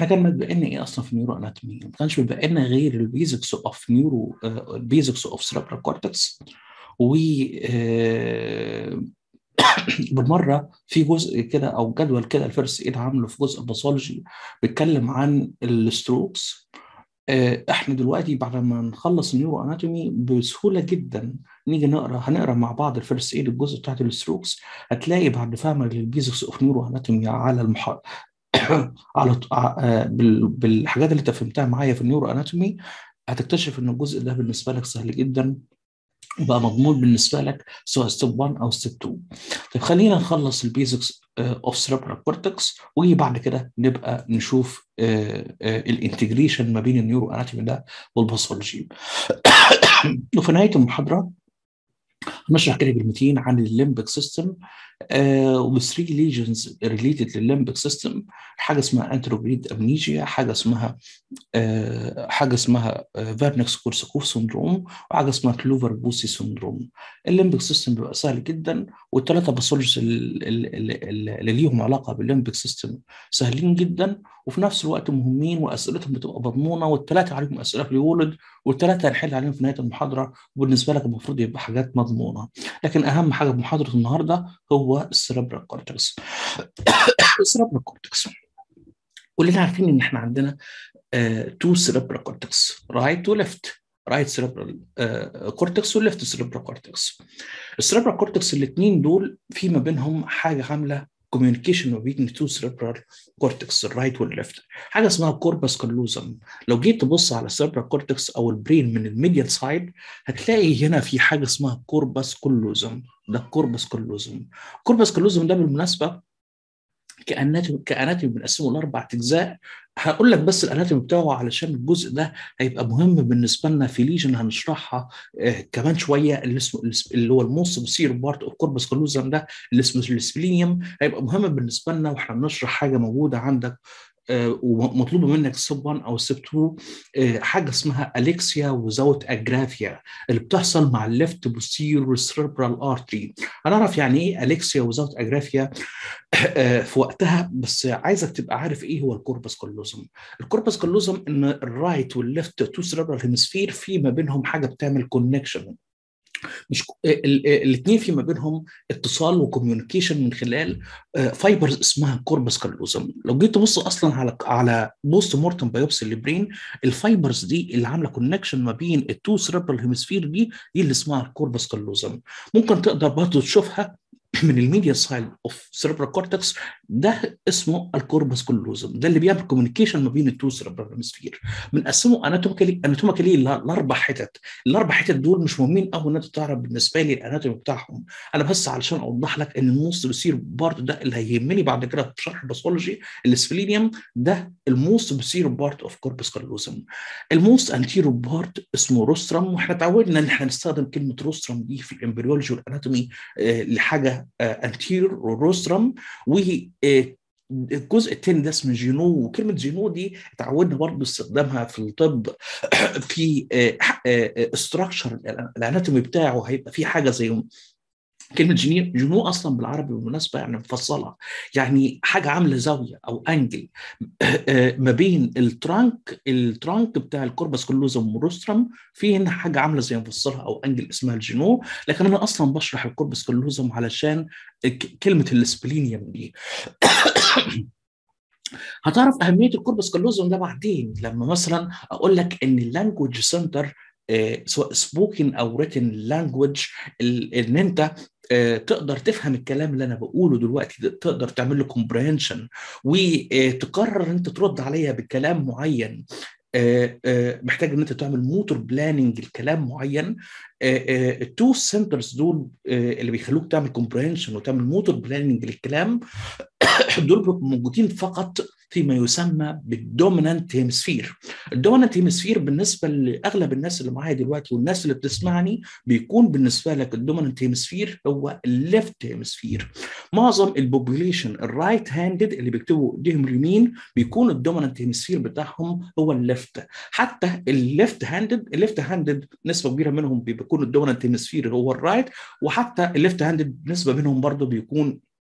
احنا كان متبقى لنا ايه اصلا في النيورو اناتومي؟ ما كانش بيبقى لنا غير البيزكس اوف نيورو البيزكس اوف سيربرال كورتكس و بالمره في جزء كده او جدول كده الفيرست ايد عامله في جزء الباثولوجي بيتكلم عن الستروكس احنا دلوقتي بعد ما نخلص النيورو اناتومي بسهوله جدا نيجي نقرا هنقرا مع بعض الفيرست ايد الجزء بتاعت الستروكس هتلاقي بعد فهمك للبيزكس اوف نيورو اناتومي على المح... على بالحاجات اللي انت فهمتها معايا في النيورو اناتومي هتكتشف ان الجزء ده بالنسبه لك سهل جدا وبقى مضمون بالنسبه لك سواء ستيب 1 او ستيب 2 طيب خلينا نخلص البيزكس اوف سيربرال كورتكس وبعد كده نبقى نشوف الانتجريشن ما بين النيورو اناتومي ده والباثولوجي وفي نهايه المحاضره هنشرح كده كلمتين عن الليمبك سيستم و3 ليجنز ريليتد للليمبك سيستم حاجه اسمها انتروجريد امنيجيا حاجه اسمها آه حاجه اسمها فيرنكس كورساكوف سندروم وحاجه اسمها كلوفر بوسي سندروم الليمبك سيستم بيبقى سهل جدا والثلاثه باثولوجيز اللي ليهم علاقه بالليمبك سيستم سهلين جدا وفي نفس الوقت مهمين واسئلتهم بتبقى مضمونه والثلاثه عليهم اسئله في الولد والثلاثه هنحل عليهم في نهايه المحاضره وبالنسبه لك المفروض يبقى حاجات مضمونه لكن اهم حاجه في محاضره النهارده هو السيربرال كورتكس السيربرال كورتكس كلنا عارفين ان احنا عندنا تو سيربرال كورتكس رايت وليفت رايت سيربرال كورتكس وليفت سيربرال كورتكس السيربرال كورتكس الاثنين دول في ما بينهم حاجه عامله كوميونيكيشن ما بين تو سيربرال كورتكس الرايت والليفت حاجه اسمها كوربس كالوزم لو جيت تبص على السيربرال كورتكس او البرين من الميديال سايد هتلاقي هنا في حاجه اسمها كوربس كالوزم ده كوربس كالوزم كوربس كالوزم ده بالمناسبه كاناتومي كاناتومي بنقسمه لاربع اجزاء هقول لك بس الاناتومي بتاعه علشان الجزء ده هيبقى مهم بالنسبه لنا في ليجن هنشرحها آه كمان شويه اللي اسمه اللي هو الموست بصير بارت اوف كوربس كالوزم ده اللي اسمه السبلينيوم هيبقى مهم بالنسبه لنا واحنا بنشرح حاجه موجوده عندك آه ومطلوبه منك ستيب 1 او ستيب 2 آه حاجه اسمها اليكسيا وزاوت اجرافيا اللي بتحصل مع الليفت بوستير سيربرال ارتري هنعرف يعني ايه اليكسيا وزاوت اجرافيا آه في وقتها بس عايزك تبقى عارف ايه هو الكوربس كالوزم الكوربس كالوزم ان الرايت والليفت تو سيربرال هيمسفير في ما بينهم حاجه بتعمل كونكشن مش الاثنين في ما بينهم اتصال وكوميونيكيشن من خلال فايبرز اسمها كوربس كالوزم لو جيت تبص اصلا على على بوست مورتم بايوبسي للبرين الفايبرز دي اللي عامله كونكشن ما بين التو سيربرال هيمسفير دي دي اللي اسمها الكوربس كالوزم ممكن تقدر برضه تشوفها من الميديا سايد اوف سيربرال كورتكس ده اسمه الكوربس كلوزم ده اللي بيعمل كوميونيكيشن ما بين التو سيربرال هيمسفير بنقسمه اناتوميكالي اناتوميكالي لاربع حتت الاربع حتت دول مش مهمين قوي ان انت تعرف بالنسبه لي الاناتومي بتاعهم انا بس علشان اوضح لك ان الموست بيصير بارت ده اللي هيهمني بعد كده في شرح الباثولوجي السفلينيوم ده الموست بيصير بارت اوف كوربس كلوزم الموست انتيرو بارت اسمه روسترم واحنا اتعودنا ان احنا نستخدم كلمه روسترم دي في الامبريولوجي والاناتومي آه لحاجه انتير روسترم والجزء الثاني ده اسمه جينو وكلمه جينو دي اتعودنا برضه استخدامها في الطب في استراكشر الاناتومي بتاعه هيبقى في حاجه زي كلمة جنو جنو أصلا بالعربي بالمناسبة يعني مفصلة يعني حاجة عاملة زاوية أو أنجل ما بين الترانك الترانك بتاع الكوربس كلوزم والروسترم في هنا حاجة عاملة زي مفصلة أو أنجل اسمها الجنو لكن أنا أصلا بشرح الكوربس كلوزم علشان كلمة السبلينيوم دي هتعرف أهمية الكوربس كلوزم ده بعدين لما مثلا أقول لك إن اللانجوج سنتر سواء سبوكن او ريتن لانجوج ان انت تقدر تفهم الكلام اللي انا بقوله دلوقتي تقدر تعمل له كومبريهنشن وتقرر انت ترد عليا بكلام معين محتاج ان انت تعمل موتور بلاننج الكلام معين التو سنترز دول اللي بيخلوك تعمل كومبريهنشن وتعمل موتور بلاننج للكلام دول بيبقوا موجودين فقط فيما يسمى بالدومينانت هيمسفير الدومينانت هيمسفير بالنسبه لاغلب الناس اللي معايا دلوقتي والناس اللي بتسمعني بيكون بالنسبه لك الدومينانت هيمسفير هو الليفت هيمسفير معظم البوبوليشن الرايت هاندد اللي بيكتبوا ايديهم اليمين بيكون الدومينانت هيمسفير بتاعهم هو الليفت حتى الليفت هاندد الليفت هاندد نسبه كبيره منهم بيكون الدومينانت هيمسفير هو الرايت وحتى الليفت هاندد نسبه منهم برضه بيكون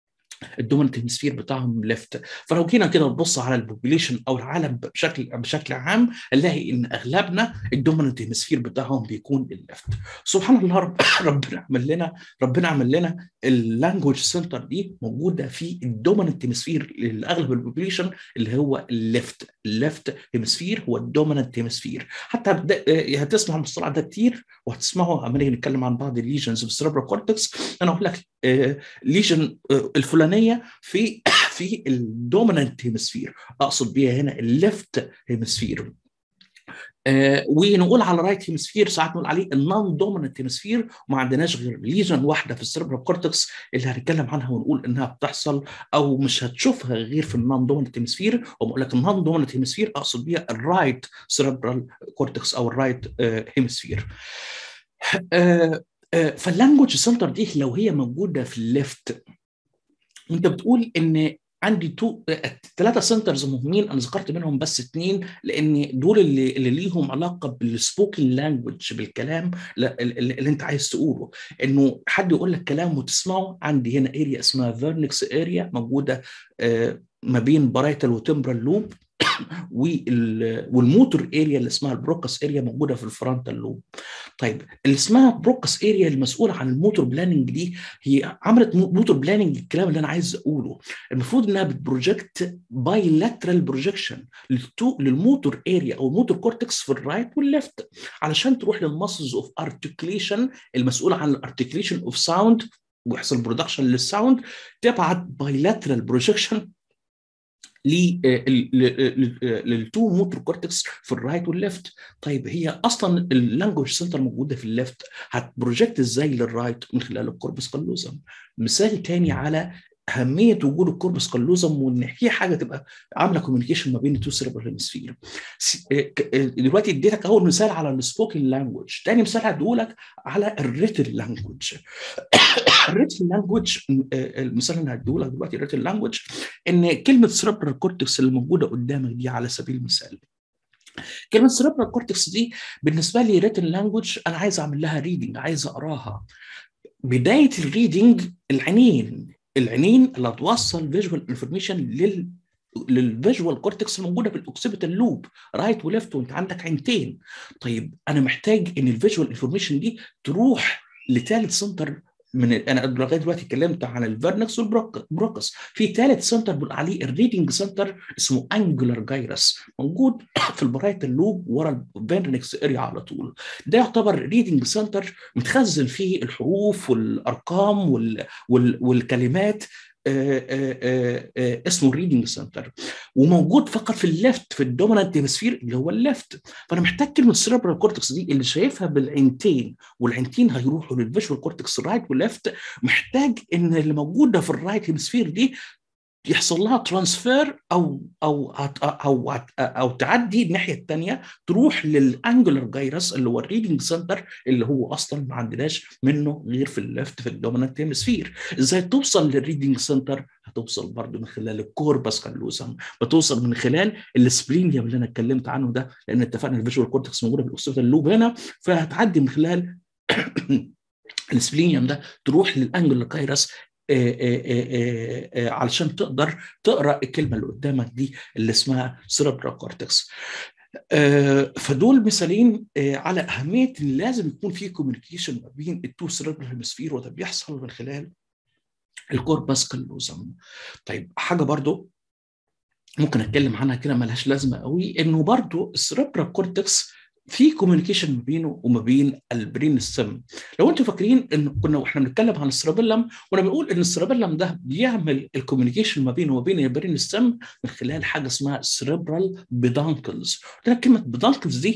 الدوميننت هيمسفير بتاعهم ليفت فلو جينا كده نبص على البوبوليشن او العالم بشكل بشكل عام نلاقي ان اغلبنا الدوميننت هيمسفير بتاعهم بيكون الليفت سبحان الله رب ربنا عمل لنا ربنا عمل لنا اللانجوج سنتر دي موجوده في الدوميننت هيمسفير لاغلب البوبوليشن اللي هو الليفت الليفت هيمسفير هو الدوميننت هيمسفير حتى هتسمع المصطلح ده كتير وهتسمعه لما نيجي نتكلم عن بعض الليجنز في السيربرال كورتكس انا اقول لك ليجن الفلانيه في في الدومينانت هيمسفير اقصد بيها هنا الليفت هيمسفير آه ونقول على رايت هيمسفير ساعات نقول عليه النون دوميننت هيمسفير وما عندناش غير ليجن واحده في السيربرال كورتكس اللي هنتكلم عنها ونقول انها بتحصل او مش هتشوفها غير في النون دوميننت هيمسفير وبقول لك النون دوميننت هيمسفير اقصد بيها الرايت سيربرال كورتكس او الرايت آه هيمسفير آه فاللانجوج سنتر دي لو هي موجوده في الليفت انت بتقول ان عندي تو ثلاثه سنترز مهمين انا ذكرت منهم بس اثنين لان دول اللي اللي ليهم علاقه بالسبوكن لانجوج بالكلام اللي انت عايز تقوله انه حد يقول لك كلام وتسمعه عندي هنا اريا اسمها فيرنكس اريا موجوده ما بين بارايتال وتمبرال لوب والموتور اريا اللي اسمها البروكس اريا موجوده في الفرونتال لوب طيب اللي اسمها بروكس اريا المسؤوله عن الموتور بلاننج دي هي عملت موتور بلاننج الكلام اللي انا عايز اقوله المفروض انها بتبروجكت باي لاترال بروجكشن للموتور اريا او الموتور كورتكس في الرايت والليفت علشان تروح للمسلز اوف ارتكليشن المسؤوله عن الارتكليشن اوف ساوند ويحصل برودكشن للساوند تبعت بايلاترال بروجكشن للتو موتور كورتكس في الرايت والليفت طيب هي اصلا اللانجوج سنتر موجوده في الليفت هتبروجكت ازاي للرايت من خلال الكوربس كالوزم مثال تاني على اهميه وجود الكوربس كالوزم وان في حاجه تبقى عامله كوميونيكيشن ما بين التو سيربرال هيمسفير دلوقتي اديتك اول مثال على السبوكن لانجوج تاني مثال هديهولك على الريتل لانجوج الريتل لانجوج المثال اللي هديهولك دلوقتي الريتل لانجوج ان كلمه سيربرال كورتكس اللي موجوده قدامك دي على سبيل المثال كلمه سيربرال كورتكس دي بالنسبه لي ريتن لانجوج انا عايز اعمل لها ريدنج عايز اقراها بدايه الريدنج العينين العينين اللي هتوصل فيجوال انفورميشن لل للفيجوال كورتكس الموجوده في الاوكسيبيتال لوب رايت وليفت وانت عندك عينتين طيب انا محتاج ان الفيجوال انفورميشن دي تروح لثالث سنتر من انا لغايه دلوقتي اتكلمت عن الفيرنكس والبروكس في ثالث سنتر بنقول عليه الريدنج سنتر اسمه انجولار جايرس موجود في البرايت اللوب ورا الفيرنكس اريا على طول ده يعتبر ريدنج سنتر متخزن فيه الحروف والارقام وال... وال... والكلمات آآ آآ آآ اسمه الريدنج سنتر وموجود فقط في الليفت في الدومينانت هيمسفير اللي هو الليفت فانا محتاج كلمه السيربرال كورتكس دي اللي شايفها بالعينتين والعينتين هيروحوا للفيجوال كورتكس رايت والليفت محتاج ان اللي موجوده في الرايت هيمسفير دي يحصل لها ترانسفير او او او او, أو تعدي الناحيه الثانيه تروح للانجولار جايرس اللي هو الريدنج سنتر اللي هو اصلا ما عندناش منه غير في الليفت في الدومينانت هيمسفير ازاي توصل للريدنج سنتر هتوصل برضه من خلال الكوربس كالوزم بتوصل من خلال السبلينيوم اللي انا اتكلمت عنه ده لان اتفقنا الفيجوال كورتكس موجوده في الاوكسيتال لوب هنا فهتعدي من خلال السبلينيوم ده تروح للانجولار جايرس آآ آآ علشان تقدر تقرا الكلمه اللي قدامك دي اللي اسمها سيربرال كورتكس فدول مثالين على اهميه ان لازم يكون في كوميونيكيشن ما بين التو سيربرال هيمسفير وده بيحصل من خلال الكوربس كالوزم طيب حاجه برضو ممكن اتكلم عنها كده ملهاش لازمه قوي انه برضو السيربرال كورتكس في كوميونيكيشن ما بينه وما بين البرين ستيم لو انتم فاكرين ان كنا واحنا بنتكلم عن السيرابيلم وانا بنقول ان السيرابيلم ده بيعمل الكوميونيكيشن ما بينه وما بين البرين ستيم من خلال حاجه اسمها سيربرال بيدانكلز ده كلمه بيدانكلز دي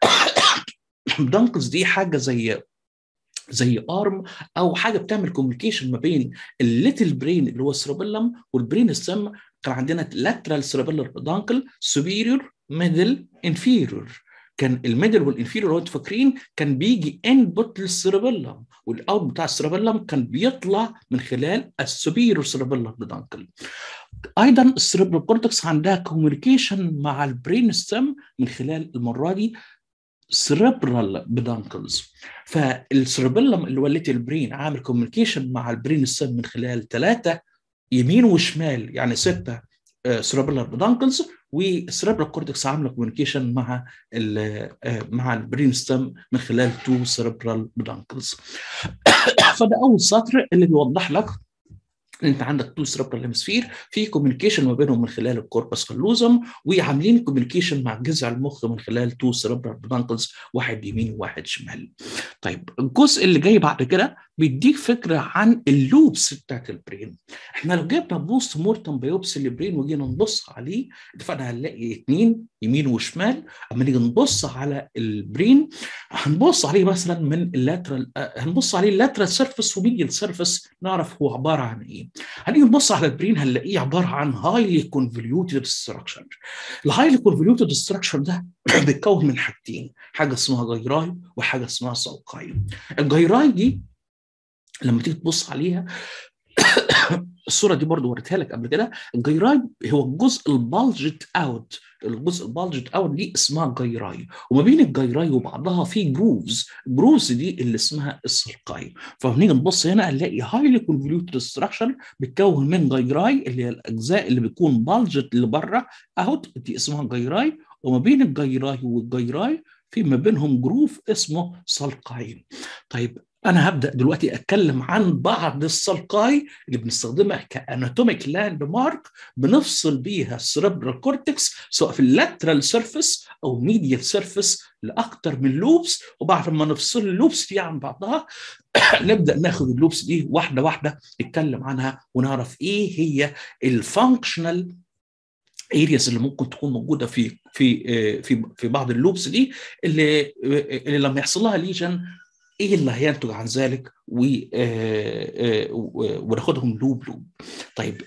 بيدانكلز دي حاجه زي زي ارم او حاجه بتعمل كوميونيكيشن ما بين الليتل برين اللي هو السيرابيلم والبرين ستيم كان عندنا لاترال سيرابيلر بيدانكل سوبيريور ميدل انفيريور كان الميدل والانفيريور لو انتوا فاكرين كان بيجي انبوت للسيربيلم والاوت بتاع السيربيلم كان بيطلع من خلال السوبيريور سيربيلم بيدانكل ايضا السيربرال كورتكس عندها كوميونيكيشن مع البرين ستيم من خلال المره دي سيربرال بيدانكلز فالسيربيلم اللي هو الليتل برين عامل كوميونيكيشن مع البرين ستيم من خلال ثلاثه يمين وشمال يعني سته سيربرال بدانكلز والسيربرال كورتكس عامله كوميونيكيشن مع ال مع البرين ستم من خلال تو سيربرال بدانكلز فده اول سطر اللي بيوضح لك انت عندك تو سيربرال هيمسفير في كوميونيكيشن ما بينهم من خلال الكوربس كالوزم وعاملين كوميونيكيشن مع جذع المخ من خلال تو سيربرال بدانكلز واحد يمين وواحد شمال. طيب الجزء اللي جاي بعد كده بيديك فكره عن اللوبس بتاعت البرين. احنا لو جبنا بوست مورتم بايوبسي للبرين وجينا نبص عليه اتفقنا هنلاقي اثنين يمين وشمال اما نيجي نبص على البرين هنبص عليه مثلا من اللاترال هنبص عليه اللاترال سيرفيس وميديال سيرفيس نعرف هو عباره عن ايه. هنيجي نبص على البرين هنلاقيه عباره عن هايلي كونفوليوتد ستراكشر. الهايلي كونفوليوتد ستراكشر ده بيتكون من حاجتين، حاجه اسمها جيراي وحاجه اسمها سوقاي. الجيراي دي لما تيجي تبص عليها الصوره دي برضو وريتها لك قبل كده الجيراي هو الجزء البالجت اوت الجزء البالجت اوت دي اسمها جيراي وما بين الجيراي وبعضها في جروفز جروفز دي اللي اسمها السلقاي فبنيجي نبص هنا هنلاقي هايلي كونفوليوتد ستراكشر بيتكون من جيراي اللي هي الاجزاء اللي بتكون بالجت لبره اوت دي اسمها جيراي وما بين الجيراي والجيراي في ما بينهم جروف اسمه سلقاي طيب انا هبدا دلوقتي اتكلم عن بعض السلقاي اللي بنستخدمها كاناتوميك لاند مارك بنفصل بيها السيربرال كورتكس سواء في اللاترال سيرفيس او ميديال سيرفيس لاكثر من لوبس وبعد ما نفصل اللوبس دي عن بعضها نبدا ناخد اللوبس دي واحده واحده نتكلم عنها ونعرف ايه هي الفانكشنال ارياز اللي ممكن تكون موجوده في في في في بعض اللوبس دي اللي اللي لما يحصل لها ليجن ايه اللي هينتج عن ذلك وناخدهم لوب لوب طيب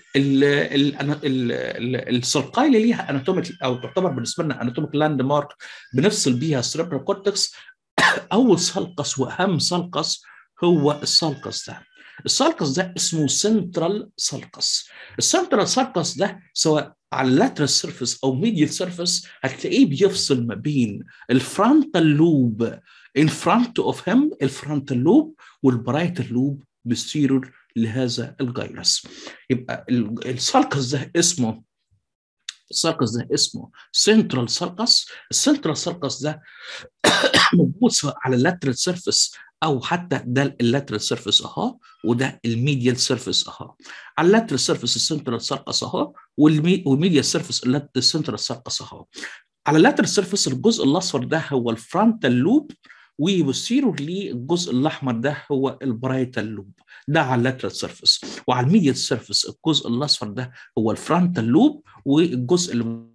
السلقاي اللي ليها اناتوميك او تعتبر بالنسبه لنا اناتوميك لاند مارك بنفصل بيها السريبرال كورتكس اول سلقس واهم سلقس هو السلقس ده السلقس ده اسمه سنترال سلقس السنترال سلقس ده سواء على اللاترال سيرفيس او ميديال سيرفيس هتلاقيه بيفصل ما بين الفرونتال لوب in front of him الفرونتال لوب والبرايتال لوب بيستيرور لهذا الجيرس يبقى السلقس ده اسمه السلقس ده اسمه سنترال سلقس السنترال سلقس ده موجود سواء على اللاترال سيرفيس او حتى ده اللاترال سيرفيس اهو وده الميديال سيرفيس اهو على اللاترال سيرفيس السنترال سيرفيس اهو والميديال سيرفيس السنترال سيرفيس اهو على اللاترال سيرفيس الجزء الاصفر ده هو الفرونتال لوب ويصيروا ليه الجزء الاحمر ده هو البرايتال لوب ده على اللاترال سيرفيس وعلى الميديال سيرفيس الجزء الاصفر ده هو الفرونتال لوب والجزء اللي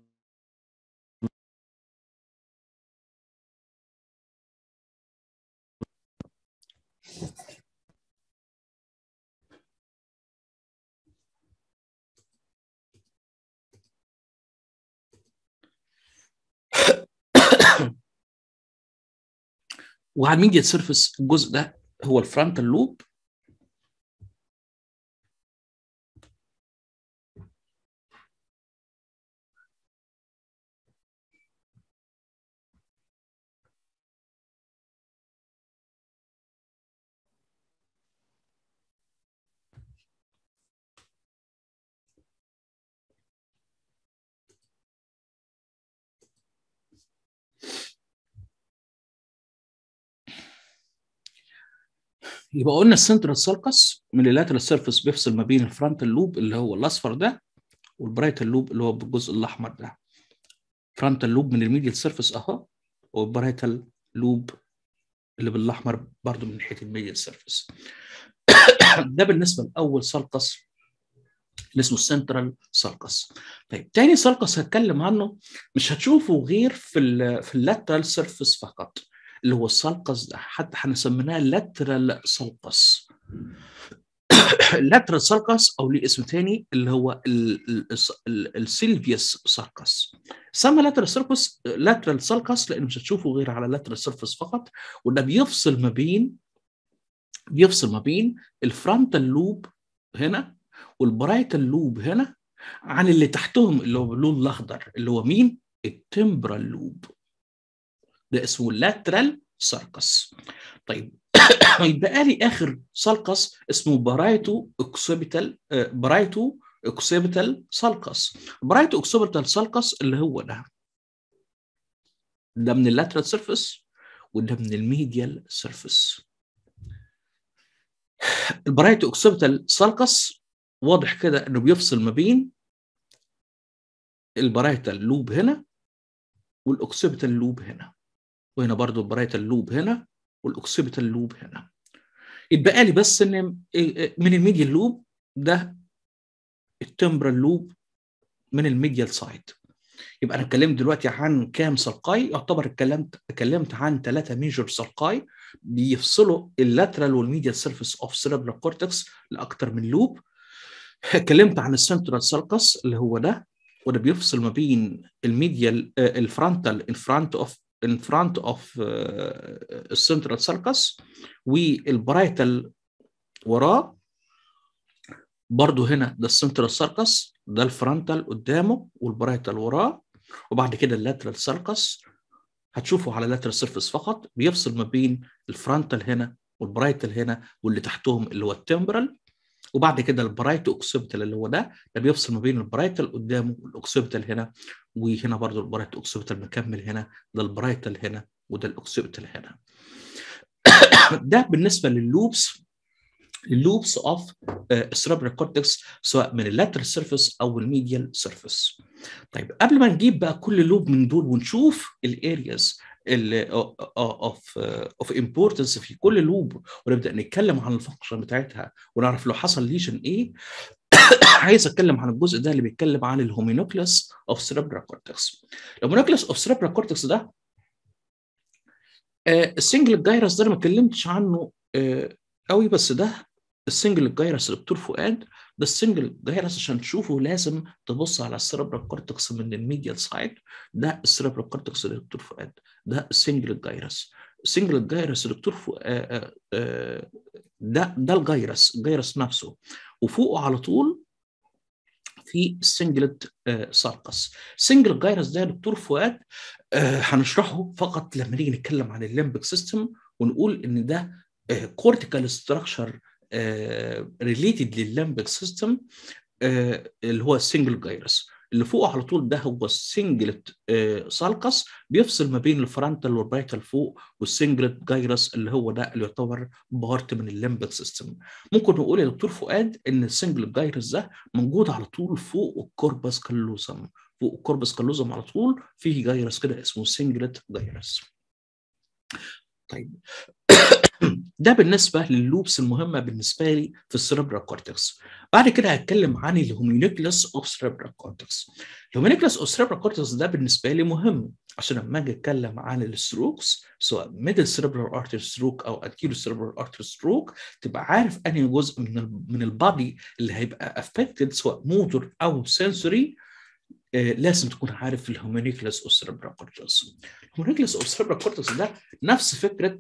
وعلى الميديا سيرفيس الجزء ده هو الفرونتال لوب يبقى قلنا السنترال سالكس من اللاترال سيرفيس بيفصل ما بين الفرونتال لوب اللي هو الاصفر ده والبرايتال لوب اللي هو بالجزء الاحمر ده فرونتال لوب من الميديال سيرفيس اهو والبرايتال لوب اللي بالاحمر برضو من ناحيه الميديال سيرفيس ده بالنسبه لاول سالكس اللي اسمه السنترال سالكس طيب تاني سالكس هتكلم عنه مش هتشوفه غير في ال في اللاترال سيرفيس فقط اللي هو السلقس ده حتى هنسميناه لاترال سلقس اللاترال سلقس او ليه اسم تاني اللي هو السيلفيوس سلقس سمى لاترال سلقس لاترال سلقس لانه مش هتشوفه غير على لاترال سيرفيس فقط وده بيفصل ما بين بيفصل ما بين الفرونتال لوب هنا والبرايتال لوب هنا عن اللي تحتهم اللي هو باللون الاخضر اللي هو مين؟ التمبرال لوب ده اسمه لاترال ساركس طيب يبقى لي اخر سلقس اسمه برايتو اوكسيبيتال برايتو اوكسيبيتال سلقس برايتو اوكسيبيتال سلقس اللي هو ده ده من اللاترال سيرفيس وده من الميديال سيرفيس البرايتو اوكسيبيتال سلقس واضح كده انه بيفصل ما بين البرايتال لوب هنا والاوكسيبيتال لوب هنا وهنا برضو البرايتال لوب هنا والاوكسيبيتال لوب هنا يتبقى لي بس ان من الميديال لوب ده التمبرال لوب من الميديال سايد يبقى انا اتكلمت دلوقتي عن كام سلقاي يعتبر اتكلمت اتكلمت عن ثلاثه ميجر سلقاي بيفصلوا اللاترال والميديال سيرفيس اوف سيربرال كورتكس لاكثر من لوب اتكلمت عن السنترال سالكس اللي هو ده وده بيفصل ما بين الميديال الفرونتال ان فرونت اوف in front of السنترال سالكس والبرايتال وراه برضو هنا ده السنترال سالكس ده الفرونتال قدامه والبرايتال وراه وبعد كده اللاترال سالكس هتشوفوا على اللاترال سيرفيس فقط بيفصل ما بين الفرونتال هنا والبرايتال هنا واللي تحتهم اللي هو التمبرال وبعد كده البرايتو اوكسيبيتال اللي هو ده ده بيفصل ما بين البرايتال قدامه والاوكسيبيتال هنا وهنا برضو البرايتو اوكسيبيتال مكمل هنا ده البرايتال هنا وده الاوكسيبيتال هنا ده بالنسبه لللوبس اللوبس اوف السيربرال كورتكس سواء من اللاترال سيرفيس او الميديال سيرفيس طيب قبل ما نجيب بقى كل لوب من دول ونشوف الارياز اوف اوف امبورتنس في كل لوب ونبدا نتكلم عن الفانكشن بتاعتها ونعرف لو حصل ليشن ايه عايز اتكلم عن الجزء ده اللي بيتكلم عن الهومينوكلس اوف سيربرال كورتكس الهومينوكلس اوف سيربرال كورتكس ده السنجل جايرس ده انا ما اتكلمتش عنه قوي بس ده السنجل جايرس دكتور فؤاد ده السنجل جايرس عشان تشوفه لازم تبص على السيربرال كورتكس من الميديال سايد ده السيربرال كورتكس دكتور فؤاد ده السنجل جايرس السنجل جايرس دكتور فؤاد ده ده الجايرس الجايرس نفسه وفوقه على طول في السنجلت ساركس سنجل جايرس ده يا دكتور فؤاد هنشرحه فقط لما نيجي نتكلم عن الليمبك سيستم ونقول ان ده كورتيكال ستراكشر ريليتد لللمبك سيستم اللي هو السنجل جايرس اللي فوق على طول ده هو السنجلت سالكس بيفصل ما بين الفرونتال والبرايتال فوق والسنجلت جايرس اللي هو ده اللي يعتبر بارت من اللمبك سيستم ممكن نقول يا دكتور فؤاد ان السنجلت جايرس ده موجود على طول فوق الكوربس كالوزم فوق الكوربس كالوزم على طول فيه جايرس كده اسمه سنجلت جايرس طيب ده بالنسبه لللوبس المهمه بالنسبه لي في السيربرال كورتكس بعد كده هتكلم عن الهومينيكلس اوف سيربرال كورتكس الهومينيكلس اوف سيربرال كورتكس ده بالنسبه لي مهم عشان لما اجي اتكلم عن الستروكس سواء ميدل سيربرال ارتري ستروك او انتيريو سيربرال ارتري ستروك تبقى عارف انهي جزء من من البادي اللي هيبقى افكتد سواء موتور او سنسوري آه لازم تكون عارف الهومينيكلس اوف سيربرال كورتكس الهومينيكلس اوف سيربرال كورتكس ده نفس فكره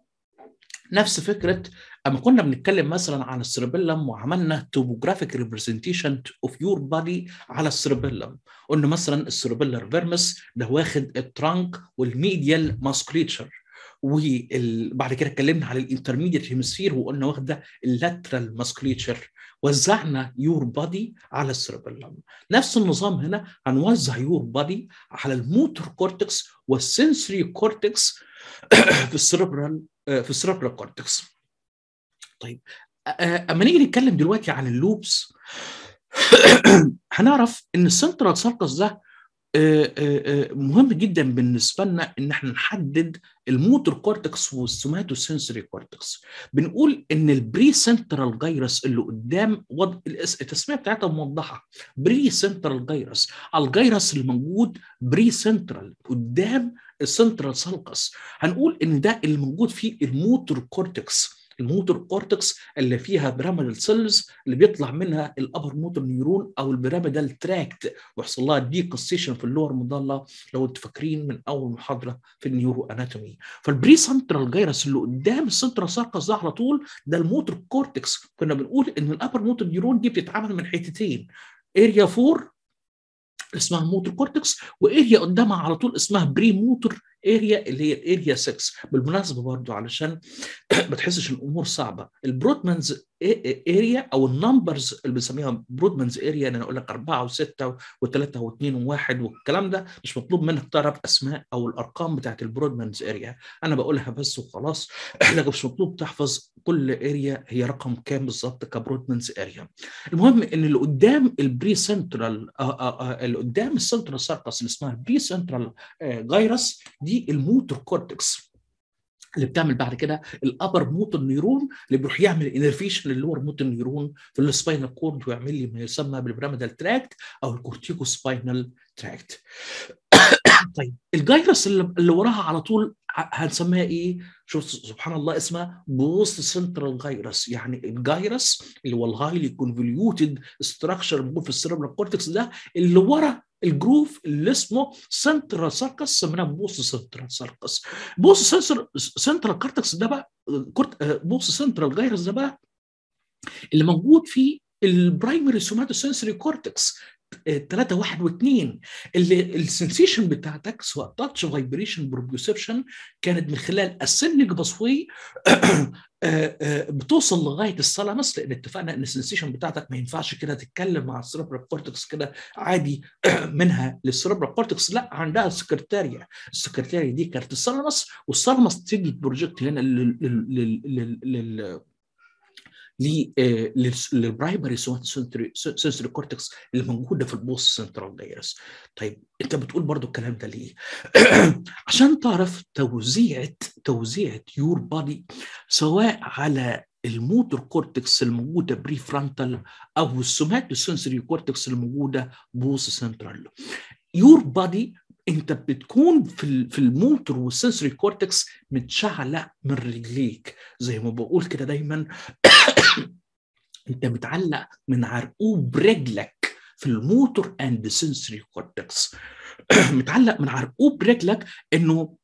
نفس فكره اما كنا بنتكلم مثلا عن السيربيلم وعملنا توبوجرافيك ريبرزنتيشن اوف يور بادي على السيربيلم قلنا مثلا السيربيلر فيرمس ده واخد الترانك والميديال ماسكليتشر وبعد كده اتكلمنا على الانترميديت هيمسفير وقلنا واخده اللاترال ماسكليتشر وزعنا يور بادي على السيربيلم نفس النظام هنا هنوزع يور بادي على الموتور كورتكس والسنسوري كورتكس في السيربرال في السيربرال كورتكس طيب اما نيجي نتكلم دلوقتي عن اللوبس هنعرف ان السنترال ساركس ده مهم جدا بالنسبه لنا ان احنا نحدد الموتور كورتكس والسوماتو سنسوري كورتكس بنقول ان البري سنترال جايرس اللي قدام وض... التسميه بتاعتها موضحه بري سنترال جايرس الجايرس اللي موجود بري سنترال قدام السنترال سالكس هنقول ان ده اللي موجود فيه الموتور كورتكس الموتور كورتكس اللي فيها بيراميدال سيلز اللي بيطلع منها الابر موتور نيورون او البيراميدال تراكت ويحصل لها ديكستيشن في اللور مضله لو انتوا فاكرين من اول محاضره في النيورو اناتومي فالبري سنترال جايرس اللي قدام السنترال ساركس ده على طول ده الموتور كورتكس كنا بنقول ان الابر موتور نيورون دي بتتعمل من حتتين اريا 4 اسمها موتور كورتكس واريا قدامها على طول اسمها بري موتور اريا اللي هي الاريا 6 بالمناسبه برضو علشان ما تحسش الامور صعبه البرودمانز اريا او النمبرز اللي بنسميها برودمانز اريا انا اقول لك 4 و6 و3 و2 و1 والكلام ده مش مطلوب منك تعرف اسماء او الارقام بتاعت البرودمانز اريا انا بقولها بس وخلاص لكن مش مطلوب تحفظ كل اريا هي رقم كام بالظبط كبرودمانز اريا المهم ان اللي قدام البري سنترال اللي قدام السنترال ساركس اللي اسمها البري سنترال جايرس دي الموتور كورتكس اللي بتعمل بعد كده الابر موتور نيرون اللي بيروح يعمل انرفيشن للور موتور نيرون في السباينال كورد ويعمل لي ما يسمى بالبراميدال تراكت او الكورتيكو سباينال تراكت طيب الجايرس اللي وراها على طول هنسميها ايه؟ شوف سبحان الله اسمها بوست سنترال جايرس يعني الجايرس اللي هو الهايلي كونفوليوتد ستراكشر موجود في السيربرال كورتكس ده اللي ورا الجروف اللي اسمه سنترال ساركس سميناه بوست سنترال ساركس بوست سنترال كورتكس ده بقى بوست سنترال جايرس ده بقى اللي موجود في البرايمري سوماتو سنسوري كورتكس 3 1 و2 اللي السنسيشن بتاعتك سواء تاتش فايبريشن بروبيوسبشن كانت من خلال السنج بصوي بتوصل لغايه الثالاموس لان اتفقنا ان السنسيشن بتاعتك ما ينفعش كده تتكلم مع السيربرال كورتكس كده عادي منها للسيربرال كورتكس لا عندها السكرتاريا السكرتاريا دي كانت الثالاموس والثالاموس تدي البروجكت هنا لل, لل, لل, لل للبرايمري سنسوري كورتكس اللي موجوده في البوست سنترال دايرس طيب انت بتقول برضو الكلام ده ليه عشان تعرف توزيعه توزيعه يور بادي سواء على الموتور كورتكس الموجوده بري فرونتال او السوماتو سنسوري كورتكس الموجوده بوست سنترال يور بادي انت بتكون في في الموتور والسنسوري كورتكس متشعلق من رجليك زي ما بقول كده دايما انت متعلق من عرقوب رجلك في الموتور اند سنسوري كورتكس متعلق من عرقوب رجلك انه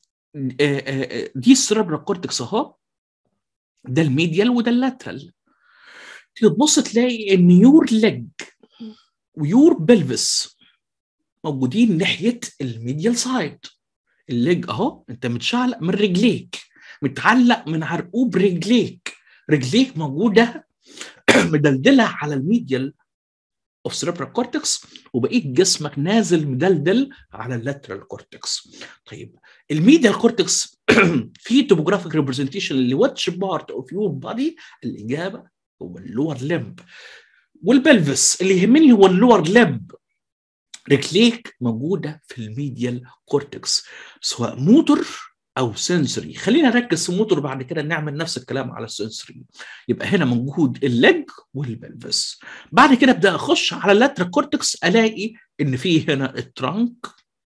دي السيربرال كورتكس اهو ده الميديال وده اللاترال تبص تلاقي ان يور ليج ويور بلفس موجودين ناحيه الميديال سايد الليج اهو انت متشعلق من رجليك متعلق من عرقوب رجليك رجليك موجوده مدلدله على الميديال اوف سيربرال كورتكس وبقيت جسمك نازل مدلدل على اللاترال كورتكس طيب الميديال كورتكس في توبوجرافيك ريبرزنتيشن لواتش بارت اوف يور بادي الاجابه هو اللور لمب والبلفس اللي يهمني هو اللور لمب رجليك موجوده في الميديال كورتكس سواء موتور او سنسوري خلينا نركز في الموتور بعد كده نعمل نفس الكلام على السنسوري يبقى هنا موجود الليج والبلفس بعد كده ابدا اخش على اللاترال كورتكس الاقي ان في هنا الترانك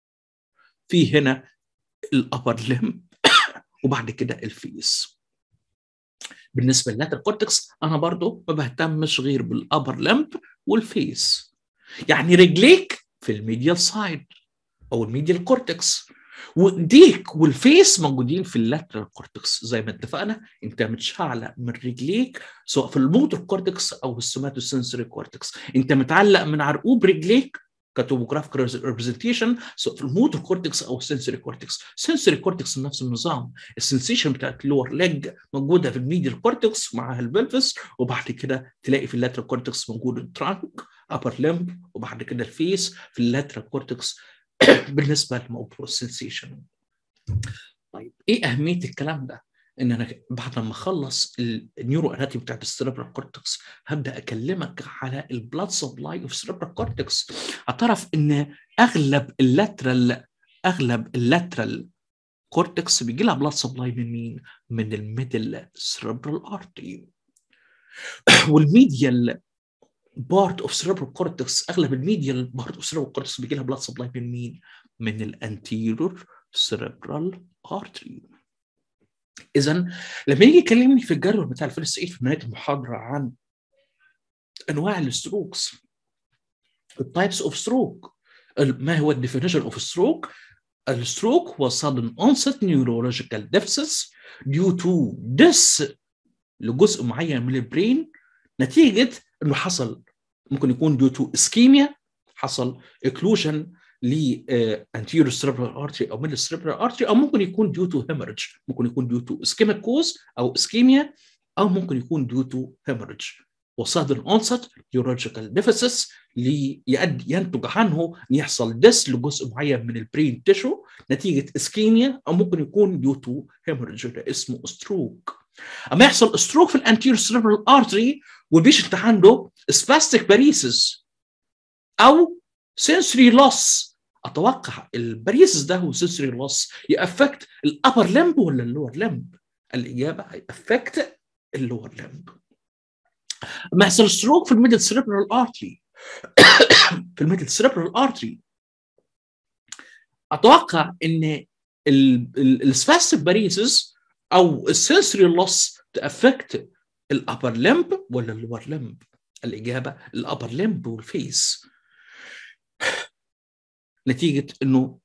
في هنا الابر لمب وبعد كده الفيس بالنسبه للاترال كورتكس انا برضو ما بهتمش غير بالابر لمب والفيس يعني رجليك في الميديال سايد او الميديال كورتكس وايديك والفيس موجودين في اللاترال كورتكس زي ما اتفقنا انت متشعلق من رجليك سواء في الموتور كورتكس او السوماتو سنسوري كورتكس انت متعلق من عرقوب رجليك كتوبوجرافيك ريبرزنتيشن سواء في الموتور كورتكس او السنسوري كورتكس السنسوري كورتكس نفس النظام السنسيشن بتاعت اللور ليج موجوده في الميديال كورتكس مع البلفس وبعد كده تلاقي في اللاترال كورتكس موجود الترانك ابر لمب وبعد كده الفيس في اللاترال كورتكس بالنسبه لموضوع السنسيشن طيب ايه اهميه الكلام ده ان انا بعد ما اخلص النيورو اناتومي بتاعت السيربرال كورتكس هبدا اكلمك على البلاد سبلاي اوف سيربرال كورتكس هتعرف ان اغلب اللاترال اغلب اللاترال كورتكس بيجي لها بلاد سبلاي من مين؟ من الميدل سيربرال ارتري والميديال بارت اوف سيربرال كورتكس اغلب الميديال بارت اوف سيربرال كورتكس بيجي لها بلاد سبلاي من مين؟ من الانتيرور سيربرال ارتري اذا لما يجي يكلمني في الجدول بتاع الفيرست ايد في نهايه المحاضره عن انواع الستروكس التايبس اوف ستروك ما هو الديفينيشن اوف ستروك الستروك هو sudden onset neurological deficits due to this لجزء معين من البرين نتيجه انه حصل ممكن يكون due to ischemia حصل occlusion ل anterior cerebral artery او middle cerebral artery او ممكن يكون due to hemorrhage ممكن يكون due to ischemic cause او ischemia او ممكن يكون due to hemorrhage وسادن onset neurological deficits ليؤدي ينتج عنه ان يحصل دس لجزء معين من البرين تيشو نتيجه اسكيميا او ممكن يكون due to hemorrhage ده اسمه ستروك اما يحصل ستروك في الانتيريور سيربرال ارتري والبيشنت عنده سباستيك باريسيس او sensory loss اتوقع الباريسيس ده هو sensory loss يأفكت الابر لمب ولا اللور لمب الاجابه هيأفكت اللور لمب ما يحصل ستروك في الميدل سيربرال ارتري في الميدل سيربرال ارتري اتوقع ان السباستيك باريسيس او السنسوري لوس تأفكت الابر لمب ولا اللور لمب الاجابه الابر لمب والفيس نتيجه انه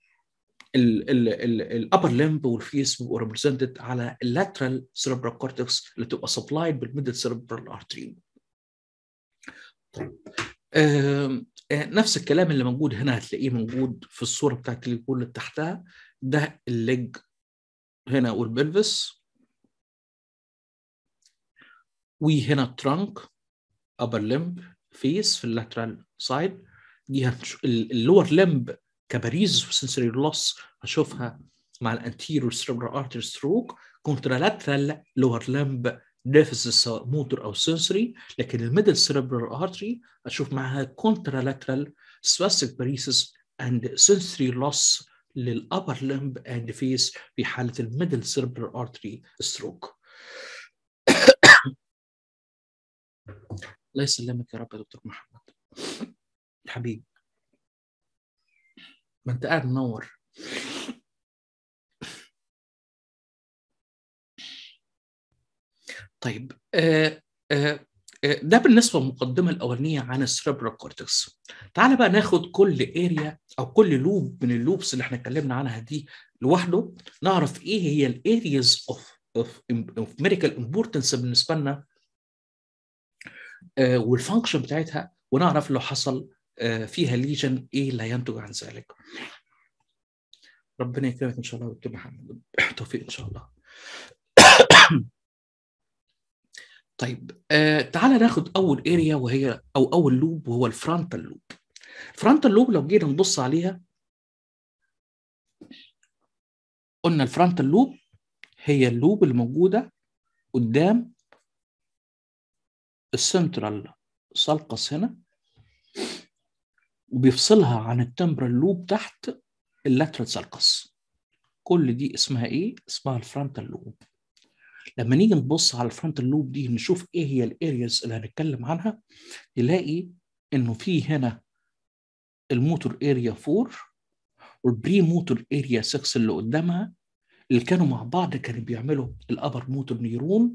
الابر لمب والفيس بيبقوا ريبريزنتد على اللاترال سيربرال كورتكس اللي تبقى سبلايد بالميدل سيربرال ارتري طيب آه نفس الكلام اللي موجود هنا هتلاقيه موجود في الصوره بتاعت الكول اللي تحتها ده الليج هنا والبلفس وهنا الترانك upper limb فيس في اللاترال سايد دي اللور لمب كباريز وسنسوري لوس هشوفها مع الانتيريور سيربرال ارتري ستروك كونترالاترال لور لمب ديفيسيت سواء موتور او سنسوري لكن الميدل سيربرال ارتري اشوف معاها كونترالاترال سباستيك باريسيس اند سنسوري لوس للابر لمب اند فيس في حاله الميدل سيربرال ارتري ستروك الله يسلمك يا رب يا دكتور محمد حبيبي ما انت قاعد منور طيب آه آه ده بالنسبه للمقدمه الاولانيه عن السيربرال كورتكس تعال بقى ناخد كل اريا او كل لوب من اللوبس اللي احنا اتكلمنا عنها دي لوحده نعرف ايه هي الارياز اوف اوف ميديكال امبورتنس بالنسبه لنا آه والفانكشن بتاعتها ونعرف لو حصل آه فيها ليجن ايه اللي هينتج عن ذلك ربنا يكرمك ان شاء الله دكتور محمد توفيق ان شاء الله طيب آه تعالى ناخد اول اريا وهي او اول لوب وهو الفرونتال لوب الفرونتال لوب لو جينا نبص عليها قلنا الفرونتال لوب هي اللوب الموجوده قدام السنترال سالقس هنا وبيفصلها عن التمبرال لوب تحت اللاترال سالقس كل دي اسمها ايه؟ اسمها الفرونتال لوب لما نيجي نبص على الفرونتال لوب دي نشوف ايه هي الارياز اللي هنتكلم عنها نلاقي انه في هنا الموتور اريا 4 والبري موتور اريا 6 اللي قدامها اللي كانوا مع بعض كانوا بيعملوا الابر موتور نيرون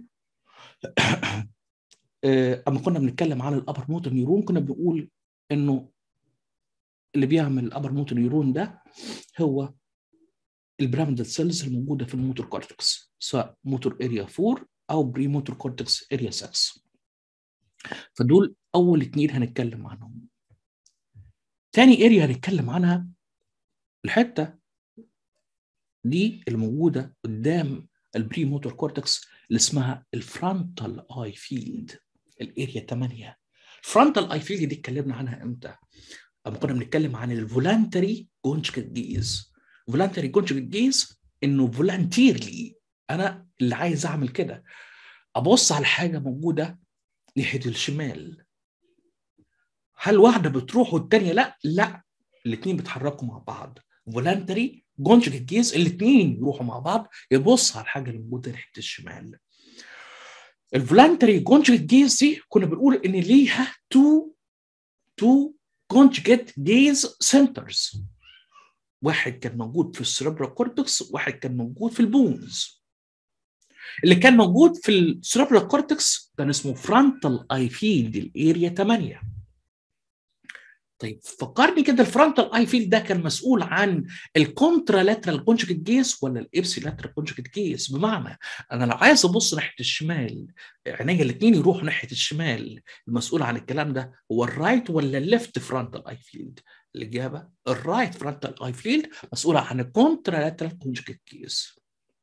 اما كنا بنتكلم عن الابر موتور نيرون كنا بنقول انه اللي بيعمل الابر موتور نيرون ده هو البيراميدال سيلز الموجوده في الموتور كورتكس سواء موتور اريا 4 او بري موتور كورتكس اريا 6 فدول اول اتنين هنتكلم عنهم تاني اريا هنتكلم عنها الحته دي الموجوده قدام البري موتور كورتكس اللي اسمها الفرونتال اي فيلد الاريا 8 الفرونتال اي فيلد دي اتكلمنا عنها امتى؟ اما كنا بنتكلم عن الفولانتري كونجكت جيز فولانتري كونجكت جيز انه فولانتيرلي انا اللي عايز اعمل كده ابص على حاجه موجوده ناحيه الشمال هل واحده بتروح والتانيه لا لا الاثنين بيتحركوا مع بعض فولانتري كونجكت جيز الاثنين يروحوا مع بعض يبص على الحاجه اللي موجوده ناحيه الشمال الفولانتري كونجكت جيز دي كنا بنقول ان ليها تو تو conjugate gaze centers واحد كان موجود في السيربرال كورتكس واحد كان موجود في البونز اللي كان موجود في السيربرال كورتكس كان اسمه فرونتال اي فيلد الاريا 8 طيب فكرني كده الفرونتال اي فيلد ده كان مسؤول عن الكونترا لاترال كونجكت جيس ولا الابسي لاترال كونجكت جيس بمعنى انا لو عايز ابص ناحيه الشمال عينيا الاثنين يروحوا ناحيه الشمال المسؤول عن الكلام ده هو الرايت ولا الليفت فرونتال اي فيلد الاجابه الرايت فرونتال اي فيلد مسؤول عن الكونترا لاترال كونجكت جيس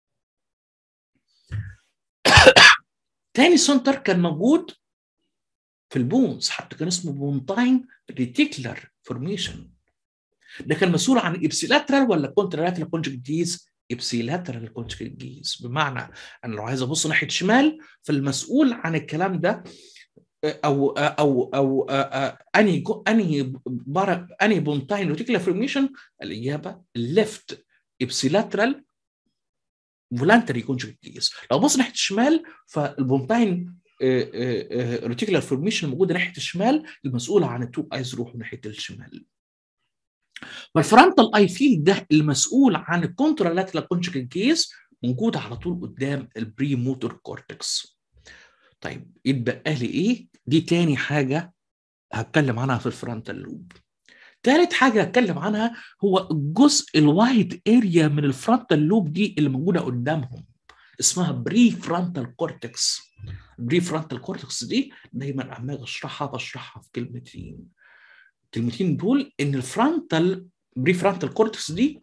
تاني سنتر كان موجود في البونز حتى كان اسمه بونتاين ريتيكلر فورميشن ده كان مسؤول عن ابسيلاترال ولا كونترالاترال كونجكتيز ابسيلاترال كونجكتيز بمعنى انا لو عايز ابص ناحيه الشمال فالمسؤول عن الكلام ده او او او اني اني اني بونتاين ريتيكلر فورميشن الاجابه ليفت ابسيلاترال فولانتري كونجكتيز لو بص ناحيه الشمال فالبونتاين ريتيكولار فورميشن موجوده ناحيه الشمال المسؤوله عن التو ايز يروحوا ناحيه الشمال فالفرونتال اي فيلد ده المسؤول عن الكونترالاترال كونجكت كيس موجود على طول قدام البري موتور كورتكس طيب يتبقى لي ايه دي تاني حاجه هتكلم عنها في الفرونتال لوب تالت حاجة هتكلم عنها هو الجزء الوايد اريا من الفرونتال لوب دي اللي موجودة قدامهم اسمها بري فرونتال كورتكس البري فرونتال كورتكس دي دايما اما اجي اشرحها بشرحها في كلمتين الكلمتين دول ان الفرونتال بري فرونتال كورتكس دي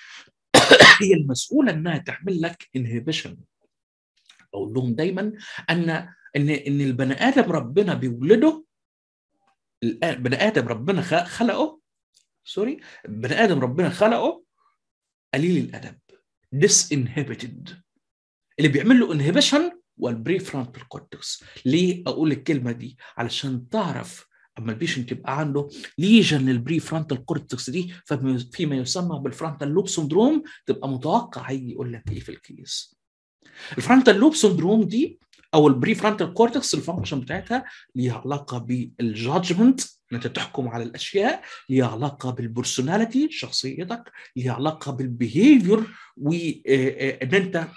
هي المسؤوله انها تعمل لك انهبيشن اقول لهم دايما ان ان ان البني ادم ربنا بيولده البني ادم ربنا خلقه سوري البني ادم ربنا خلقه قليل الادب ديس انهبيتد اللي بيعمل له انهبيشن والبري فرونتال كورتكس ليه اقول الكلمه دي علشان تعرف اما البيشنت يبقى عنده ليجن للبري فرونتال كورتكس دي فيما يسمى بالفرونتال لوب سندروم تبقى متوقع هيجي يقول لك ايه في الكيس الفرونتال لوب سندروم دي او البري فرونتال كورتكس الفانكشن بتاعتها ليها علاقه بالجادجمنت ان انت تحكم على الاشياء ليها علاقه بالبرسوناليتي شخصيتك ليها علاقه بالبيهيفير وان انت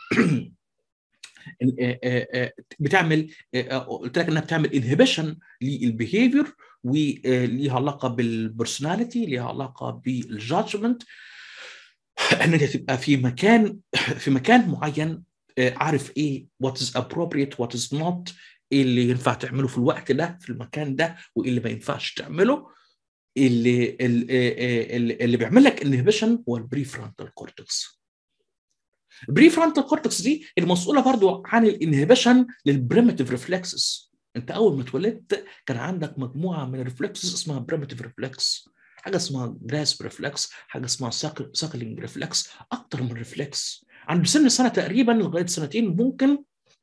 بتعمل قلت لك انها بتعمل انهبيشن للبيهيفير وليها علاقه بالبرسوناليتي ليها علاقه بالجادجمنت ان انت تبقى في مكان في مكان معين عارف ايه وات از appropriate وات از نوت ايه اللي ينفع تعمله في الوقت ده في المكان ده وايه اللي ما ينفعش تعمله اللي اللي, اللي بيعمل لك انهبيشن هو البري فرونتال كورتكس البري فرونتال كورتكس دي المسؤوله برضو عن الانهبيشن للبريمتيف ريفلكسز انت اول ما اتولدت كان عندك مجموعه من الريفلكسز اسمها بريمتيف ريفلكس حاجه اسمها جراسب ريفلكس حاجه اسمها ساكلينج ريفلكس اكتر من ريفلكس عند سن سنه تقريبا لغايه سنتين ممكن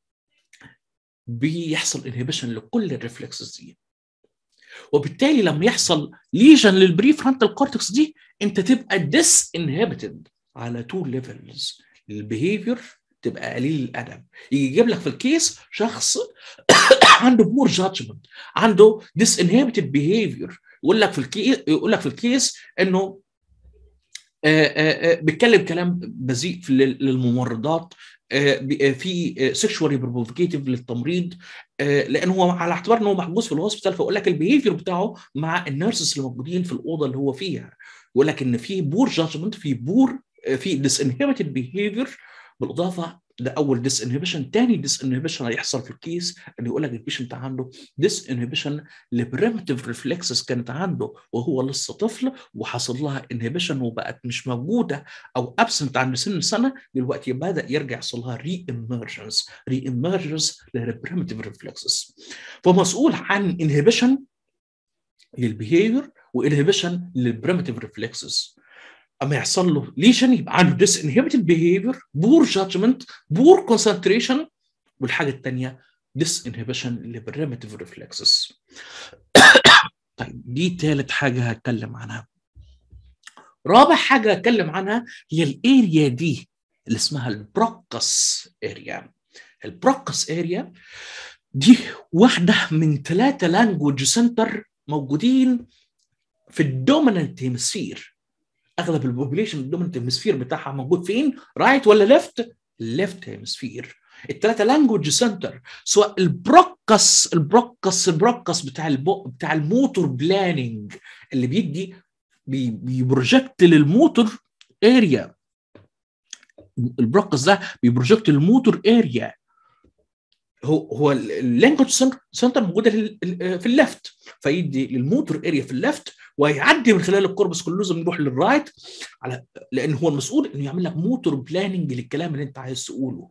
بيحصل انهبيشن لكل الريفلكسز دي وبالتالي لما يحصل ليجن للبري فرونتال كورتكس دي انت تبقى ديس انهبيتد على تو ليفلز البيهيفير تبقى قليل الادب يجي يجيب لك في الكيس شخص عنده بور جادجمنت عنده ديس انهبيتد بيهيفير يقول لك في الكيس يقول لك في الكيس انه بيتكلم كلام بذيء للممرضات في سيكشوالي بروفوكيتيف للتمريض لان هو على اعتبار ان هو محبوس في الهوسبيتال فيقول لك البيهيفير بتاعه مع النيرسز اللي موجودين في الاوضه اللي هو فيها يقول لك ان في بور جادجمنت في بور في ديس انهبيتد بيهيفير بالاضافه ده اول ديس انهبيشن تاني ديس انهبيشن هيحصل في الكيس ان يقول لك البيشنت عنده ديس انهبيشن لبريمتيف ريفلكسز كانت عنده وهو لسه طفل وحصل لها انهبيشن وبقت مش موجوده او ابسنت عند سن سنه دلوقتي بدا يرجع يحصل لها ري ايمرجنس ري ايمرجنس للبريمتيف ريفلكسز فمسؤول عن انهبيشن للبيهيفير وانهبيشن للبريمتيف ريفلكسز اما يحصل له ليشن يبقى عنده ديس انهبيتد بيهيفير بور جادجمنت بور كونسنتريشن والحاجه الثانيه ديس انهبيشن للبريمتيف ريفلكسز طيب دي ثالث حاجه هتكلم عنها رابع حاجه هتكلم عنها هي الاريا دي اللي اسمها البروكس اريا البروكس اريا دي واحده من ثلاثه لانجوج سنتر موجودين في الدومينانت هيمسفير اغلب البوبوليشن الدومينانت هيمسفير بتاعها موجود فين؟ رايت right ولا ليفت؟ ليفت هيمسفير الثلاثه لانجوج سنتر سواء البروكس البروكس البروكس بتاع البو بتاع الموتور بلاننج اللي بيدي بي بيبروجكت للموتور اريا البروكس ده بيبروجكت الموتور اريا هو هو اللانجوج سنتر موجوده في الليفت فيدي للموتور اريا في الليفت ويعدي من خلال الكوربس كلوزم يروح للرايت على لان هو المسؤول انه يعمل لك موتور بلاننج للكلام اللي انت عايز تقوله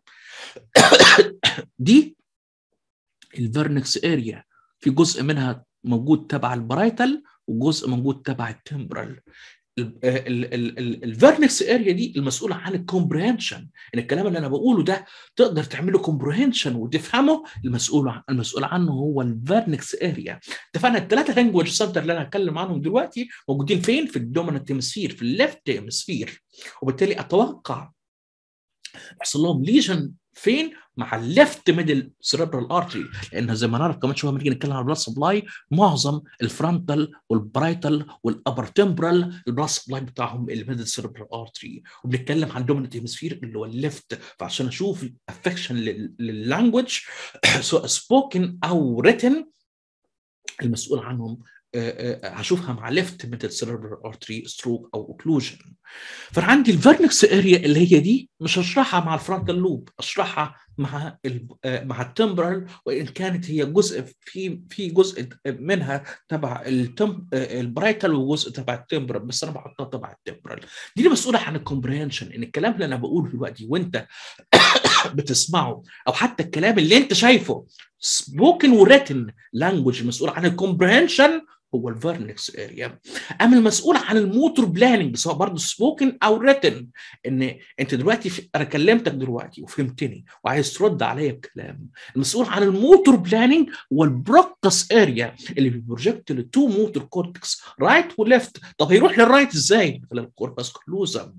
دي الفيرنكس اريا في جزء منها موجود تبع البرايتال وجزء موجود تبع التمبرال الفيرنكس اريا دي المسؤوله عن الكومبريهنشن ان الكلام اللي انا بقوله ده تقدر تعمله كومبريهنشن وتفهمه المسؤول المسؤول عنه هو الفيرنكس اريا اتفقنا الثلاثه لانجوج سنتر اللي انا هتكلم عنهم دلوقتي موجودين فين في الدومينانت هيمسفير في الليفت هيمسفير وبالتالي اتوقع يحصل لهم ليجن فين مع الليفت ميدل سيريبرال ارتري لان زي ما نعرف كمان شويه لما نيجي نتكلم عن البلاد سبلاي معظم الفرونتال والبرايتال والابر تمبرال البلاد سبلاي بتاعهم الميدل سيريبرال ارتري وبنتكلم عن دوميننت هيمسفير اللي هو الليفت فعشان اشوف افكشن لللانجوج سواء سبوكن او ريتن المسؤول عنهم هشوفها مع ليفت ميدل سيريبرال ارتري ستروك او اوكلوجن فانا عندي الفيرنكس اريا اللي هي دي مش هشرحها مع الفرونتال لوب اشرحها مع مع التمبرال وان كانت هي جزء في في جزء منها تبع التم البرايتال وجزء تبع التمبرال بس انا بحطها تبع التمبرال دي اللي مسؤوله عن الكومبريهنشن ان الكلام اللي انا بقوله دلوقتي وانت بتسمعه او حتى الكلام اللي انت شايفه سبوكن وريتن لانجوج المسؤول عن الكومبريهنشن هو الفيرنكس اريا اما المسؤول عن الموتور بلاننج سواء برضه سبوكن او ريتن ان انت دلوقتي في... انا كلمتك دلوقتي وفهمتني وعايز ترد عليا بكلام المسؤول عن الموتور بلاننج هو البروكس اريا اللي بيبروجكت للتو موتور كورتكس رايت وليفت طب هيروح للرايت ازاي من خلال الكوربس كلوزم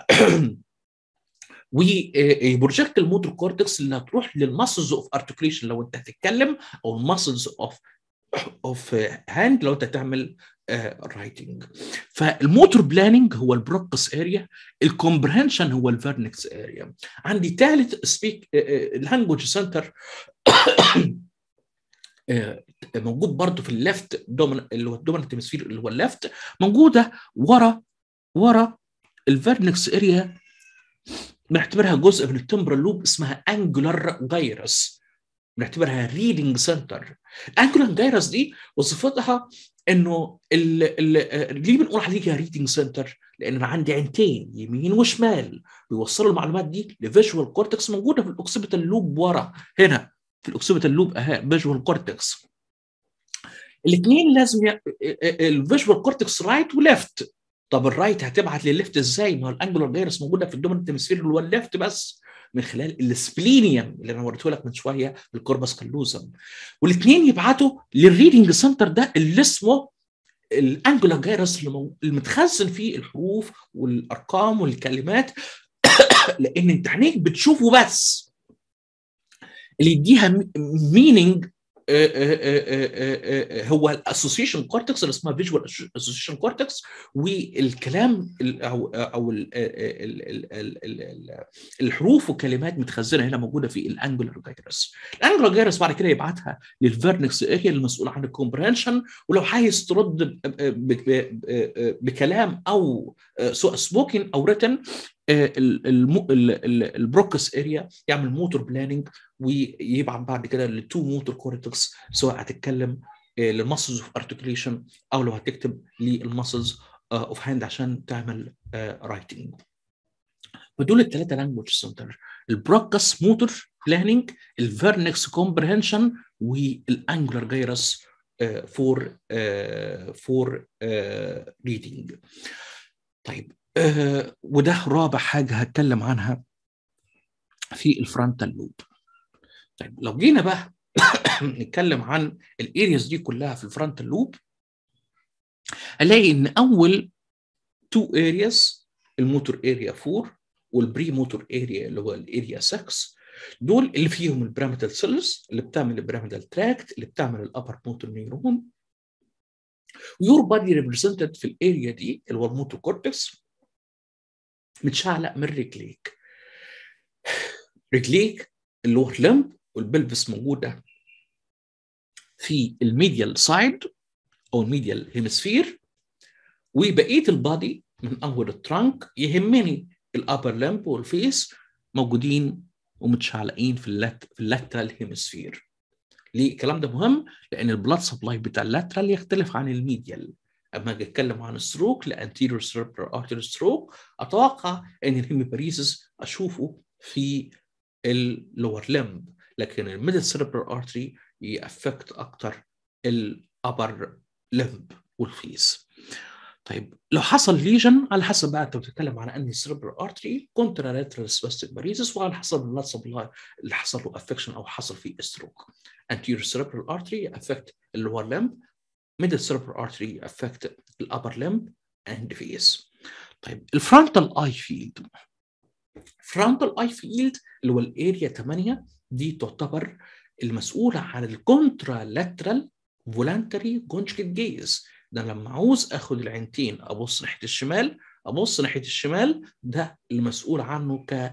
وبروجكت الموتور كورتكس اللي هتروح للماسلز اوف ارتكليشن لو انت هتتكلم او الماسلز اوف اوف هاند لو انت تعمل رايتنج فالموتور بلاننج هو البروكس اريا الكومبرهنشن هو الفيرنكس اريا عندي ثالث سبيك اللانجوج سنتر موجود برضه في الليفت دومن اللي هو الدوميننت هيمسفير اللي هو الليفت موجوده ورا ورا الفيرنكس اريا بنعتبرها جزء من التمبرال لوب اسمها انجولار جايرس بنعتبرها ريدنج سنتر انجولار جايرس دي وظيفتها انه ال ال ليه بنقول عليها ريدنج سنتر؟ لان انا عندي عينتين يمين وشمال بيوصلوا المعلومات دي لفيجوال كورتكس موجوده في الاوكسيبيتال لوب ورا هنا في الاوكسيبيتال لوب اهي فيجوال كورتكس الاثنين لازم ي... الفيجوال كورتكس رايت وليفت طب الرايت هتبعت للليفت ازاي؟ ما هو الانجولار جايرس موجوده في الدوميننت هيمسفير اللي هو الليفت بس من خلال السبلينيوم اللي انا وريته لك من شويه بالكوربس كالوزم والاثنين يبعتوا للريدنج سنتر ده اللي اسمه الانجولار جايرس اللي, مو... اللي متخزن فيه الحروف والارقام والكلمات لان انت عينيك بتشوفه بس اللي يديها مينينج هو الاسوسيشن كورتكس اللي اسمها فيجوال اسوسيشن كورتكس والكلام او او الحروف والكلمات متخزنه هنا موجوده في الانجولار جايرس الانجولار جايرس بعد كده يبعتها للفيرنكس اريا المسؤول عن الكومبريهنشن ولو عايز ترد بكلام او سواء سبوكن او ريتن البروكس اريا يعمل موتور بلاننج ويبعت بعد كده للتو موتور كورتكس سواء هتتكلم للمسلز اوف ارتكليشن او لو هتكتب للمسلز اوف هاند عشان تعمل رايتنج فدول الثلاثه لانجوج سنتر البروكس موتور بلاننج الفيرنكس كومبريهنشن والانجولار جايرس فور فور ريدنج طيب آه وده رابع حاجه هتكلم عنها في الفرونتال لوب طيب لو جينا بقى نتكلم عن الارياز دي كلها في الفرونتال لوب هلاقي ان اول تو ارياز الموتور اريا 4 والبري موتور اريا اللي هو الاريا 6 دول اللي فيهم البيراميدال سيلز اللي بتعمل البيراميدال تراكت اللي بتعمل الابر موتور نيورون ويور بادي ريبريزنتد في الاريا دي اللي هو الموتور كورتكس متشعلق من رجليك رجليك اللور لمب والبلفس موجوده في الميديال سايد او الميديال هيمسفير وبقيه البادي من اول الترانك يهمني الابر لمب والفيس موجودين ومتشعلقين في اللات في اللاترال هيمسفير ليه الكلام ده مهم لان البلاد سبلاي بتاع اللاترال يختلف عن الميديال اما اجي اتكلم عن الستروك الانتيريور سيربرال ارتيري ستروك اتوقع ان الهيميباريسيس اشوفه في اللور لمب لكن الميدل سيربرال ارتري يأفكت اكتر الابر لمب والفيس طيب لو حصل ليجن على حسب بقى انت بتتكلم عن انهي سيربرال ارتري كونترالاترال سباستيك باريزس وعلى حسب البلاد سبلاي اللي حصل له افكشن او حصل فيه ستروك anterior cerebral artery affect اللور limb middle cerebral artery affect الupper limb and face طيب الفرونتال اي فيلد فرونتال اي فيلد اللي هو الاريا 8 دي تعتبر المسؤولة عن الكونترالاترال فولانتري كونجكت جيز ده لما عاوز اخد العينتين ابص ناحيه الشمال ابص ناحيه الشمال ده المسؤول عنه ك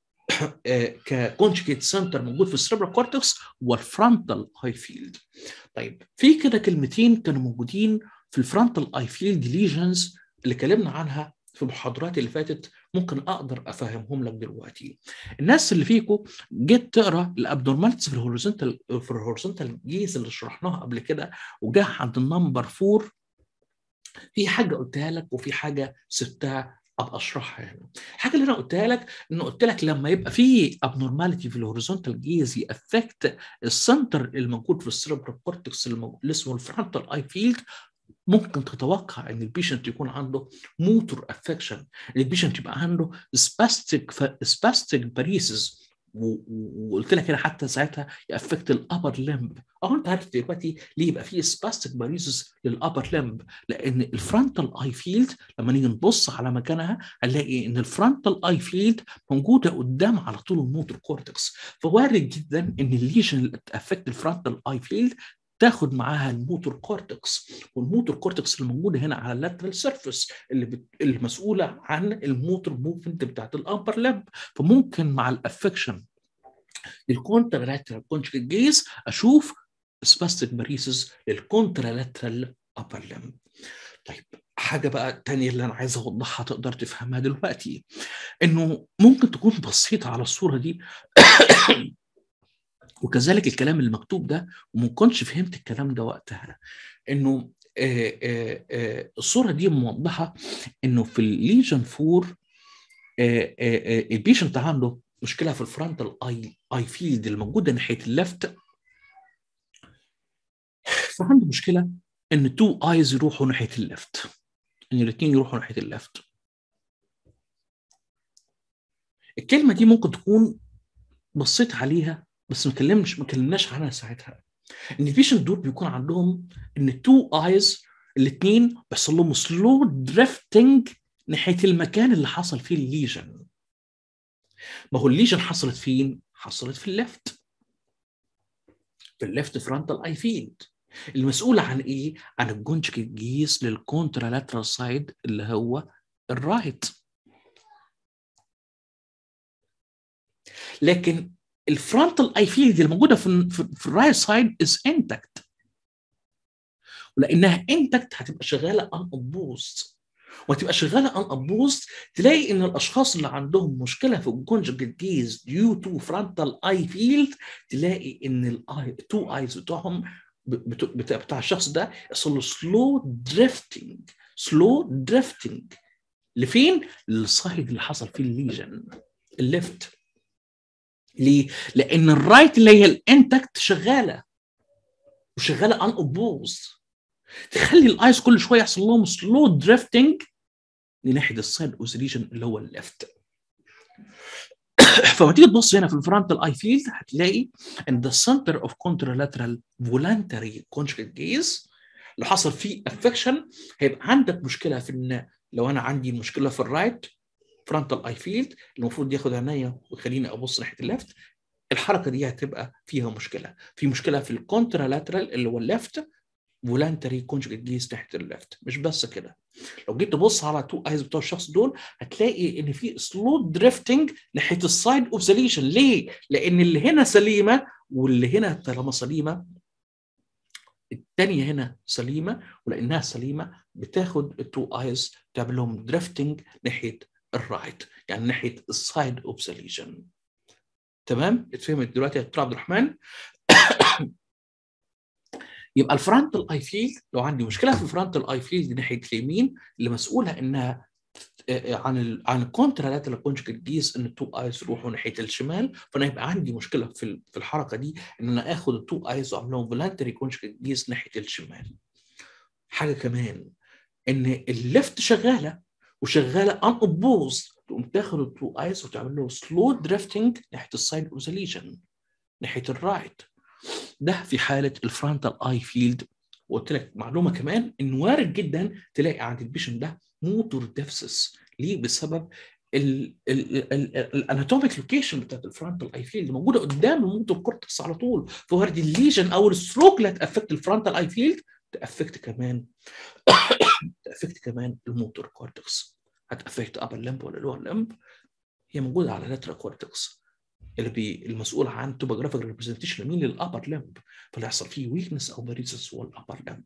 ككونجكيت سنتر موجود في السيربرال كورتكس والفرونتال اي فيلد طيب في كده كلمتين كانوا موجودين في الفرونتال اي فيلد ليجنز اللي اتكلمنا عنها في المحاضرات اللي فاتت ممكن اقدر افهمهم لك دلوقتي الناس اللي فيكم جيت تقرا الابنورماليتيز في الهوريزونتال في الهوريزونتال جيز اللي شرحناها قبل كده وجاه عند النمبر 4 في حاجه قلتها لك وفي حاجه سبتها ابقى اشرحها هنا. الحاجه اللي انا قلتها لك انه قلت لك لما يبقى في ابنورماليتي في الهوريزونتال جيز يأفكت السنتر الموجود في السيربرال كورتكس اللي اسمه الفرونتال اي فيلد ممكن تتوقع ان البيشنت يكون عنده موتور افكشن البيشنت يبقى عنده سباستيك سباستيك باريسز وقلت لك هنا حتى ساعتها يأفكت الابر لمب اهو انت عارف دلوقتي ليه يبقى فيه سباستيك باريسز للابر لمب لان الفرونتال اي فيلد لما نيجي نبص على مكانها هنلاقي ان الفرونتال اي فيلد موجوده قدام على طول الموتور كورتكس فوارد جدا ان الليجن اللي تأفكت الفرونتال اي فيلد تاخد معاها الموتور كورتكس والموتور كورتكس الموجوده هنا على اللاترال سيرفيس اللي بت... المسؤوله عن الموتور موفمنت بتاعت الامبر لاب فممكن مع الافكشن الكونترالاترال كونجكت جيز اشوف سباستيك باريسز للكونترالاترال ابر لمب طيب حاجه بقى الثانيه اللي انا عايز اوضحها تقدر تفهمها دلوقتي انه ممكن تكون بصيت على الصوره دي وكذلك الكلام المكتوب ده وما كنتش فهمت الكلام ده وقتها انه آآ آآ الصوره دي موضحه انه في الليجن 4 البيشنت عنده مشكله في الفرونتال اي اي فيلد الموجوده ناحيه الليفت فعنده مشكله ان تو ايز يروحوا ناحيه الليفت ان الاثنين يروحوا ناحيه الليفت الكلمه دي ممكن تكون بصيت عليها بس ما كلمناش ما كلمناش عنها ساعتها ان البيشنت دول بيكون عندهم ان التو ايز الاثنين بيحصل لهم سلو دريفتنج ناحيه المكان اللي حصل فيه الليجن ما هو الليجن حصلت فين؟ حصلت في الليفت في الليفت فرونتال اي فيلد المسؤولة عن ايه؟ عن الجونجكت جيس للكونترالاترال سايد اللي هو الرايت لكن الفرونتال اي فيلد اللي موجوده في في الرايت سايد از انتكت ولانها انتكت هتبقى شغاله ان ابوست وتبقى شغاله ان ابوست تلاقي ان الاشخاص اللي عندهم مشكله في الكونجكت جيز ديو تو فرونتال اي فيلد تلاقي ان الاي تو ايز بتوعهم بتاع, بتاع الشخص ده يحصل له سلو دريفتنج سلو دريفتنج لفين؟ للسايد اللي حصل فيه الليجن الليفت ليه؟ لان الرايت اللي هي الانتكت شغاله وشغاله ان اوبوز تخلي الايس كل شويه يحصل لهم سلو دريفتنج لناحيه السايد اوزريشن اللي هو الليفت فما تيجي تبص هنا في الفرونتال اي فيلد هتلاقي ان ذا سنتر اوف كونترالاترال فولانتري كونجكت جيز لو حصل فيه افكشن هيبقى عندك مشكله في ان لو انا عندي مشكله في الرايت فرونتال اي فيلد المفروض ياخد عينيا ويخليني ابص ناحيه الليفت الحركه دي هتبقى فيها مشكله في مشكله في الكونترالاترال اللي هو الليفت فولانتري كونجكت جيز ناحيه الليفت مش بس كده لو جيت تبص على تو ايز بتوع الشخص دول هتلاقي ان في سلو دريفتنج ناحيه السايد اوف ذا ليجن ليه؟ لان اللي هنا سليمه واللي هنا طالما سليمه الثانيه هنا سليمه ولانها سليمه بتاخد التو ايز تعمل لهم دريفتنج ناحيه الرايت يعني ناحيه السايد اوف ذا ليجن تمام اتفهمت دلوقتي يا دكتور عبد الرحمن يبقى الفرونتال اي فيلد لو عندي مشكله في الفرونتال اي فيلد ناحيه اليمين اللي مسؤوله انها عن ال عن الكونترالاترال كونجكت جيز ان التو ايز يروحوا ناحيه الشمال فانا يبقى عندي مشكله في في الحركه دي ان انا اخد التو ايز واعمل لهم فولانتري كونجكت جيز ناحيه الشمال. حاجه كمان ان الليفت شغاله وشغاله ان اوبوز تقوم تاخد التو ايز وتعمل له سلو دريفتنج ناحيه السايد اوف ذا ليجن ناحيه الرايت. ده في حاله الفرونتال اي فيلد وقلت لك معلومه كمان ان وارد جدا تلاقي عند البيشن ده موتور ديفسس ليه بسبب الاناتوميك لوكيشن بتاعت الفرونتال اي فيلد موجوده قدام الموتور كورتكس على طول فوارد الليجن او الستروك اللي هتافكت الفرونتال اي فيلد تافكت كمان تافكت كمان الموتور كورتكس هتافكت ابر لمب ولا لور لمب هي موجوده على لاترال كورتكس اللي بي المسؤول عن توبوجرافيك ريبريزنتيشن مين للابر لمب فاللي يحصل فيه ويكنس او باريسس هو الابر لمب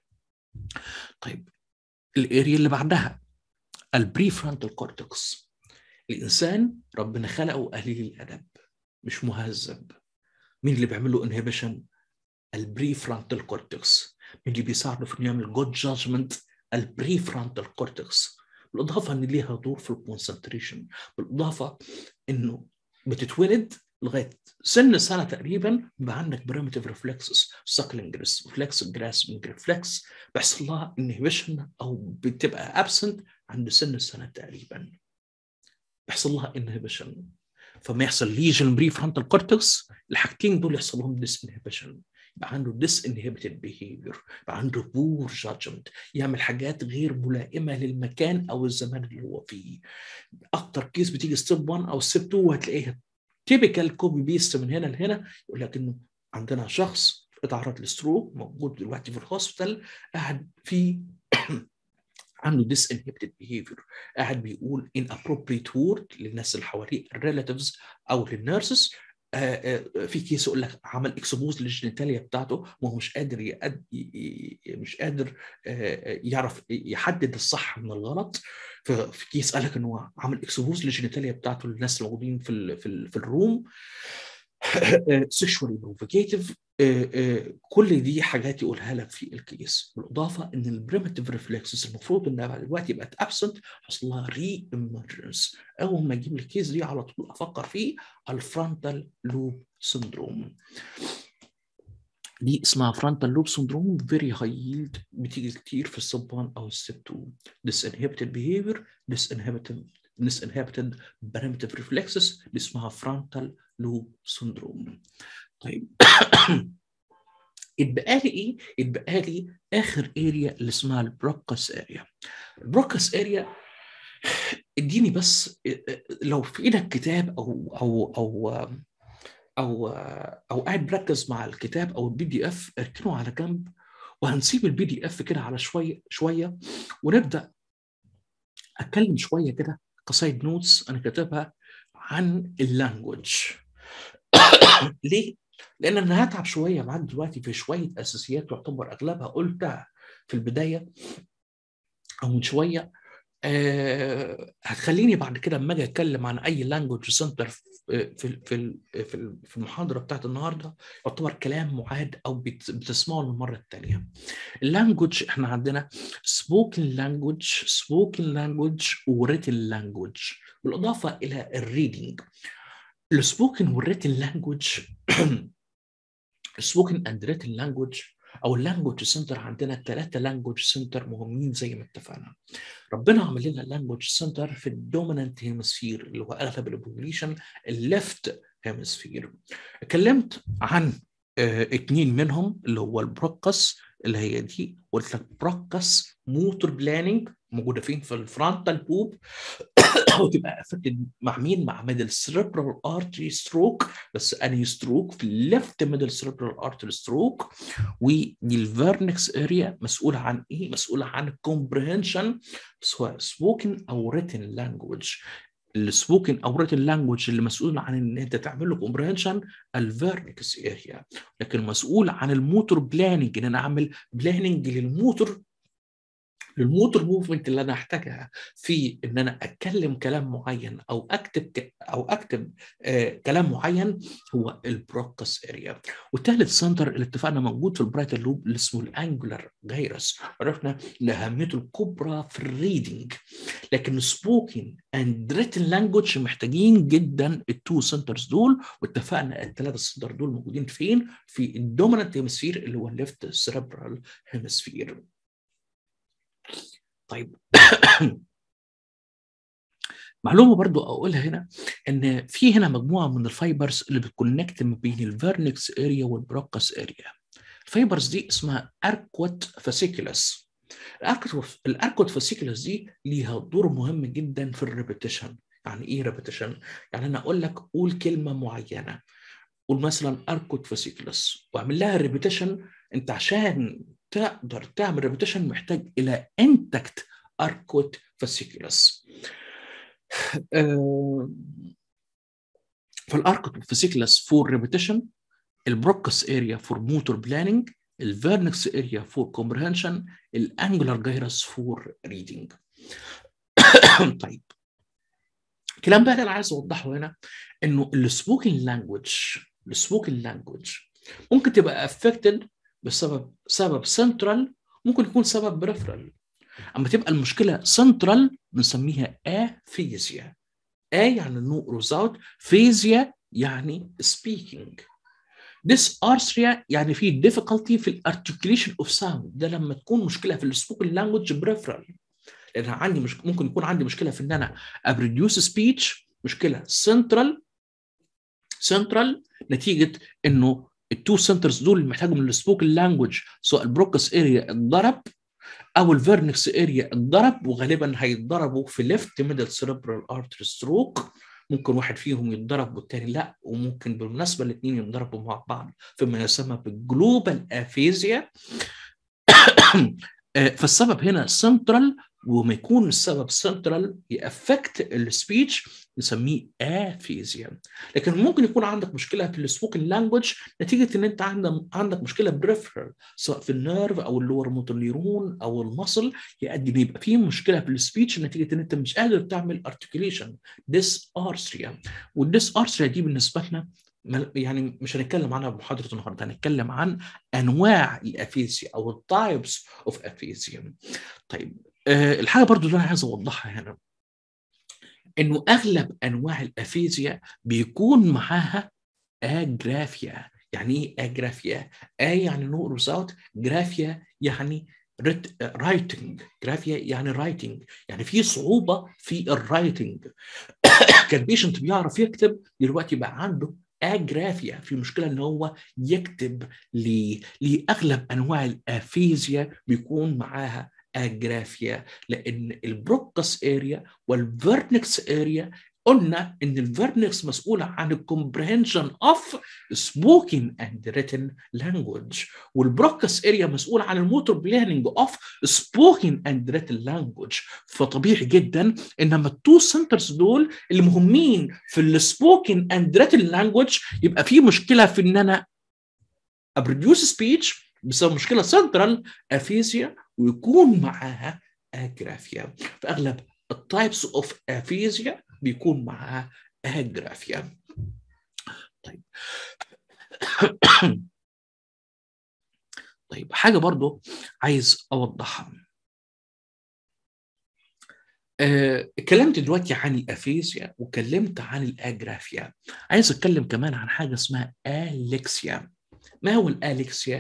طيب الاريا اللي بعدها البري فرونتال كورتكس الانسان ربنا خلقه قليل الادب مش مهذب مين اللي بيعمل له انهبيشن البري فرونتال كورتكس مين اللي بيساعده في انه يعمل جود جادجمنت البري فرونتال كورتكس بالاضافه ان ليها دور في الكونسنتريشن بالاضافه انه بتتولد لغايه سن سنه تقريبا بيبقى عندك بريمتيف ريفلكسز ساكلينج ريفلكس جراسبنج ريفلكس بيحصل لها انهبيشن او بتبقى ابسنت عند سن السنه تقريبا بيحصل لها انهبيشن فما يحصل ليجن بري فرونتال كورتكس الحاجتين دول يحصل لهم ديس انهبيشن يبقى عنده ديس انهبيتد بيهيفير يبقى عنده بور جادجمنت يعمل حاجات غير ملائمه للمكان او الزمان اللي هو فيه اكتر كيس بتيجي ستيب 1 او ستيب 2 وهتلاقيها تيبيكال كوبي بيست من هنا لهنا يقول لك انه عندنا شخص اتعرض لستروك موجود دلوقتي في الهوسبيتال قاعد في عنده ديس انهبيتد بيهيفير قاعد بيقول ان ابروبريت وورد للناس اللي حواليه الريلاتيفز او للنيرسز في كيس يقول لك عمل اكسبوز للجينيتاليا بتاعته وهو مش قادر يقد... مش قادر يعرف يحدد الصح من الغلط ففي كيس قال لك ان هو عمل اكسبوز للجينيتاليا بتاعته للناس الموجودين في ال في, ال في الروم سيكشوالي بروفيكيتيف كل دي حاجات يقولها لك في الكيس بالاضافه ان البريمتيف ريفلكسز المفروض انها بعد دلوقتي بقت ابسنت حصل لها ري ايمرجنس اول ما اجيب الكيس دي على طول افكر فيه الفرونتال لوب سندروم دي اسمها فرونتال لوب سندروم فيري هاي ييلد بتيجي كتير في السب 1 او السب 2 ديس انهبيتد بيهيفير ديس انهبيتد ديس انهبيتد بريمتيف ريفلكسز دي اسمها فرونتال لوب سندروم طيب اتبقى لي ايه؟ اتبقى لي اخر اريا اللي اسمها البروكس اريا. البروكس اريا اديني بس لو في ايدك كتاب او او او او او قاعد مركز مع الكتاب او البي دي اف اركنه على جنب وهنسيب البي دي اف كده على شويه شويه ونبدا اتكلم شويه كده كسايد نوتس انا كاتبها عن اللانجوج ليه؟ لان انا هتعب شويه معاك دلوقتي في شويه اساسيات تعتبر اغلبها قلتها في البدايه او من شويه آه هتخليني بعد كده لما اجي اتكلم عن اي لانجوج سنتر في في في في المحاضره بتاعت النهارده يعتبر كلام معاد او بتسمعه للمره الثانيه. اللانجوج احنا عندنا سبوكن لانجوج سبوكن لانجوج وريتن لانجوج بالاضافه الى الريدنج. السبوكن والريتن لانجوج السبوكن اند ريتن لانجوج او اللانجوج سنتر عندنا ثلاثه لانجوج سنتر مهمين زي ما اتفقنا ربنا عمل لنا اللانجوج سنتر في الدومينانت هيمسفير اللي هو اغلب البوبوليشن الليفت هيمسفير اتكلمت عن اه اتنين منهم اللي هو البروكس اللي هي دي قلت لك بروكس موتور بلاننج موجوده فين في الفرونتال لوب وتبقى افكتد مع مين مع ميدل سيربرال ارتري ستروك بس انهي ستروك في الليفت ميدل سيربرال ارتري ستروك ودي الفيرنكس اريا مسؤوله عن ايه مسؤوله عن الكومبريهنشن سواء سبوكن او ريتن لانجوج السبوكن او ريتن لانجوج اللي مسؤول عن ان انت تعمل له كومبريهنشن الفيرنكس اريا لكن مسؤول عن الموتور بلاننج ان انا اعمل بلاننج للموتور للموتور موفمنت اللي انا احتاجها في ان انا اتكلم كلام معين او اكتب ك... او اكتب آه كلام معين هو البروكس اريا والثالث سنتر اللي اتفقنا موجود في البرايتال لوب اللي اسمه الانجولار جايرس عرفنا لاهميته الكبرى في الريدنج لكن سبوكين اند ريتن لانجوج محتاجين جدا التو سنترز دول واتفقنا الثلاثه سنتر دول موجودين فين في الدومينانت هيمسفير اللي هو الليفت سيربرال هيمسفير طيب معلومه برضو اقولها هنا ان في هنا مجموعه من الفايبرز اللي بتكونكت ما بين الفيرنكس اريا والبروكس اريا الفايبرز دي اسمها اركوت فاسيكولس الاركوت الاركوت فاسيكولس دي ليها دور مهم جدا في الريبيتيشن يعني ايه ريبيتيشن يعني انا اقول لك قول كلمه معينه قول مثلا اركوت فاسيكولس واعمل لها ريبيتيشن انت عشان تقدر تعمل ريبيتيشن محتاج الى انتكت اركوت فاسيكولس فالاركوت فاسيكولس فور ريبيتيشن البروكس اريا فور موتور بلاننج الفيرنكس اريا فور كومبريهنشن الانجولار جايرس فور ريدنج طيب الكلام بقى اللي انا عايز اوضحه هنا انه السبوكن لانجوج السبوكن لانجوج ممكن تبقى افكتد بسبب سبب سنترال ممكن يكون سبب بريفرال اما تبقى المشكله سنترال بنسميها افيزيا A يعني نو روزاوت فيزيا يعني speaking dysarthria يعني في difficulty في الارتكيوليشن اوف ساوند ده لما تكون مشكله في السبوكن لانجوج بريفرال لان عندي مش... ممكن يكون عندي مشكله في ان انا ابريديوس سبيتش مشكله سنترال سنترال نتيجه انه التو سنترز دول اللي محتاجهم للسبوكن لانجوج سواء البروكس اريا اتضرب او الفيرنكس اريا اتضرب وغالبا هيتضربوا في ليفت ميدل سيربرال ارتري ستروك ممكن واحد فيهم يتضرب والتاني لا وممكن بالمناسبه الاثنين يتضربوا مع بعض فيما يسمى بالجلوبال افيزيا فالسبب هنا سنترال وما يكون السبب سنترال يأفكت السبيتش نسميه افيزيا لكن ممكن يكون عندك مشكله في السبوكن لانجوج نتيجه ان انت عندك عندك مشكله بريفرال سواء في النيرف او اللور موتور نيرون او المصل يؤدي ان يبقى في مشكله في السبيتش نتيجه ان انت مش قادر تعمل ارتكيوليشن ديس ارثريا والديس ارثريا دي بالنسبه لنا يعني مش هنتكلم عنها بمحاضره النهارده هنتكلم عن انواع الافيزيا او التايبس اوف افيزيا طيب أه الحاجه برضو اللي انا عايز اوضحها هنا انه اغلب انواع الافيزيا بيكون معاها اجرافيا يعني ايه اجرافيا ا يعني نو روزاوت جرافيا يعني رايتنج جرافيا يعني رايتنج يعني في صعوبه في الرايتنج كان بيشنت بيعرف يكتب دلوقتي بقى عنده اجرافيا في مشكله ان هو يكتب ليه؟ لاغلب انواع الافيزيا بيكون معاها اجرافيا لان البروكس اريا والفيرنكس اريا قلنا ان الفيرنكس مسؤوله عن الكومبريهنشن اوف سبوكين اند ريتن لانجوج والبروكس اريا مسؤوله عن الموتور بلاننج اوف سبوكين اند ريتن لانجوج فطبيعي جدا ان لما التو سنترز دول اللي مهمين في السبوكين اند ريتن لانجوج يبقى في مشكله في ان انا ابروديوس سبيتش بسبب مشكله سنترال افيزيا ويكون معاها اجرافيا في اغلب التايبس اوف افيزيا بيكون معاها اجرافيا طيب طيب حاجه برضو عايز اوضحها آه، اتكلمت دلوقتي عن الافيزيا وكلمت عن الاجرافيا عايز اتكلم كمان عن حاجه اسمها اليكسيا ما هو الاليكسيا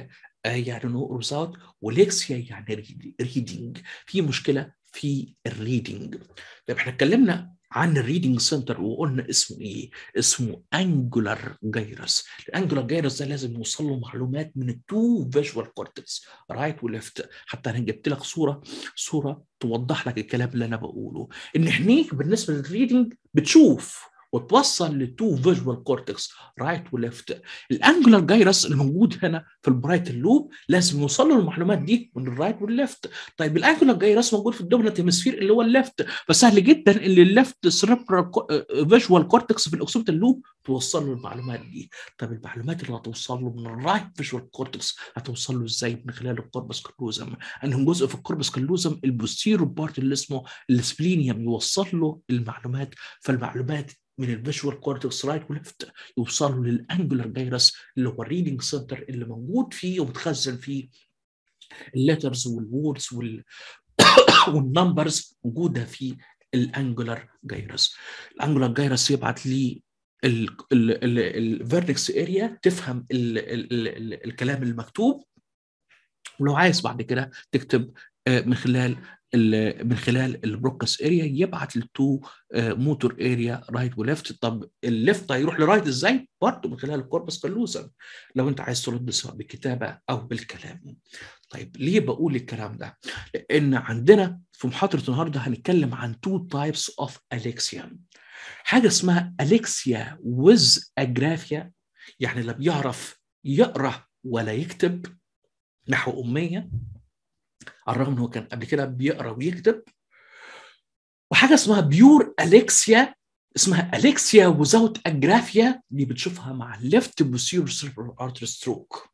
يعني نو ريزاوت وليكسيا يعني ريدنج في مشكله في الريدنج طيب احنا اتكلمنا عن الريدنج سنتر وقلنا اسمه ايه؟ اسمه انجولار جايرس، الانجولار جايرس ده لازم يوصل له معلومات من التو فيجوال كورتكس رايت وليفت، حتى انا جبت لك صوره صوره توضح لك الكلام اللي انا بقوله، ان عينيك بالنسبه للريدنج بتشوف وتوصل للتو فيجوال كورتكس رايت وليفت الانجولار جايرس الموجود هنا في البرايت اللوب لازم يوصل له المعلومات دي من الرايت والليفت طيب الانجولار جايرس موجود في الدومينانت هيمسفير اللي هو الليفت فسهل جدا ان الليفت سيربرال فيجوال كورتكس في الاوكسيبيتال لوب توصل له المعلومات دي طيب المعلومات اللي هتوصل له من الرايت فيجوال كورتكس هتوصل له ازاي من خلال الكوربس كالوزم عندهم جزء في الكوربس كالوزم البوستيرو بارت اللي اسمه السبلينيوم يوصل له المعلومات فالمعلومات من الفيجوال كورتكس رايت وليفت يوصلوا للانجولار جايرس اللي هو الريدنج سنتر اللي موجود فيه ومتخزن فيه الليترز والوردز وال والنمبرز موجوده في الانجولار جايرس الانجولار جايرس يبعت لي الفيرنكس اريا تفهم ال ال ال الكلام المكتوب ولو عايز بعد كده تكتب من خلال من خلال البروكس اريا يبعت للتو موتور اريا رايت وليفت طب الليفت هيروح لرايت ازاي؟ برضه من خلال الكوربس كالوزم لو انت عايز ترد سواء بالكتابه او بالكلام. طيب ليه بقول الكلام ده؟ لان عندنا في محاضره النهارده هنتكلم عن تو تايبس اوف اليكسيا. حاجه اسمها اليكسيا ويز اجرافيا يعني لا بيعرف يقرا ولا يكتب نحو اميه على الرغم ان هو كان قبل كده بيقرا ويكتب وحاجه اسمها بيور اليكسيا اسمها اليكسيا وزاوت اجرافيا دي بتشوفها مع الليفت بوسيور سيربرال ارتر ستروك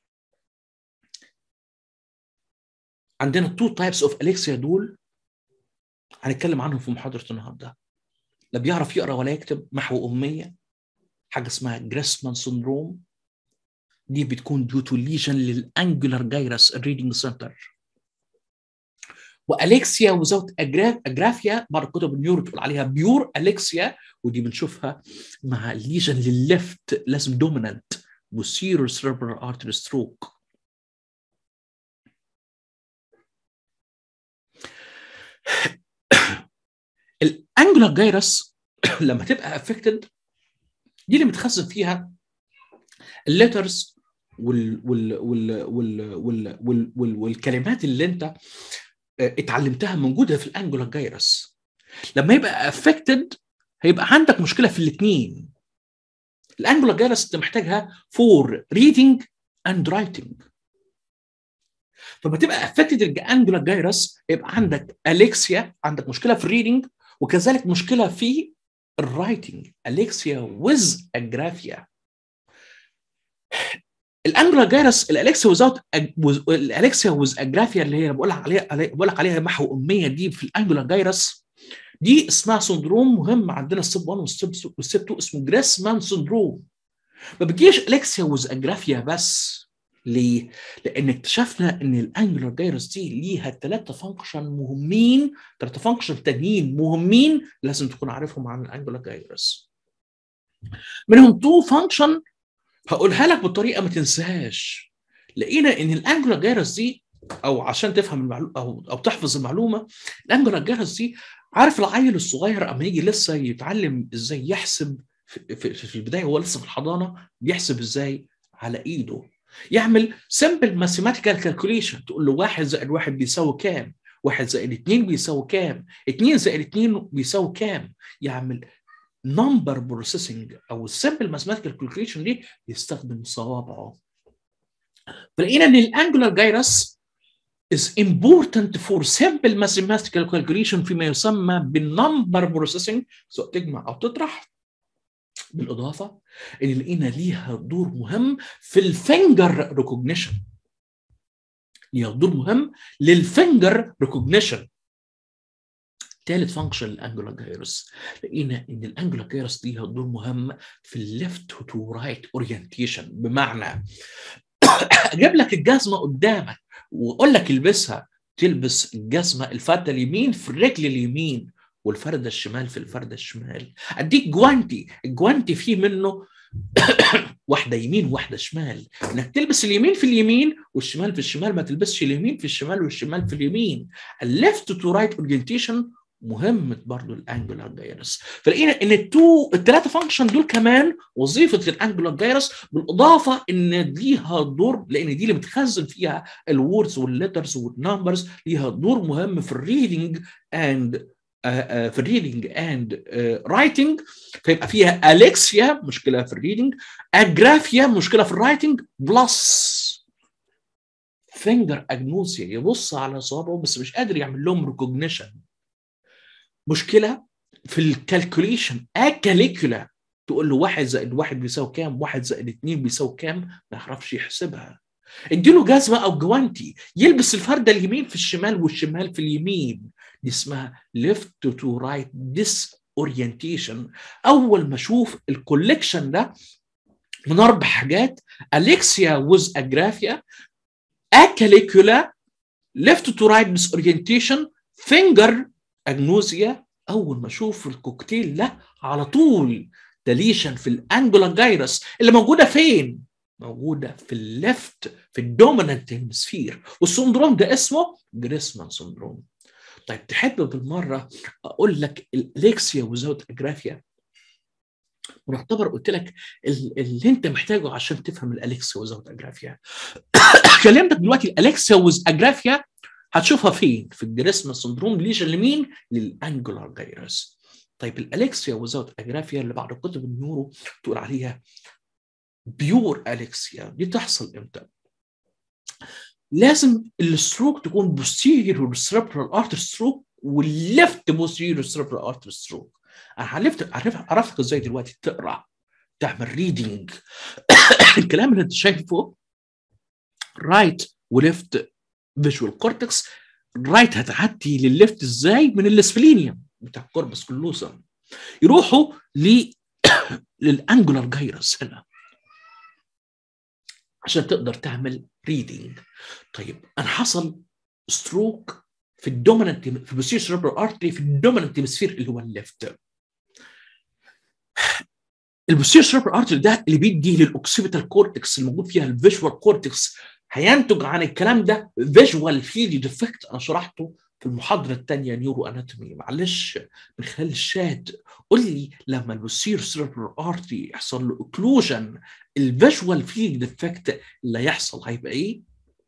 عندنا تو تايبس اوف اليكسيا دول هنتكلم عنهم في محاضره النهارده لا بيعرف يقرا ولا يكتب محو اميه حاجه اسمها جريسمان سندروم دي بتكون ديو تو ليجن للانجولار جايرس الريدنج سنتر واليكسيا وزوت اجرافيا بعض كتب النيورو تقول عليها بيور اليكسيا ودي بنشوفها مع ليجن للليفت لازم دومينانت بوسيرو سيربرال ارتري ستروك الانجولار جايرس لما تبقى افكتد دي اللي متخزن فيها الليترز وال وال وال وال وال وال وال والكلمات اللي انت اتعلمتها موجوده في الانجولار جايرس لما يبقى افكتد هيبقى عندك مشكله في الاثنين الانجولار جايرس انت محتاجها فور ريدنج اند رايتنج فلما تبقى افكتد الانجولار جايرس يبقى عندك اليكسيا عندك مشكله في الريدنج وكذلك مشكله في الرايتنج اليكسيا ويز اجرافيا الانجولار جايرس الالكسيا وزاوت الالكسيا ويز اجرافيا اللي هي بقول لك عليها بقول لك عليها محو اميه دي في الانجولار جايرس دي اسمها سندروم مهم عندنا الستيب 1 والستيب والستيب 2 اسمه جريسمان سندروم ما بتجيش الكسيا ويز اجرافيا بس ليه؟ لان اكتشفنا ان الانجولار جايرس دي ليها ثلاثه فانكشن مهمين ثلاثه فانكشن تانيين مهمين لازم تكون عارفهم عن الانجولار جايرس منهم تو فانكشن هقولها لك بطريقه ما تنساهاش لقينا ان الانجولار جايرس دي او عشان تفهم المعلومه او او تحفظ المعلومه الانجولار جايرس دي عارف العيل الصغير اما يجي لسه يتعلم ازاي يحسب في, في, في البدايه هو لسه في الحضانه بيحسب ازاي على ايده يعمل سمبل ماثيماتيكال كالكوليشن تقول له واحد زائد واحد بيساوي كام؟ واحد زائد اثنين بيساوي كام؟ اثنين زائد اثنين بيساوي كام؟ يعمل نمبر بروسيسنج او السمبل ماثيماتيكال كالكوليشن دي يستخدم صوابعه. فلقينا ان الانجولار جايرس is important for simple mathematical calculation فيما يسمى بالنمبر بروسيسنج سواء تجمع او تطرح بالاضافه ان لقينا ليها دور مهم في الفينجر ريكوجنيشن ليها دور مهم للفينجر ريكوجنيشن ثالث فانكشن الانجولار جايرس لقينا ان الانجولار جايرس ليها دور مهم في الليفت تو رايت اورينتيشن بمعنى اجيب لك الجزمه قدامك واقول لك البسها تلبس الجزمه الفرده اليمين في الرجل اليمين والفرده الشمال في الفرده الشمال اديك جوانتي الجوانتي فيه منه واحده يمين وواحده شمال انك تلبس اليمين في اليمين والشمال في الشمال ما تلبسش اليمين في الشمال والشمال في اليمين الليفت تو رايت اورينتيشن مهمة برضو الانجولار جايرس فلقينا ان التو الثلاثه فانكشن دول كمان وظيفه الانجولار جايرس بالاضافه ان ليها دور لان دي اللي بتخزن فيها الوردز والليترز والنمبرز ليها دور مهم في الريدنج اند في الريدنج اند رايتنج فيبقى فيها اليكسيا مشكله في الريدنج اجرافيا مشكله في الرايتنج بلس فينجر اجنوسيا يبص على صوابعه بس مش قادر يعمل لهم ريكوجنيشن مشكله في الكالكوليشن اكاليكولا تقول له واحد زائد واحد بيساوي كام؟ واحد زائد اتنين بيساوي كام؟ ما يعرفش يحسبها. اديله جزمه او جوانتي يلبس الفرده اليمين في الشمال والشمال في اليمين دي اسمها ليفت تو رايت ديس اورينتيشن اول ما اشوف الكوليكشن ده من اربع حاجات اليكسيا ويز اجرافيا اكاليكولا ليفت تو رايت ديس اورينتيشن فينجر اجنوزيا اول ما اشوف الكوكتيل ده على طول دليشن في الانجولا جايرس اللي موجوده فين؟ موجوده في الليفت في الدومينانت هيمسفير والسندروم ده اسمه جريسمان سندروم طيب تحب بالمره اقول لك الاليكسيا وزاوت اجرافيا ونعتبر قلت لك اللي انت محتاجه عشان تفهم الاليكسيا وزاوت اجرافيا كلمتك دلوقتي الاليكسيا وز اجرافيا هتشوفها فين؟ في الجريسما سندروم ليش لمين؟ للانجولار جايرس. طيب الالكسيا وزاوت اجرافيا اللي بعد كتب النيورو تقول عليها بيور الكسيا دي تحصل امتى؟ لازم الستروك تكون بوستيريور سيربرال ارتر ستروك والليفت بوستيريور سيربرال ارتر ستروك. انا عرفت عرفتك ازاي دلوقتي تقرا تعمل ريدنج الكلام اللي انت شايفه رايت وليفت فيجوال كورتكس رايت هتعدي للليفت ازاي من الاسفلينيوم بتاع الكوربس كلوسم يروحوا ل للانجولار جايرس هنا عشان تقدر تعمل ريدنج طيب انا حصل ستروك في الدومينانت في البوستير سيربرال ارتري في الدومينانت هيمسفير اللي هو الليفت البوستير سيربرال ارتري ده اللي بيدي للاوكسيبيتال كورتكس الموجود فيها الفيجوال كورتكس هينتج عن الكلام ده فيجوال فيلد ديفكت انا شرحته في المحاضره الثانيه نيورو اناتومي معلش من خلال الشات قول لي لما البوستير سيربرال ارتري يحصل له اوكلوجن الفيجوال فيلد ديفكت اللي هيحصل هيبقى ايه؟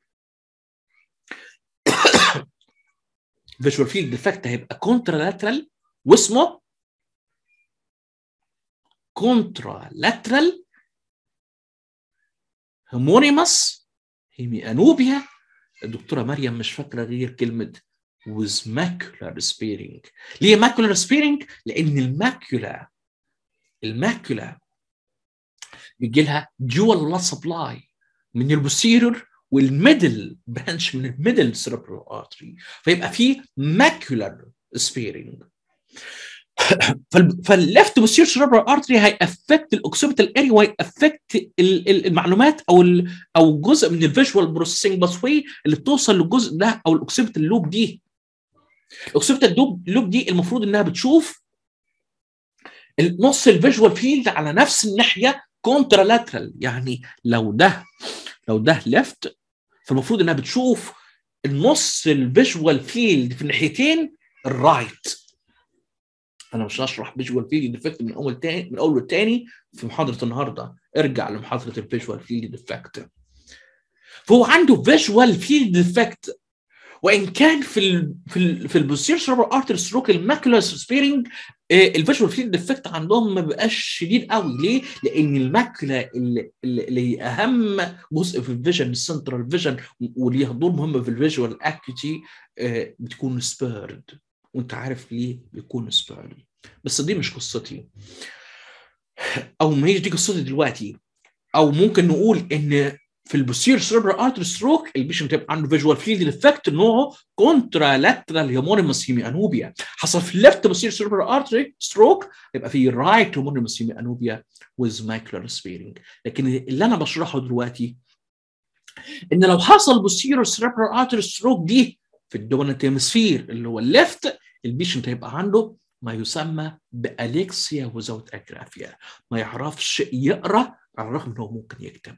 فيجوال فيلد ديفكت هيبقى كونترالاترال واسمه كونترالاترال هيمونيمس هيمي انوبيا الدكتوره مريم مش فاكره غير كلمه with macular sparing ليه macular sparing لان الماكيولا الماكيولا بيجي لها dual blood supply من البوستيريور والميدل برانش من الميدل cerebral artery فيبقى في macular sparing فالليفت بوستير سيربرال ارتري هيأفكت الاوكسيبيتال اريا وهيأفكت المعلومات او او جزء من الفيجوال بروسيسنج باسوي اللي بتوصل للجزء ده او الاوكسيبيتال لوب دي الاوكسيبيتال لوب لوب دي المفروض انها بتشوف نص الفيجوال فيلد على نفس الناحيه كونترالاترال يعني لو ده لو ده ليفت فالمفروض انها بتشوف النص الفيجوال فيلد في الناحيتين الرايت انا مش هشرح فيجوال فيلد ديفكت من اول تاني من اول والتاني في محاضره النهارده ارجع لمحاضره الفيجوال فيلد ديفكت فهو عنده فيجوال فيلد ديفكت وان كان في ال في ال في البوستير سيربرال ارتر ستروك الماكولار سبيرنج الفيجوال فيلد ديفكت عندهم ما بقاش شديد قوي ليه؟ لان الماكولا اللي, اللي اهم جزء في الفيجن السنترال فيجن وليها دور مهم في الفيجوال اكيوتي بتكون سبيرد وانت عارف ليه بيكون سبيرد بس دي مش قصتي او ما هيش دي قصتي دلوقتي او ممكن نقول ان في البوستير سيربرال ارتر ستروك البيشنت هيبقى عنده فيجوال فيلد افكت نوعه كونترا لاترال هيمونيموس هيمي انوبيا حصل في الليفت بوستير سيربرال ارتر ستروك يبقى في رايت هيمونيموس هيمي انوبيا ويز مايكلر سبيرنج لكن اللي انا بشرحه دلوقتي ان لو حصل بوستير سيربرال ارتر ستروك دي في الدومينانت هيمسفير اللي هو الليفت البيشنت هيبقى عنده ما يسمى باليكسيا وزوت اجرافيا ما يعرفش يقرا على الرغم انه ممكن يكتب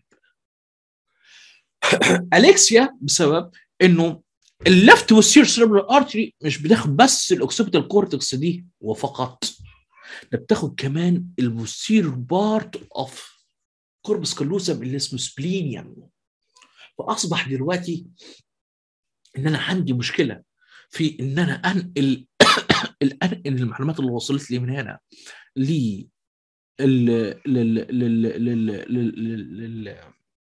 اليكسيا بسبب انه اللفت والسير سيربرال ارتري مش بتاخد بس الاوكسيبيتال كورتكس دي وفقط ده بتاخد كمان البوستير بارت اوف كوربس كالوزم اللي اسمه سبلينيوم فاصبح دلوقتي ان انا عندي مشكله في ان انا انقل انقل المعلومات اللي وصلت لي من هنا ل لل لل لل لل لل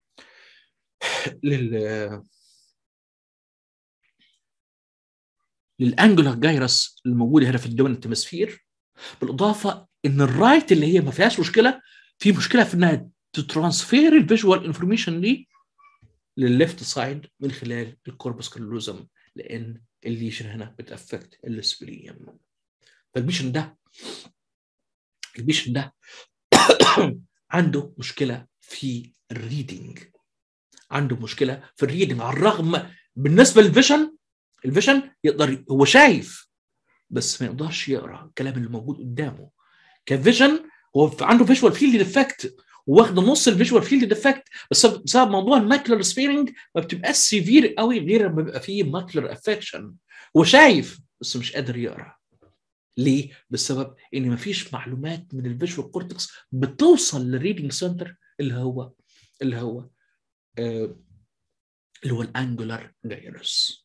لل لل للانجولار جايرس الموجوده هنا في الدوميننت هيمسفير بالاضافه ان الرايت اللي هي ما فيهاش مشكله في مشكله في انها تترانسفير الفيجوال انفورميشن دي للليفت سايد من خلال الكوربس كالوزم لان الليشن هنا بتافكت السبليم فالبيشن ده البيشن ده عنده مشكله في الريدنج عنده مشكله في الريدنج على الرغم بالنسبه للفيجن الفيجن يقدر هو شايف بس ما يقدرش يقرا الكلام اللي موجود قدامه كفيجن هو عنده فيجوال فيلد ديفكت واخد نص الفيجوال فيلد ديفكت بس بسبب موضوع الماكلر سبيرنج ما بتبقاش سيفير قوي غير لما بيبقى فيه ماكلر افكشن هو شايف بس مش قادر يقرا ليه؟ بسبب ان مفيش معلومات من الفيجوال كورتكس بتوصل للريدنج سنتر اللي هو اللي هو آه اللي هو الانجولار جايرس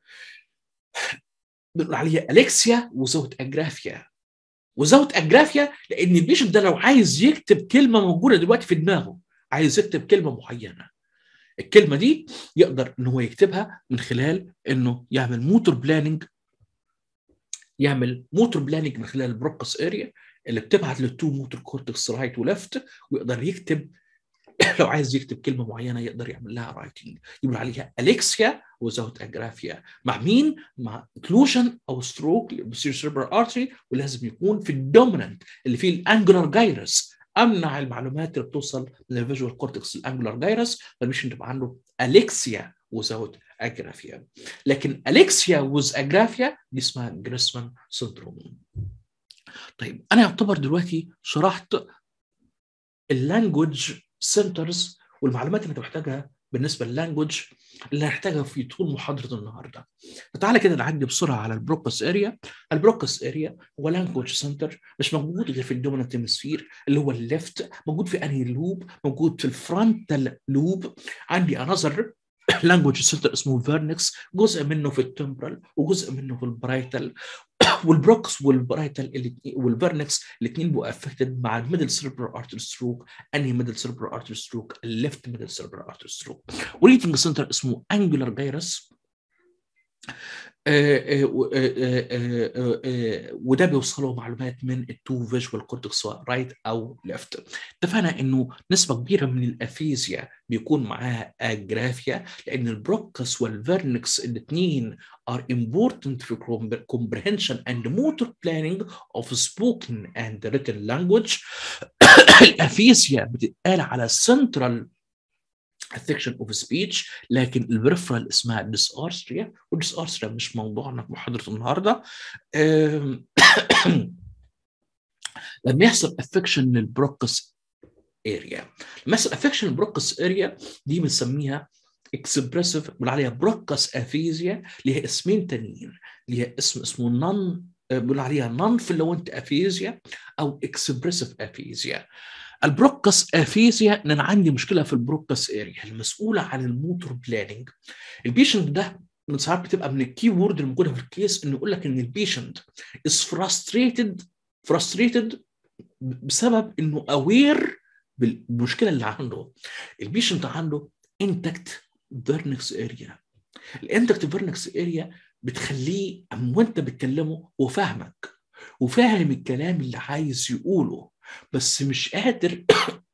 بنقول عليها اليكسيا وزوت اجرافيا وزوت اجرافيا لان البيشنت ده لو عايز يكتب كلمه موجوده دلوقتي في دماغه عايز يكتب كلمه معينه الكلمه دي يقدر ان هو يكتبها من خلال انه يعمل موتور بلاننج يعمل موتور بلاننج من خلال البروكس اريا اللي بتبعت للتو موتور كورتكس رايت وليفت ويقدر يكتب لو عايز يكتب كلمه معينه يقدر يعمل لها رايتنج يقول عليها اليكسيا وزوت اجرافيا مع مين؟ مع كلوجن او ستروك بيصير سيربرال ارتري ولازم يكون في الدوميننت اللي فيه الانجولار جايرس امنع المعلومات اللي بتوصل للفيجوال كورتكس الانجولار جايرس فمش تبقى عنده اليكسيا وزوت اجرافيا لكن اليكسيا وز اجرافيا دي اسمها جريسمان سندروم طيب انا يعتبر دلوقتي شرحت اللانجوج سنترز والمعلومات اللي انت محتاجها بالنسبه للانجوج اللي هنحتاجها في طول محاضره النهارده. تعالى كده نعدي بسرعه على البروكس اريا، البروكس اريا هو لانجوج سنتر مش موجود غير في الدومينانت هيمسفير اللي هو الليفت، موجود في انهي لوب؟ موجود في الفرونتال لوب، عندي انذر لانجوج سنتر اسمه فيرنكس جزء منه في التمبرال وجزء منه في البرايتال والبروكس والبرايتال والفيرنكس الاثنين بيبقوا افكتد مع الميدل سيربرال ارتر ستروك انهي ميدل سيربرال ارتر ستروك الليفت ميدل سيربرال ارتر ستروك وريتنج سنتر اسمه انجولار جايرس وده بيوصله معلومات من التو فيجوال كورتكس سواء رايت او ليفت اتفقنا انه نسبه كبيره من الافيزيا بيكون معاها اجرافيا لان البروكس والفيرنكس الاثنين are important for comprehension and motor planning of spoken and written language الافيزيا بتتقال على central affection of speech لكن البريفرال اسمها ديسارستريا والديسارستريا مش موضوعنا في محاضره النهارده لما يحصل افكشن للبروكس اريا لما يحصل افكشن للبروكس اريا دي بنسميها اكسبريسيف بنقول عليها بروكس افيزيا ليها اسمين تانيين ليها اسم اسمه نون بنقول عليها نون فلوينت افيزيا او اكسبريسيف افيزيا البروكس افيزيا ان انا عندي مشكله في البروكس اريا المسؤوله عن الموتور بلاننج البيشنت ده من ساعات بتبقى من الكي وورد الموجوده في الكيس انه يقول لك ان البيشنت از فرستريتد فرستريتد بسبب انه اوير بالمشكله اللي عنده البيشنت عنده انتكت فيرنكس اريا الانتكت فيرنكس اريا بتخليه وانت بتكلمه وفاهمك وفاهم الكلام اللي عايز يقوله بس مش قادر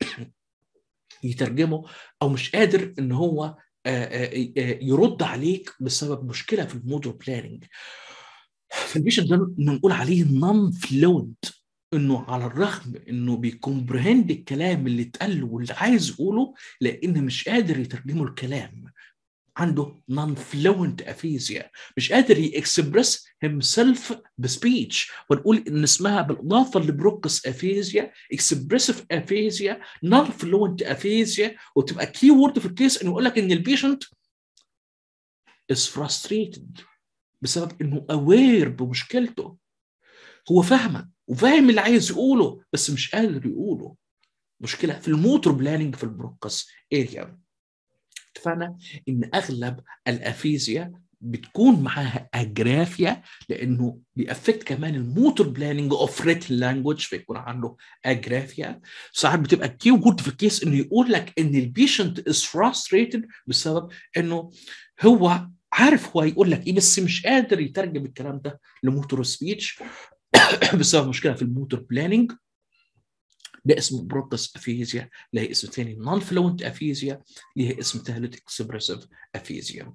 يترجمه او مش قادر ان هو يرد عليك بسبب مشكله في الموتور بلاننج فالبيشنت ده نقول عليه نون فلوينت انه على الرغم انه بيكمبرهند الكلام اللي اتقال واللي عايز يقوله لان مش قادر يترجمه الكلام عنده non fluent aphasia مش قادر يكسبرس himself بسبيتش ونقول ان اسمها بالاضافه لبروكس افيزيا اكسبريسيف افيزيا non fluent aphasia وتبقى كي وورد في الكيس انه يقول لك ان البيشنت is frustrated بسبب انه aware بمشكلته هو فاهمك وفاهم اللي عايز يقوله بس مش قادر يقوله مشكله في الموتور بلاننج في البروكس اريا اتفقنا ان اغلب الافيزيا بتكون معاها اجرافيا لانه بيأفكت كمان الموتور بلاننج اوف ريتن لانجوج فيكون عنده اجرافيا ساعات بتبقى كي وجود في الكيس انه يقول لك ان البيشنت از frustrated بسبب انه هو عارف هو هيقول لك ايه بس مش قادر يترجم الكلام ده لموتور سبيتش بسبب مشكله في الموتور بلاننج ده اسمه بروكس افيزيا لها اسم ثاني نون فلوينت افيزيا ليها اسم ثالث اكسبريسيف افيزيا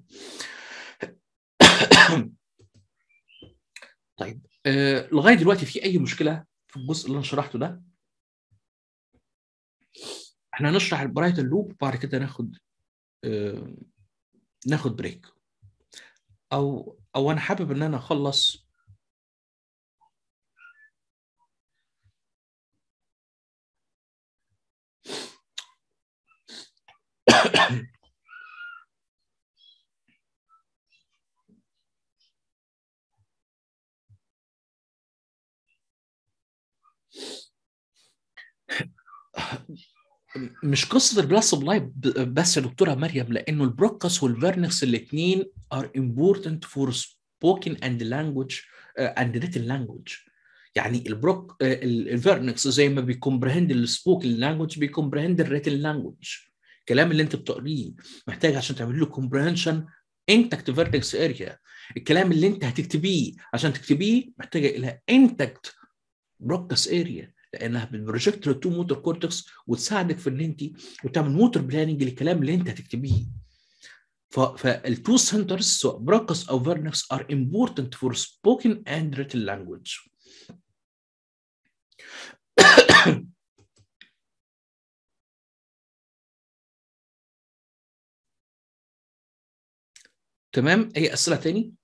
طيب آه لغايه دلوقتي في اي مشكله في الجزء اللي انا شرحته ده احنا هنشرح البرايت اللوب وبعد كده ناخد آه ناخد بريك او او انا حابب ان انا اخلص مش قصه البلاد سبلاي بس يا دكتوره مريم لانه البروكس والفيرنكس الاثنين ار امبورتنت فور سبوكن اند لانجوج اند ريتن لانجوج يعني البروك الفيرنكس زي ما بيكمبرهند السبوكن لانجوج بيكمبرهند الريتن لانجوج الكلام اللي انت بتقريه محتاج عشان تعمل له كومبرهنشن انتكت فيرتكس اريا الكلام اللي انت هتكتبيه عشان تكتبيه محتاجه الى انتكت بروكس اريا لانها بتبروجكت للتو موتور كورتكس وتساعدك في ان انت وتعمل موتور بلاننج للكلام اللي انت هتكتبيه فالتو سنترز سواء بروكس او فيرنكس ار امبورتنت فور سبوكن اند written لانجوج تمام اي اسئله تاني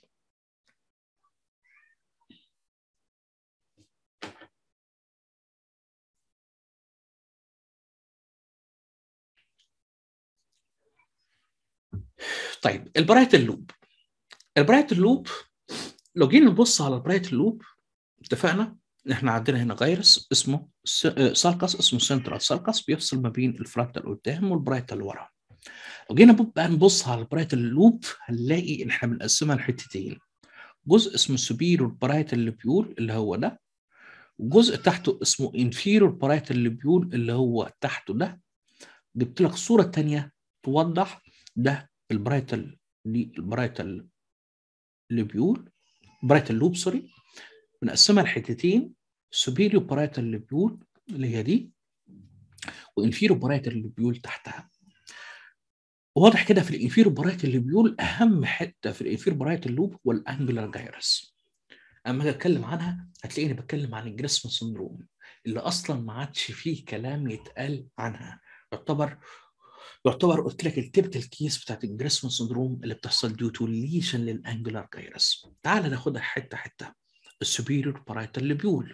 طيب البرايت اللوب البرايت اللوب لو جينا نبص على البرايت اللوب اتفقنا ان احنا عندنا هنا فيروس اسمه سالكس اسمه سنترال سالكس بيفصل ما بين الفرونتال قدام والبرايت اللي ورا لو جينا بقى نبص على البرايت اللوب هنلاقي ان احنا بنقسمها لحتتين جزء اسمه سوبيرور برايت اللي بيقول اللي هو ده وجزء تحته اسمه انفيرور برايت اللي بيقول اللي هو تحته ده جبت لك صوره ثانيه توضح ده البرايتال البرايتال اللي بيقول برايتال لوب سوري بنقسمها لحتتين سوبيريو برايتال اللي بيقول اللي هي دي وانفيرو برايتال اللي بيقول تحتها واضح كده في الانفيرو برايتال اللي بيقول اهم حته في الانفيرو برايتال لوب هو الانجلر جايرس اما اجي اتكلم عنها هتلاقيني بتكلم عن الجريسم سندروم اللي اصلا ما عادش فيه كلام يتقال عنها يعتبر يعتبر قلت لك التيبتال كيس بتاعت الجريسمان سندروم اللي بتحصل ديو تو ليشن للانجلر جايرس تعال ناخدها حته حته السوبيريور بارايتال ليبيول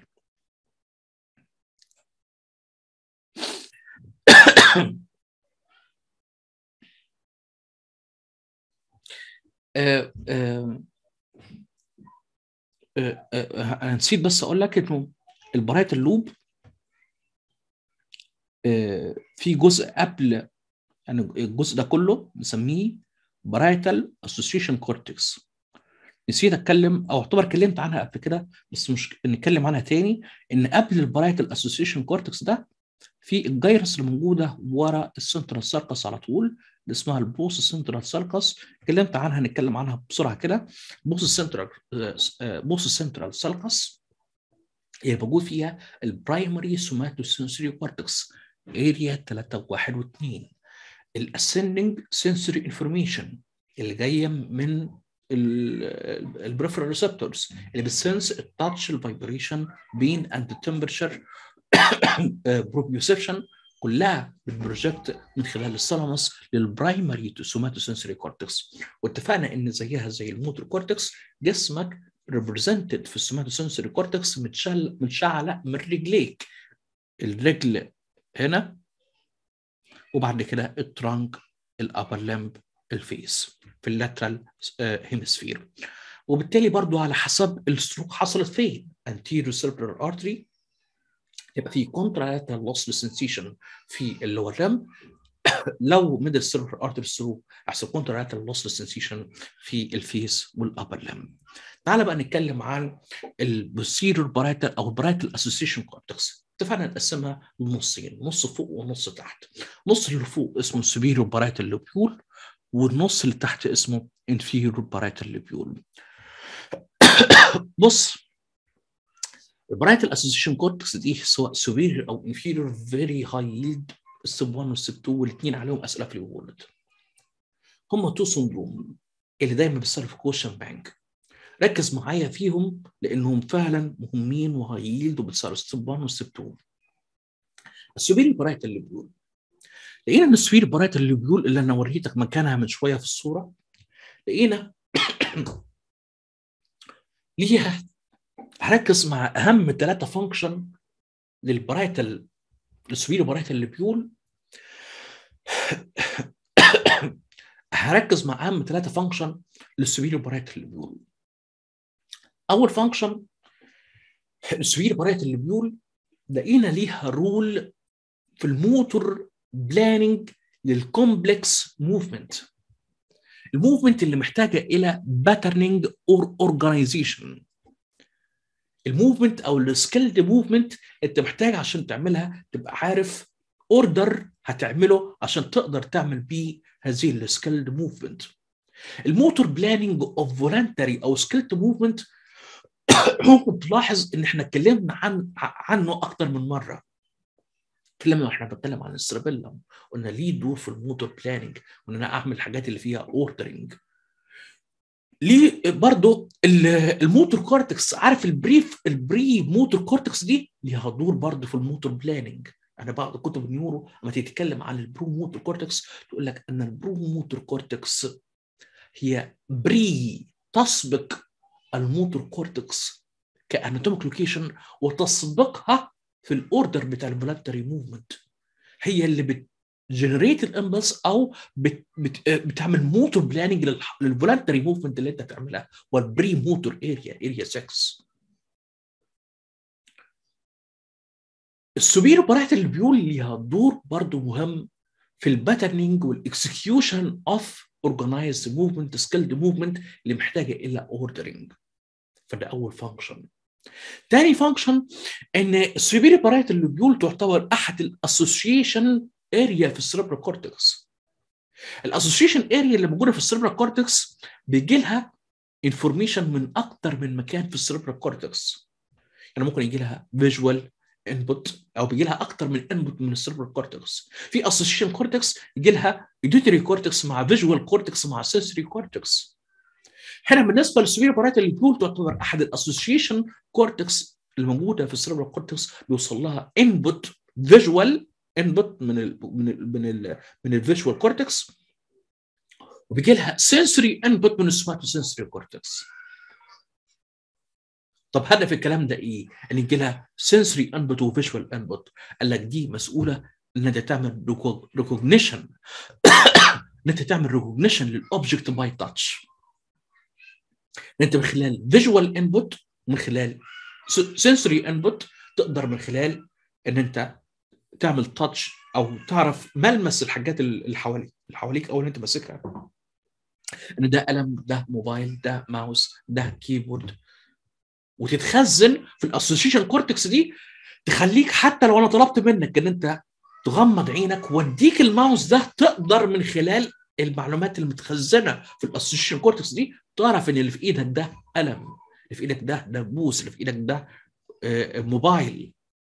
آه آه آه آه نسيت بس اقول لك انه البرايت اللوب آه في جزء قبل يعني الجزء ده كله نسميه برايتال اسوسيشن كورتكس نسيت اتكلم او اعتبر اتكلمت عنها قبل كده بس مش نتكلم عنها تاني ان قبل البرايتال اسوسيشن كورتكس ده في الجيرس اللي موجوده ورا السنترال سيركس على طول اللي اسمها البوست سنترال سيركس اتكلمت عنها نتكلم عنها بسرعه كده بوست سنترال بوست سنترال سيركس هي موجود فيها البرايمري سوماتو سنسوري كورتكس اريا 3 و1 و2 الاسندنج سنسوري انفورميشن اللي جايه من البريفرال ريسبتورز اللي بتسنس التاتش الفايبريشن بين اند تمبرشر بروبيوسيشن كلها بتبروجكت من خلال الثالاموس للبرايمري سوماتوسنسوري كورتكس واتفقنا ان زيها زي الموتور كورتكس جسمك ريبريزنتد في السوماتوسنسوري كورتكس متشل متشعلق من رجليك الرجل هنا وبعد كده الترانك الابر لمب الفيس في اللاترال هيمسفير وبالتالي برضو على حسب الستروك حصلت فين anterior cerebral artery يبقى في contralateral lossless sensation في اللور لمب لو ميدل cerebral artery ستروك يحصل contralateral lossless sensation في الفيس والابر لمب تعال بقى نتكلم عن البوستيريور بارايتال او البارايتال اسوسيشن كورتكس اتفقنا نقسمها لنصين نص فوق ونص تحت النص اللي فوق اسمه superior بارايتال لوبيول والنص اللي تحت اسمه inferior بارايتال لوبيول بص البرايتال اسوسيشن كورتكس دي سواء superior او inferior very high yield السب 1 والسب 2 والاثنين عليهم اسئله في الولد هم تو سندروم اللي دايما بيصيروا في كوشن بانك ركز معايا فيهم لانهم فعلا مهمين وهاي ييلد وبتصيروا السب 1 والسب 2 السوبيري برايت اللي بيقول لقينا ان السوبيري برايت اللي بيقول اللي انا وريتك مكانها من شويه في الصوره لقينا ليها هركز مع اهم ثلاثه فانكشن للبرايتال السوبيري برايت اللي بيقول هركز مع اهم ثلاثه فانكشن للسوبيري برايت اللي بيقول اول فانكشن السوبيري برايت اللي بيقول لقينا ليها رول في الموتور بلاننج للكومبلكس موفمنت الموفمنت اللي محتاجه الى باترنينج اور اورجانيزيشن الموفمنت او السكيلد موفمنت انت محتاج عشان تعملها تبقى عارف اوردر هتعمله عشان تقدر تعمل بيه هذه السكيلد موفمنت الموتور بلاننج اوف فولنتري او سكيلد موفمنت ممكن تلاحظ ان احنا اتكلمنا عن عنه اكتر من مره اتكلمنا واحنا بنتكلم عن السيربيلم قلنا ليه دور في الموتور بلاننج وان انا اعمل الحاجات اللي فيها اوردرنج ليه برضو الموتور كورتكس عارف البريف البري موتور كورتكس دي ليها دور برضو في الموتور بلاننج انا بعض كتب النيورو لما تتكلم عن البرو موتور كورتكس تقول لك ان البرو موتور كورتكس هي بري تسبق الموتور كورتكس كاناتوميك لوكيشن وتسبقها في الاوردر بتاع الفولنتري موفمنت هي اللي بت جنريت الامبلس او بت بت بتعمل موتور بلاننج للفولنتري موفمنت اللي انت تعملها والبري موتور اريا اريا 6 السوبيرو برايت اللي بيقول ليها دور برضو مهم في الباترنينج والاكسكيوشن اوف اورجنايزد موفمنت سكيلد موفمنت اللي محتاجه الى اوردرنج فده اول فانكشن تاني فانكشن ان السوبيري برايت اللي بيقول تعتبر احد الاسوسيشن اريا في السيربرال كورتكس الاسوسيشن اريا اللي موجوده في السيربرال كورتكس بيجي لها انفورميشن من اكتر من مكان في السيربرال كورتكس يعني ممكن يجي لها فيجوال انبوت او بيجي لها اكتر من انبوت من السيربرال كورتكس في اسوسيشن كورتكس يجي لها ايديتوري كورتكس مع فيجوال كورتكس مع سنسوري كورتكس هنا بالنسبه للسوبير بارات اللي بتقول تعتبر احد الاسوسيشن كورتكس الموجوده في السيربرال كورتكس بيوصل لها انبوت فيجوال انبوت من ال من ال من ال من الفيجوال كورتكس وبيجي لها سنسوري انبوت من السوماتو سنسوري كورتكس طب هدف الكلام ده ايه؟ ان يجي لها سنسوري انبوت وفيجوال انبوت قال لك دي مسؤوله ان انت تعمل ريكوجنيشن ان انت تعمل ريكوجنيشن للاوبجكت باي تاتش ان انت من خلال فيجوال انبوت ومن خلال سنسوري انبوت تقدر من خلال ان انت تعمل تاتش او تعرف ملمس الحاجات اللي حواليك اللي حواليك او اللي انت ماسكها ان ده قلم ده موبايل ده ماوس ده كيبورد وتتخزن في الاسوشيشن كورتكس دي تخليك حتى لو انا طلبت منك ان انت تغمض عينك واديك الماوس ده تقدر من خلال المعلومات المتخزنه في الاسوشيشن كورتكس دي تعرف ان اللي في ايدك ده قلم اللي في ايدك ده دبوس اللي في ايدك ده موبايل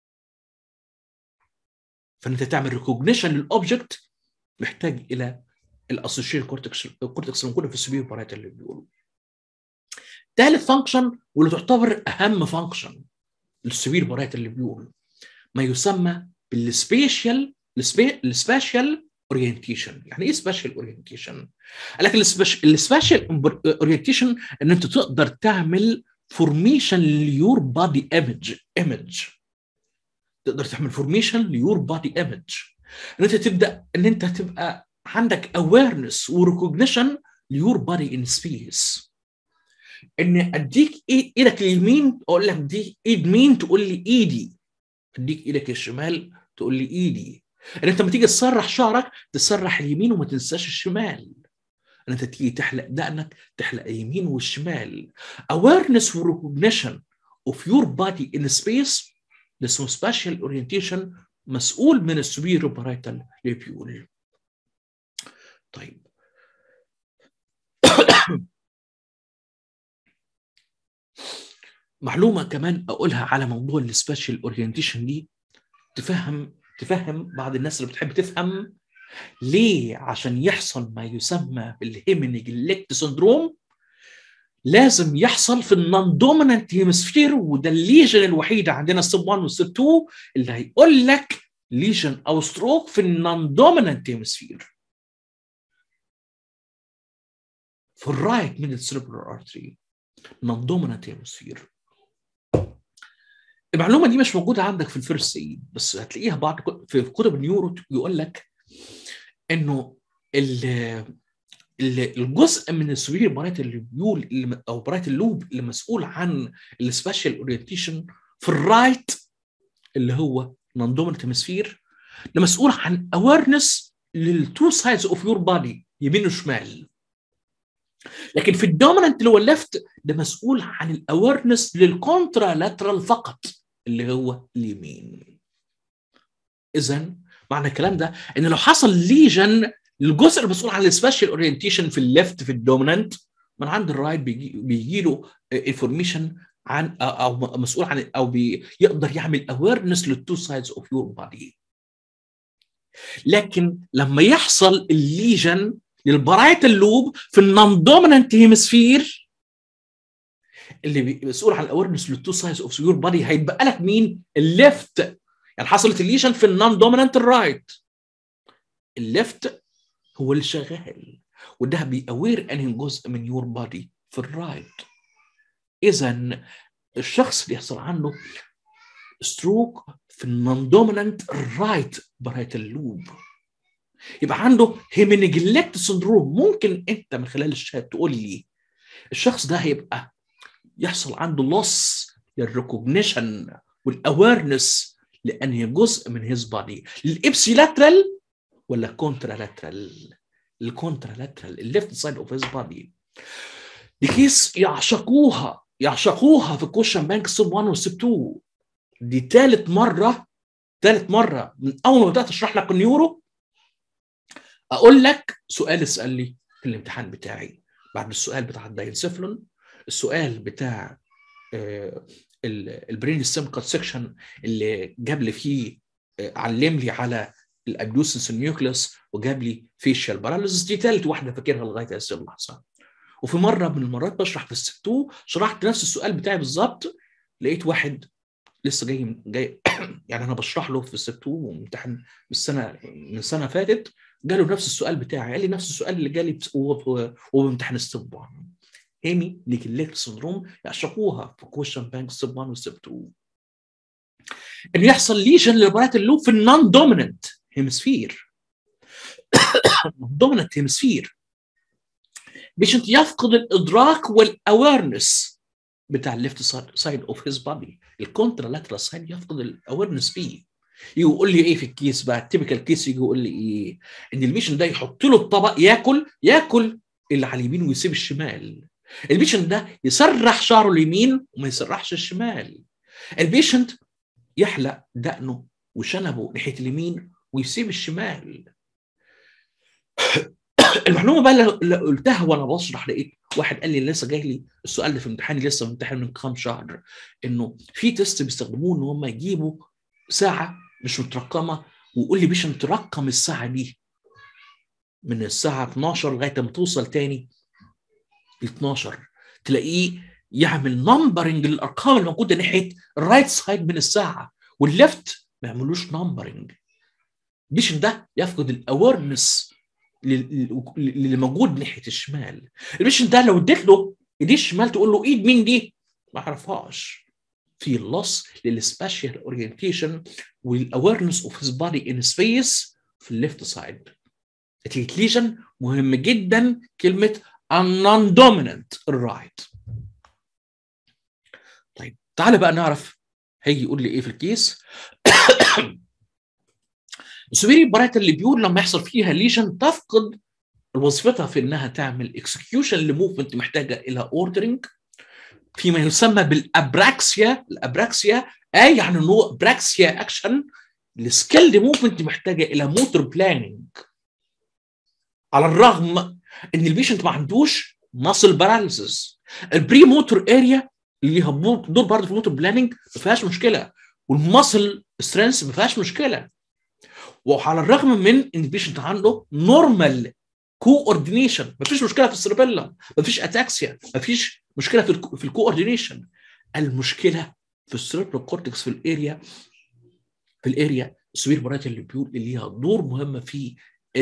فانت تعمل ريكوجنيشن للاوبجكت محتاج الى الاسوشيشن كورتكس الكورتكس الموجوده في السوبير بارات اللي بيقولوا ثالث فانكشن واللي تعتبر اهم فانكشن للسوبير بارات اللي بيقولوا ما يسمى بالسبيشال السبيشال اورينتيشن يعني ايه سبيشال اورينتيشن قال لك السبيشال اورينتيشن ان انت تقدر تعمل فورميشن ليور بادي ايمج ايمج تقدر تعمل فورميشن ليور بادي ايمج ان انت تبدا ان انت تبقى عندك اويرنس وريكوجنيشن ليور بادي ان سبيس ان اديك ايدك اليمين اقول لك دي ايد مين تقول لي ايدي اديك ايدك الشمال تقول لي ايدي ان انت لما تيجي تسرح شعرك تسرح اليمين وما تنساش الشمال ان انت تيجي تحلق دقنك تحلق اليمين والشمال awareness و recognition of your body in space ده اسمه spatial orientation مسؤول من السوبيرو بارايتال ليبيول طيب معلومه كمان اقولها على موضوع السبيشال اورينتيشن دي تفهم تفهم بعض الناس اللي بتحب تفهم ليه عشان يحصل ما يسمى بالهيمينيجلكت سندروم لازم يحصل في النون دومينانت هيمسفير وده الليجن الوحيده عندنا ستيب 1 وستيب 2 اللي هيقول لك ليجن او ستروك في النون دومينانت هيمسفير في الرايت من السيربرال ارتري نون دومينانت هيمسفير المعلومه دي مش موجوده عندك في الفيرست ايد بس هتلاقيها بعض في كتب النيورو يقول لك انه الجزء من السوبيريور برايت اللوب او برايت اللوب اللي مسؤول عن السبيشال اورينتيشن في الرايت اللي هو نون دومينت هيمسفير ده مسؤول عن اويرنس للتو سايدز اوف يور بادي يمين وشمال لكن في الدوميننت اللي هو الليفت ده مسؤول عن الاويرنس للكونترا لاترال فقط اللي هو اليمين اذا معنى الكلام ده ان لو حصل ليجن للجزء المسؤول عن السبيشال اورينتيشن في الليفت في الدوميننت من عند الرايت بيجي, بيجي له انفورميشن عن او مسؤول عن او بيقدر يعمل اويرنس للتو سايدز اوف يور بادي لكن لما يحصل الليجن للبرايت اللوب في النون دوميننت هيمسفير اللي مسؤول عن الاويرنس للتو سايدز اوف يور بادي هيتبقى لك مين؟ الليفت يعني حصلت الليجن في النون دوميننت الرايت الليفت هو اللي شغال وده بيأوير انهي جزء من يور بادي في الرايت اذا الشخص اللي يحصل عنه ستروك في النون دوميننت رايت برايت اللوب يبقى عنده هيمينيجلكت سندروم ممكن انت من خلال الشات تقول لي الشخص ده هيبقى يحصل عنده لوس للريكوجنيشن والاويرنس لانهي جزء من هيز بادي الابسيلاترال ولا كونترالاترال الكونترالاترال الليفت سايد اوف هيز بادي دي كيس يعشقوها يعشقوها في كوشن بانك ستيب 1 وستيب 2 دي ثالث مره ثالث مره من اول ما بدات اشرح لك النيورو اقول لك سؤال اسال لي في الامتحان بتاعي بعد السؤال بتاع الداينسيفلون السؤال بتاع البرين ستيم كات سكشن اللي جاب لي فيه علم لي على الابيوسنس النيوكليوس وجاب لي فيشيال باراليسيس دي ثالث واحده فاكرها لغايه هذه اللحظه وفي مره من المرات بشرح في الست 2 شرحت نفس السؤال بتاعي بالظبط لقيت واحد لسه جاي جاي يعني انا بشرح له في الست 2 وامتحن من السنه من سنه فاتت جاله نفس السؤال بتاعي قال لي نفس السؤال اللي جالي وهو بامتحان ستيب 1 هيمي نيكليكت سندروم يعشقوها في كويشن بانك ستيب 1 وستيب 2 انه يحصل ليجن للبرايت اللوب في النون دوميننت هيمسفير دوميننت هيمسفير بيشنت يفقد الادراك والاويرنس بتاع الليفت سايد اوف هيز بادي الكونترا لاترال سايد يفقد الاويرنس فيه يقول لي ايه في الكيس بقى التيبيكال كيس يجي يقول لي ايه ان البيشنت ده يحط له الطبق ياكل ياكل اللي على اليمين ويسيب الشمال البيشنت ده يسرح شعره اليمين وما يسرحش الشمال البيشنت يحلق دقنه وشنبه ناحيه اليمين ويسيب الشمال المعلومه بقى اللي قلتها وانا بشرح لقيت واحد قال لي لسه جاي لي السؤال ده في امتحاني لسه ممتحن من كام شهر انه في تيست بيستخدموه ان هم يجيبوا ساعه مش مترقمه ويقول لي بيش ترقم الساعه دي من الساعه 12 لغايه ما توصل تاني ل 12 تلاقيه يعمل نمبرنج للارقام الموجوده ناحيه الرايت سايد من الساعه والليفت ما يعملوش نمبرنج البيشنت ده يفقد الاويرنس اللي موجود ناحيه الشمال البيشنت ده لو اديت له ايديه الشمال تقول له ايد مين دي ما يعرفهاش في لوس للسباشيال اورينتيشن والاويرنس اوف هيز بادي ان سبيس في الليفت سايد نتيجه ليجن مهم جدا كلمه النون دوميننت الرايت طيب تعالى بقى نعرف هيجي يقول لي ايه في الكيس السوبيري برايت اللي بيقول لما يحصل فيها ليجن تفقد وظيفتها في انها تعمل اكسكيوشن لموفمنت محتاجه الى اوردرنج فيما يسمى بالابراكسيا الابراكسيا اي يعني نوع براكسيا اكشن السكيلد موفمنت محتاجه الى موتور بلاننج على الرغم ان البيشنت ما عندوش ماسل باراليسيس البري موتور اريا اللي ليها دور برضه في الموتور بلاننج ما فيهاش مشكله والماسل سترينث ما فيهاش مشكله وعلى الرغم من ان البيشنت عنده نورمال كوردينيشن مفيش مشكله في السيربيلم مفيش اتاكسيا مفيش مشكله في ال في الكوردينيشن المشكله في السيربرال كورتكس في الاريا في الاريا السوير برايت اللي بيقول اللي ليها دور مهمه في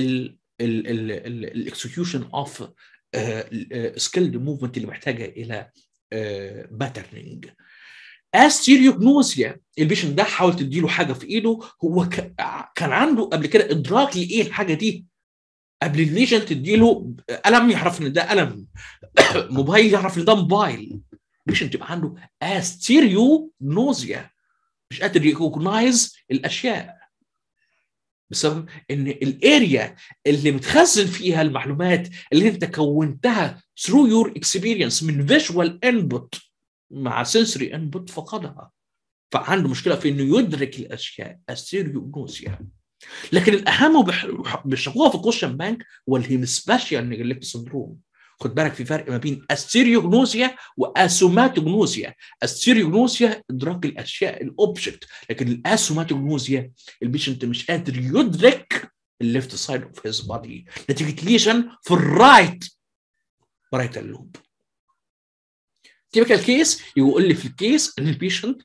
الاكسكيوشن اوف سكيلد موفمنت اللي محتاجه الى باترنينج استيريوجنوزيا البيشنت ده حاول تديله حاجه في ايده هو كان عنده قبل كده ادراك لايه الحاجه دي قبل الليجن تديله قلم يعرف ان ده قلم موبايل يعرف ان ده موبايل البيشنت تبقى عنده استيريوجنوزيا مش قادر يكوجنايز الاشياء بسبب ان الاريا اللي متخزن فيها المعلومات اللي انت كونتها through your experience من visual input مع sensory input فقدها فعنده مشكله في انه يدرك الاشياء السيريوجنوزيا لكن الاهم بيشرحوها في كوشن بانك هو الهيمسباشيال نيجلكت سندروم خد بالك في فرق ما بين السيريوجنوزيا واسوماتوجنوزيا السيريوجنوزيا ادراك الاشياء الاوبجكت لكن الاسوماتوجنوزيا البيشنت مش قادر يدرك الليفت سايد اوف هيز بادي نتيجه ليشن في الرايت رايت اللوب تيبيكال كيس يقول لي في الكيس ان البيشنت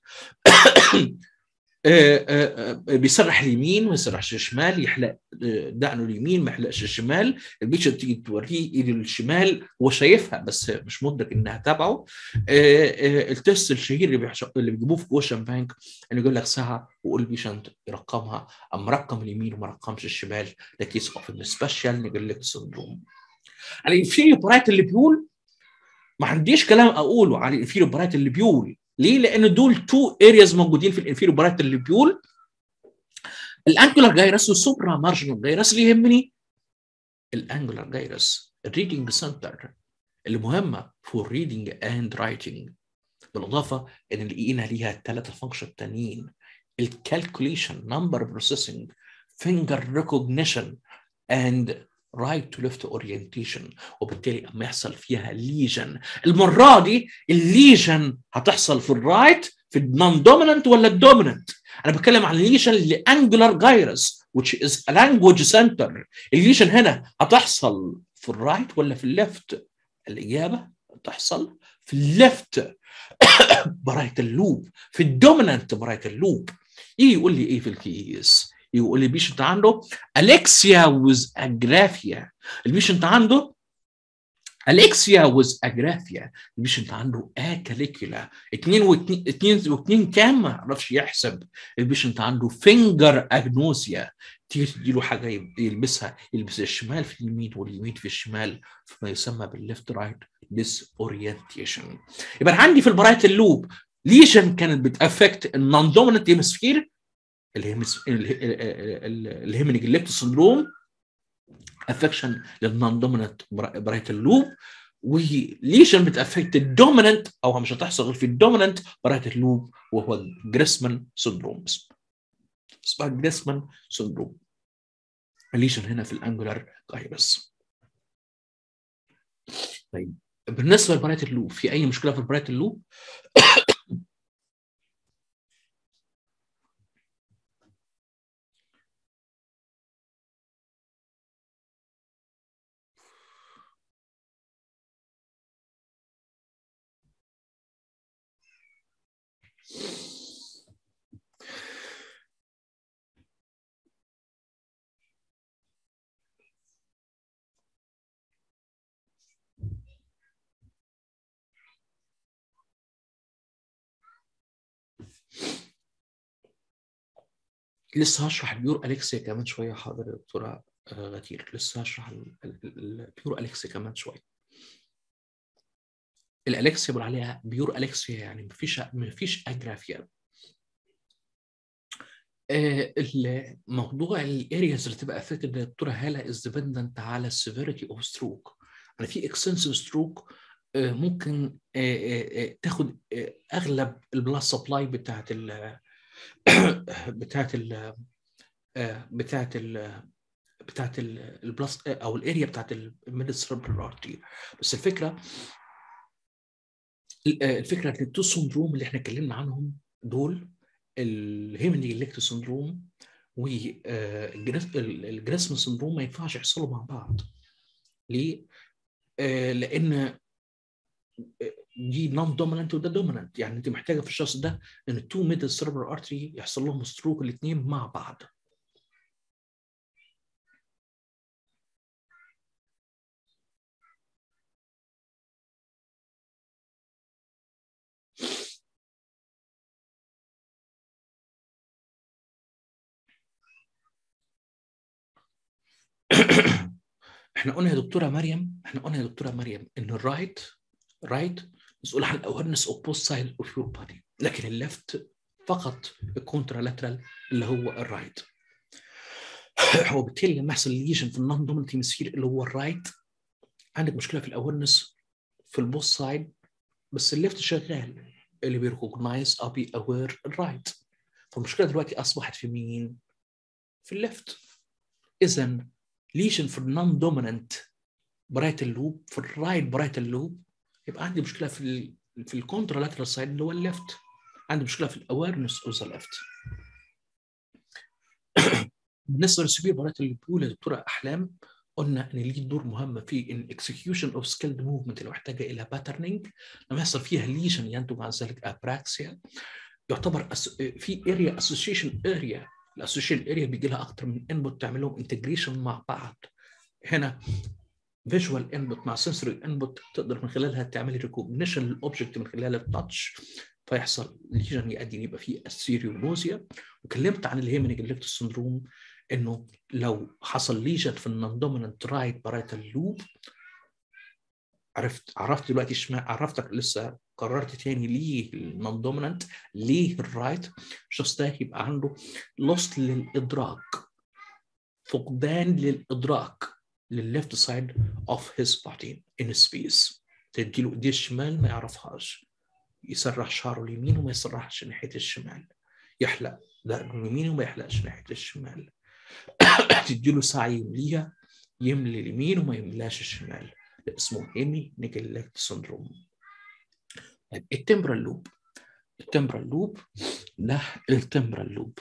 بيسرح اليمين ما يسرحش الشمال يحلق دقنه اليمين ما يحلقش الشمال البيشنت تيجي توريه ايده الشمال هو شايفها بس مش مدرك انها تبعه التست الشهير اللي اللي بيجيبوه في كوشن بانك انه يقول لك ساعه ويقول البيشنت يرقمها اما رقم اليمين وما رقمش الشمال ده كيس اوف سبيشال نيجلكت سندروم الانفيريور برايت اللي بيقول ما عنديش كلام اقوله على الانفيريور برايت اللي بيقول ليه؟ لان دول تو ارياز موجودين في الانفيريور برايت اللي بيقول الانجولار جايرس والسوبرا مارجنال جايرس اللي يهمني الانجولار جايرس الريدنج سنتر اللي مهمه فور ريدنج اند رايتنج بالاضافه ان لقينا ليها ثلاثه فانكشن تانيين الكالكوليشن نمبر بروسيسنج فينجر ريكوجنيشن اند رايت تو ليفت اورينتيشن وبالتالي اما يحصل فيها ليجن المره دي الليجن هتحصل في الرايت في النون دوميننت ولا الدوميننت انا بتكلم عن ليجن لانجولار جايرس which is a language center الليجن هنا هتحصل في الرايت ولا في الليفت الاجابه تحصل في الليفت برايت اللوب في الدوميننت برايت اللوب يجي يقول لي ايه في الكيس يقول لي البيشنت عنده اليكسيا ويز اجرافيا البيشنت عنده اليكسيا ويز اجرافيا البيشنت عنده اكاليكولا اتنين واتنين اتنين واتنين كام ما يعرفش يحسب البيشنت عنده فينجر اجنوسيا تيجي تديله حاجه يلبسها يلبس الشمال في اليمين واليمين في الشمال فيما يسمى بالليفت رايت ديس اورينتيشن يبقى انا عندي في البرايت اللوب ليشن كانت بتافكت النون دوميننت هيمسفير اللي هي نيجلكت سندروم افكشن للنون دوميننت برايت اللوب وليشن بتافكت الدوميننت او مش هتحصل غير في الدوميننت برايت اللوب وهو جريسمان سندروم اسمها جريسمان سندروم الليشن هنا في الانجولار جايرس طيب بالنسبه لبرايت اللوب في اي مشكله في برايت اللوب لسه هشرح البيور اليكسيا كمان شويه حاضر يا دكتوره غدير لسه هشرح البيور اليكسيا كمان شويه الاليكسيا بقول عليها بيور اليكسيا يعني مفيش مفيش اجرافيا الموضوع الارياز اللي تبقى افكتد دكتوره هاله از ديبندنت على السيفيريتي اوف ستروك يعني في اكستنسيف ستروك ممكن تاخد اغلب البلاد سبلاي بتاعت ال بتاعت ال بتاعت ال بتاعت البلس او الاريا بتاعت الميد سيربرال ارتري بس الفكره الفكره ان التو سندروم اللي احنا اتكلمنا عنهم دول الهيمني الكتو سندروم والجراسم سندروم ما ينفعش يحصلوا مع بعض ليه؟ لان دي نون دومينانت وده دومينانت يعني انت محتاجه في الشخص ده ان التو ميدل سيربرال ارتري يحصل لهم ستروك الاثنين مع بعض احنا قلنا يا دكتوره مريم احنا قلنا يا دكتوره مريم ان الرايت رايت مسؤول عن الاويرنس اوف بوث سايد اوف يور بادي لكن الليفت فقط الكونترالاترال اللي هو الرايت وبالتالي لما يحصل ليجن في النون دوميننت هيمسفير اللي هو الرايت عندك مشكله في الاويرنس في البوث سايد بس الليفت شغال اللي بيركوجنايز او بي اوير الرايت فالمشكله دلوقتي اصبحت في مين؟ في الليفت اذا ليشن في النون دوميننت برايت اللوب في الرايت برايت اللوب يبقى عندي مشكله في ال في الكونترالاترال سايد اللي هو الليفت عندي مشكله في الاويرنس اوف ذا ليفت بالنسبه للسبير برايت اللوب يا دكتوره احلام قلنا ان ليه دور مهم في الاكسكيوشن اوف سكيلد موفمنت اللي محتاجه الى باترنينج لما يحصل فيها ليجن ينتج عن ذلك ابراكسيا يعتبر في اريا اسوشيشن اريا الاسوشيشن اريا بيجي لها اكتر من انبوت تعمل لهم انتجريشن مع بعض هنا فيجوال انبوت مع سنسوري انبوت تقدر من خلالها تعمل ريكوجنيشن للاوبجكت من خلال التاتش فيحصل ليجن يؤدي يبقى فيه السيريونوزيا وكلمت عن الهيمنيج الكتو سندروم انه لو حصل ليجن في النون دوميننت رايت بارايتال لوب عرفت عرفت دلوقتي اشمعنى عرفتك لسه قررت تاني ليه النون دوميننت ليه الرايت الشخص ده يبقى عنده لوست للادراك فقدان للادراك للليفت سايد اوف هيز بودي ان سبيس تديله ايديه الشمال ما يعرفهاش يسرح شعره اليمين وما يسرحش ناحيه الشمال يحلق دقنه اليمين وما يحلقش ناحيه الشمال تديله ساعه يمليها يملي اليمين وما يملاش الشمال ده اسمه هيمي نيجلكت سندروم طيب التمبرال لوب التمبرال لوب ده التمبرال لوب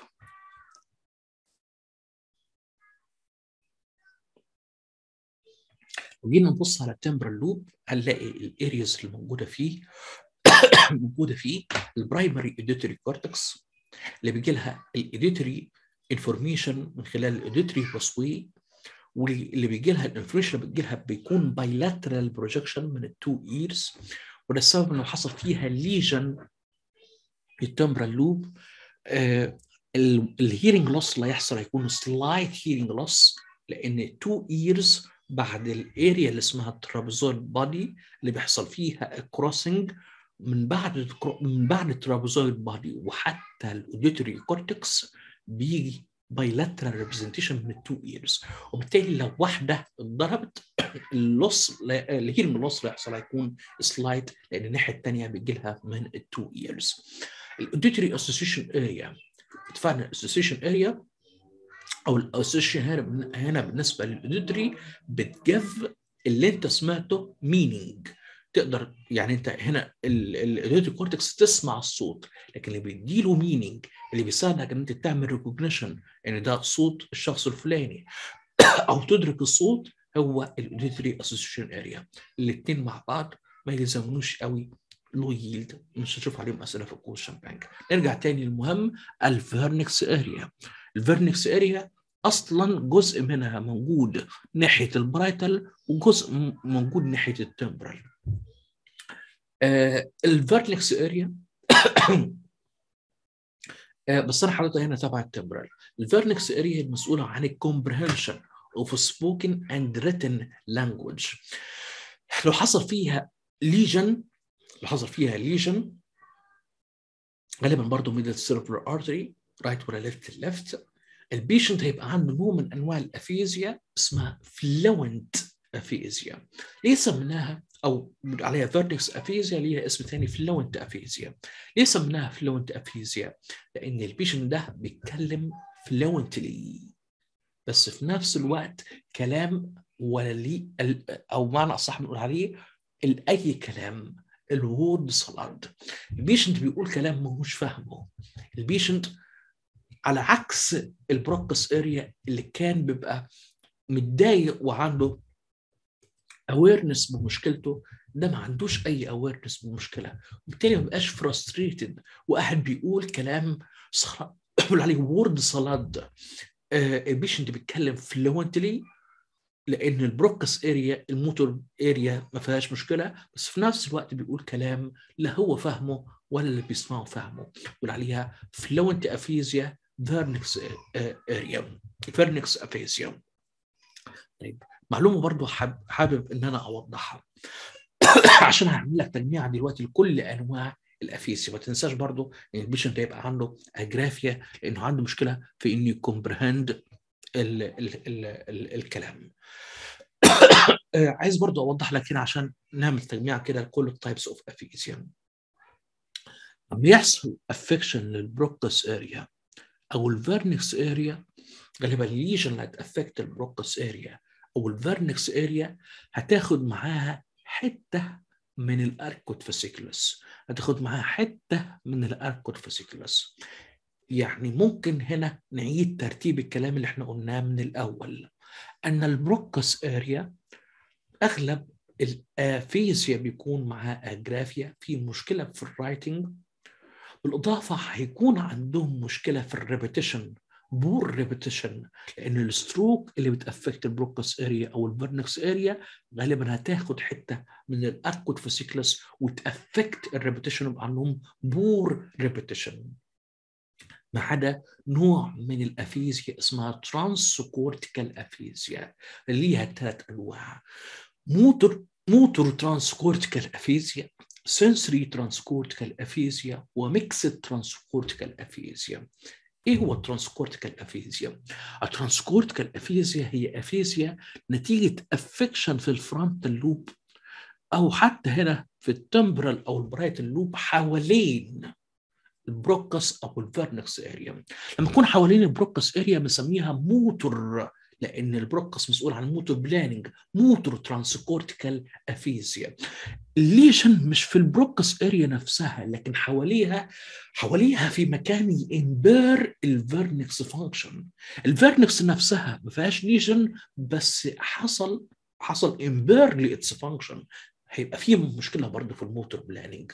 وجينا نبص على التمبرال لوب هنلاقي الارياز اللي موجوده فيه موجوده فيه البرايمري ايديتوري كورتكس اللي بيجي لها الايديتوري انفورميشن من خلال الايديتوري باسوي واللي بيجي لها الانفورميشن اللي بيجي لها بيكون بايلاترال بروجكشن من التو ايرز وده السبب انه حصل فيها ليجن التمبرال لوب آه الهيرنج لوس اللي هيحصل هيكون سلايت هيرنج لوس لان التو ايرز بعد الاريا اللي اسمها الترابيزويد بادي اللي بيحصل فيها كروسنج من بعد من بعد الترابيزويد بادي وحتى الاوديتوري كورتكس بيجي بايلاترال ريبريزنتيشن من التو ايرز وبالتالي لو واحده اتضربت اللوس الهيرنج لوس اللي هيحصل هيكون سلايت لان الناحيه الثانيه بيجي لها من التو ايرز الاوديتوري اسوسيشن اريا اتفقنا الاسوسيشن اريا او الاسوسيشن هنا هنا بالنسبه للاوديتوري بتجيف اللي انت سمعته مينينج تقدر يعني انت هنا الاوديتوري كورتكس تسمع الصوت لكن اللي بيديله مينينج اللي بيساعدك ان انت تعمل ريكوجنيشن ان ده صوت الشخص الفلاني او تدرك الصوت هو الاوديتوري اسوسيشن اريا الاثنين مع بعض ما يلزمونوش قوي لو ييلد مش هنشوف عليهم اسئله في الكوشن بانك نرجع تاني للمهم الفيرنكس اريا الفيرنكس اريا اصلا جزء منها موجود ناحيه البرايتال وجزء موجود ناحيه التمبرال آه الفيرنكس اريا آه بس انا حاططها هنا تبع التمبرال الفيرنكس اريا المسؤوله عن الكومبرهنشن اوف سبوكن اند written لانجوج لو حصل فيها ليجن لو حصل فيها ليجن غالبا برضه ميدل سيرفر ارتري رايت ولا ليفت ليفت البيشنت هيبقى عنده نوع من انواع الافيزيا اسمها فلوينت افيزيا ليه سميناها او عليها فيرنكس افيزيا ليها اسم ثاني فلوينت افيزيا ليه سميناها فلوينت افيزيا لان البيشنت ده بيتكلم فلوينتلي بس في نفس الوقت كلام ولا ليه او معنى اصح بنقول عليه اي كلام الوورد صلاد البيشنت بيقول كلام ما هوش فاهمه البيشنت على عكس البروكس اريا اللي كان بيبقى متضايق وعنده اويرنس بمشكلته ده ما عندوش اي اويرنس بالمشكله وبالتالي ما بيبقاش فرستريتد وقاعد بيقول كلام صار بيقول عليه وورد صلاد آه البيشنت بيتكلم فلوينتلي لان البروكس اريا الموتور اريا ما فيهاش مشكله بس في نفس الوقت بيقول كلام لا هو فاهمه ولا اللي بيسمعه فاهمه بيقول عليها فلوينت افيزيا فيرنكس اريا فيرنكس افيزيا طيب معلومه برضو حابب, حابب ان انا اوضحها عشان هعمل لك تجميع دلوقتي لكل انواع الافيسيا ما تنساش برضو ان البيشنت هيبقى عنده اجرافيا لانه عنده مشكله في انه يكمبرهند ال ال ال ال الكلام عايز برضو اوضح لك هنا عشان نعمل تجميع كده لكل التايبس اوف افيسيا لما يحصل افكشن للبروكس اريا او الفيرنكس اريا غالبا الليجن اللي هتافكت البروكس اريا او الفيرنكس اريا هتاخد معاها حته من الاركوت فاسيكولس هتاخد معاها حته من الاركوت فاسيكولس يعني ممكن هنا نعيد ترتيب الكلام اللي احنا قلناه من الاول ان البروكس اريا اغلب الافيزيا بيكون معاها اجرافيا في مشكله في الرايتنج بالاضافه هيكون عندهم مشكله في الريبيتيشن بور ريبيتيشن لان الستروك اللي بتافكت البروكس اريا او الفيرنكس اريا غالبا هتاخد حته من الاركوت فاسيكلس وتافكت الريبيتيشن يبقى عندهم بور ريبيتيشن ما عدا نوع من الافيزيا اسمها ترانس كورتيكال افيزيا اللي ليها ثلاث انواع موتور موتور ترانس كورتيكال افيزيا سنسوري ترانس كورتيكال افيزيا وميكسد ترانس كورتيكال افيزيا ايه هو الترانسكورتيكال افيزيا؟ الترانسكورتيكال افيزيا هي افيزيا نتيجه افكشن في الفرونتال لوب او حتى هنا في التمبرال او البرايتال لوب حوالين البروكس او الفيرنكس اريا لما يكون حوالين البروكس اريا بنسميها موتور لان البروكس مسؤول عن موتور بلاننج موتور ترانسكورتيكال افيزيا الليشن مش في البروكس اريا نفسها لكن حواليها حواليها في مكان ينبر الفيرنكس فانكشن الفيرنكس نفسها ما فيهاش ليشن بس حصل حصل امبير لاتس فانكشن هيبقى في مشكله برضه في الموتور بلاننج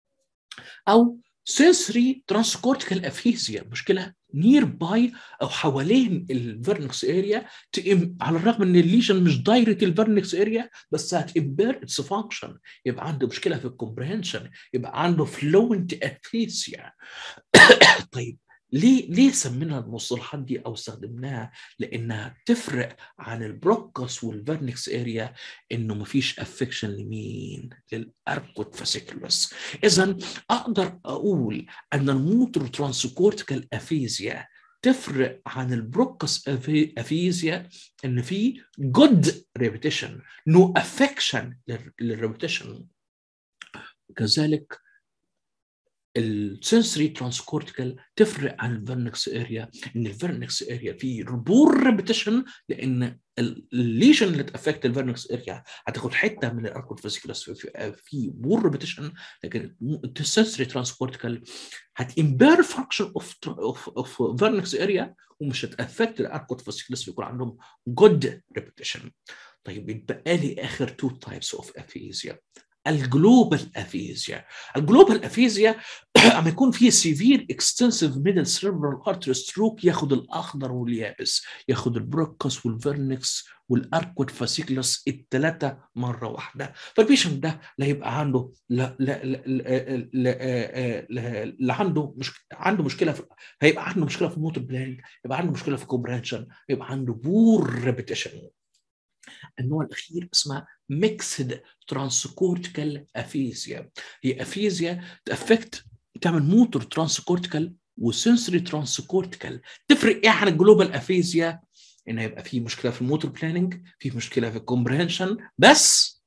او سنسري ترانسكورتيكال افيزيا مشكله نير باي او حوالين الفيرنكس اريا على الرغم ان الليجن مش دايركت الفيرنكس اريا بس هتمبير اتس فانكشن يبقى عنده مشكله في الكومبريهنشن يبقى عنده فلوينت افيزيا طيب ليه ليه سمينا المصطلحات دي او استخدمناها؟ لانها تفرق عن البروكس والفيرنكس اريا انه مفيش افكشن لمين؟ للاركوت فاسيكولس. اذا اقدر اقول ان الموتور ترانسكورتيكال افيزيا تفرق عن البروكس افيزيا ان في جود ريبيتيشن نو افكشن للريبيتيشن كذلك السنسوري ترانسكورتيكال تفرق عن الفيرنكس اريا ان الفيرنكس اريا في بور ريبيتيشن لان الليشن اللي تافكت الفيرنكس اريا هتاخد حته من الاركود فيزيكولس في, في بور ريبيتيشن لكن السنسوري ترانسكورتيكال هتمبير فانكشن اوف اوف فيرنكس اريا ومش هتافكت الاركود فيزيكولس يكون عندهم جود ريبيتيشن طيب يتبقى لي اخر تو تايبس اوف افيزيا الجلوبال افيزيا الجلوبال افيزيا اما يكون في سيفير اكستنسيف ميدل سيربرال ارتري ستروك ياخد الاخضر واليابس ياخد البروكس والفيرنكس والاركود فاسيكلس الثلاثه مره واحده فالبيشنت ده لا يبقى عنده لا لا لا, لا, لا, لا, لا عنده مش عنده مشكله في هيبقى عنده مشكله في الموتور بلاننج يبقى عنده مشكله في كومبرينشن يبقى عنده بور ريبيتيشن النوع الاخير اسمها ميكسد ترانسكورتيكال افيزيا هي افيزيا تافكت تعمل موتور ترانسكورتيكال وسنسوري ترانسكورتيكال تفرق ايه عن الجلوبال افيزيا ان هيبقى في مشكله في الموتور بلاننج في مشكله في الكومبرينشن بس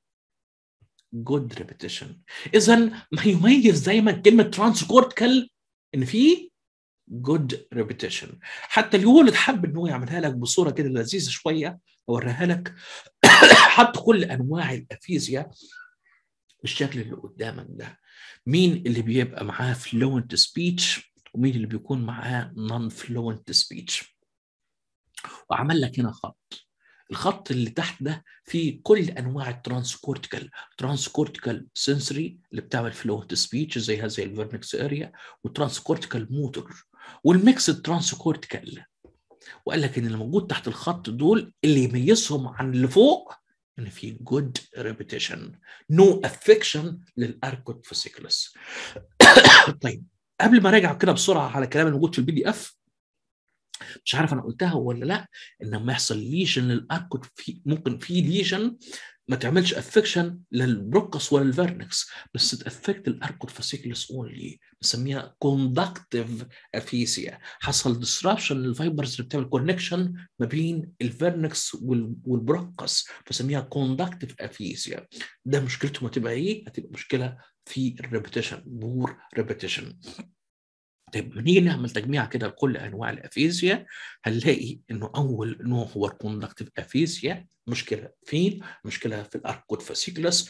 جود ريبيتيشن اذا ما يميز دايما كلمه ترانسكورتيكال ان في جود ريبيتيشن حتى اللي يولد حب ان هو يعملها لك بصوره كده لذيذه شويه اوريها لك حط كل انواع الافيزيا بالشكل اللي قدامك ده مين اللي بيبقى معاه فلوينت سبيتش ومين اللي بيكون معاه نون فلوينت سبيتش وعمل لك هنا خط الخط اللي تحت ده فيه كل انواع الترانسكورتيكال ترانسكورتيكال سنسوري اللي بتعمل فلوينت سبيتش زيها زي الفيرنكس اريا والترانسكورتيكال موتور والميكس ترانسكورتيكال وقال لك ان اللي موجود تحت الخط دول اللي يميزهم عن اللي فوق ان في جود ريبيتيشن نو افكشن للاركوت فاسيكولس طيب قبل ما راجع كده بسرعه على الكلام الموجود في البي دي اف مش عارف انا قلتها ولا لا ان لما يحصل ليجن للاركوت في ممكن في ليجن ما تعملش افكشن للبروكس ولا الفيرنكس بس تافكت الاركوت فاسيكولس اونلي بنسميها كوندكتيف افيسيا حصل ديسربشن للفايبرز اللي بتعمل كونكشن ما بين الفيرنكس والبروكس بسميها كوندكتيف افيسيا ده مشكلته هتبقى ايه؟ هتبقى مشكله في الريبيتيشن بور ريبيتيشن طيب نيجي نعمل تجميع كده لكل انواع الافيزيا هنلاقي انه اول نوع هو الكوندكتيف افيزيا مشكله فين؟ مشكله في الاركود فاسيكلس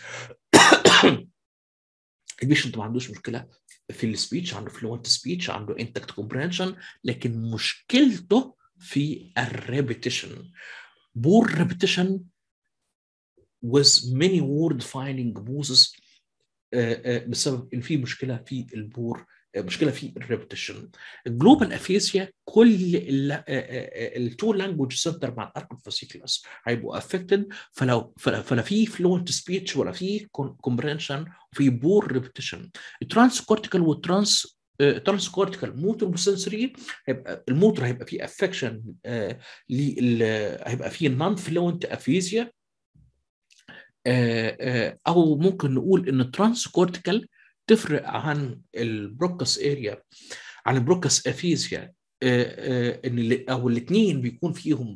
البيشنت ما عندوش مشكله في السبيتش عنده فلوينت سبيتش عنده انتكت كومبرينشن لكن مشكلته في الريبيتيشن بور ريبيتيشن with many word finding pauses بسبب ان في مشكله في البور مشكله في الريبتيشن الجلوبال افيسيا كل التو لانجوج سنتر مع الاركود فاسيكلس هيبقوا افكتد فلو فلا في فلوينت سبيتش ولا في كومبرينشن وفي بور ريبتيشن الترانس كورتيكال والترانس ترانس كورتيكال موتور وسنسوري هيبقى الموتور هيبقى فيه افكشن هيبقى فيه نون فلوينت افيزيا او ممكن نقول ان الترانس كورتيكال تفرق عن البروكس اريا عن البروكس افيزيا ان او الاثنين بيكون فيهم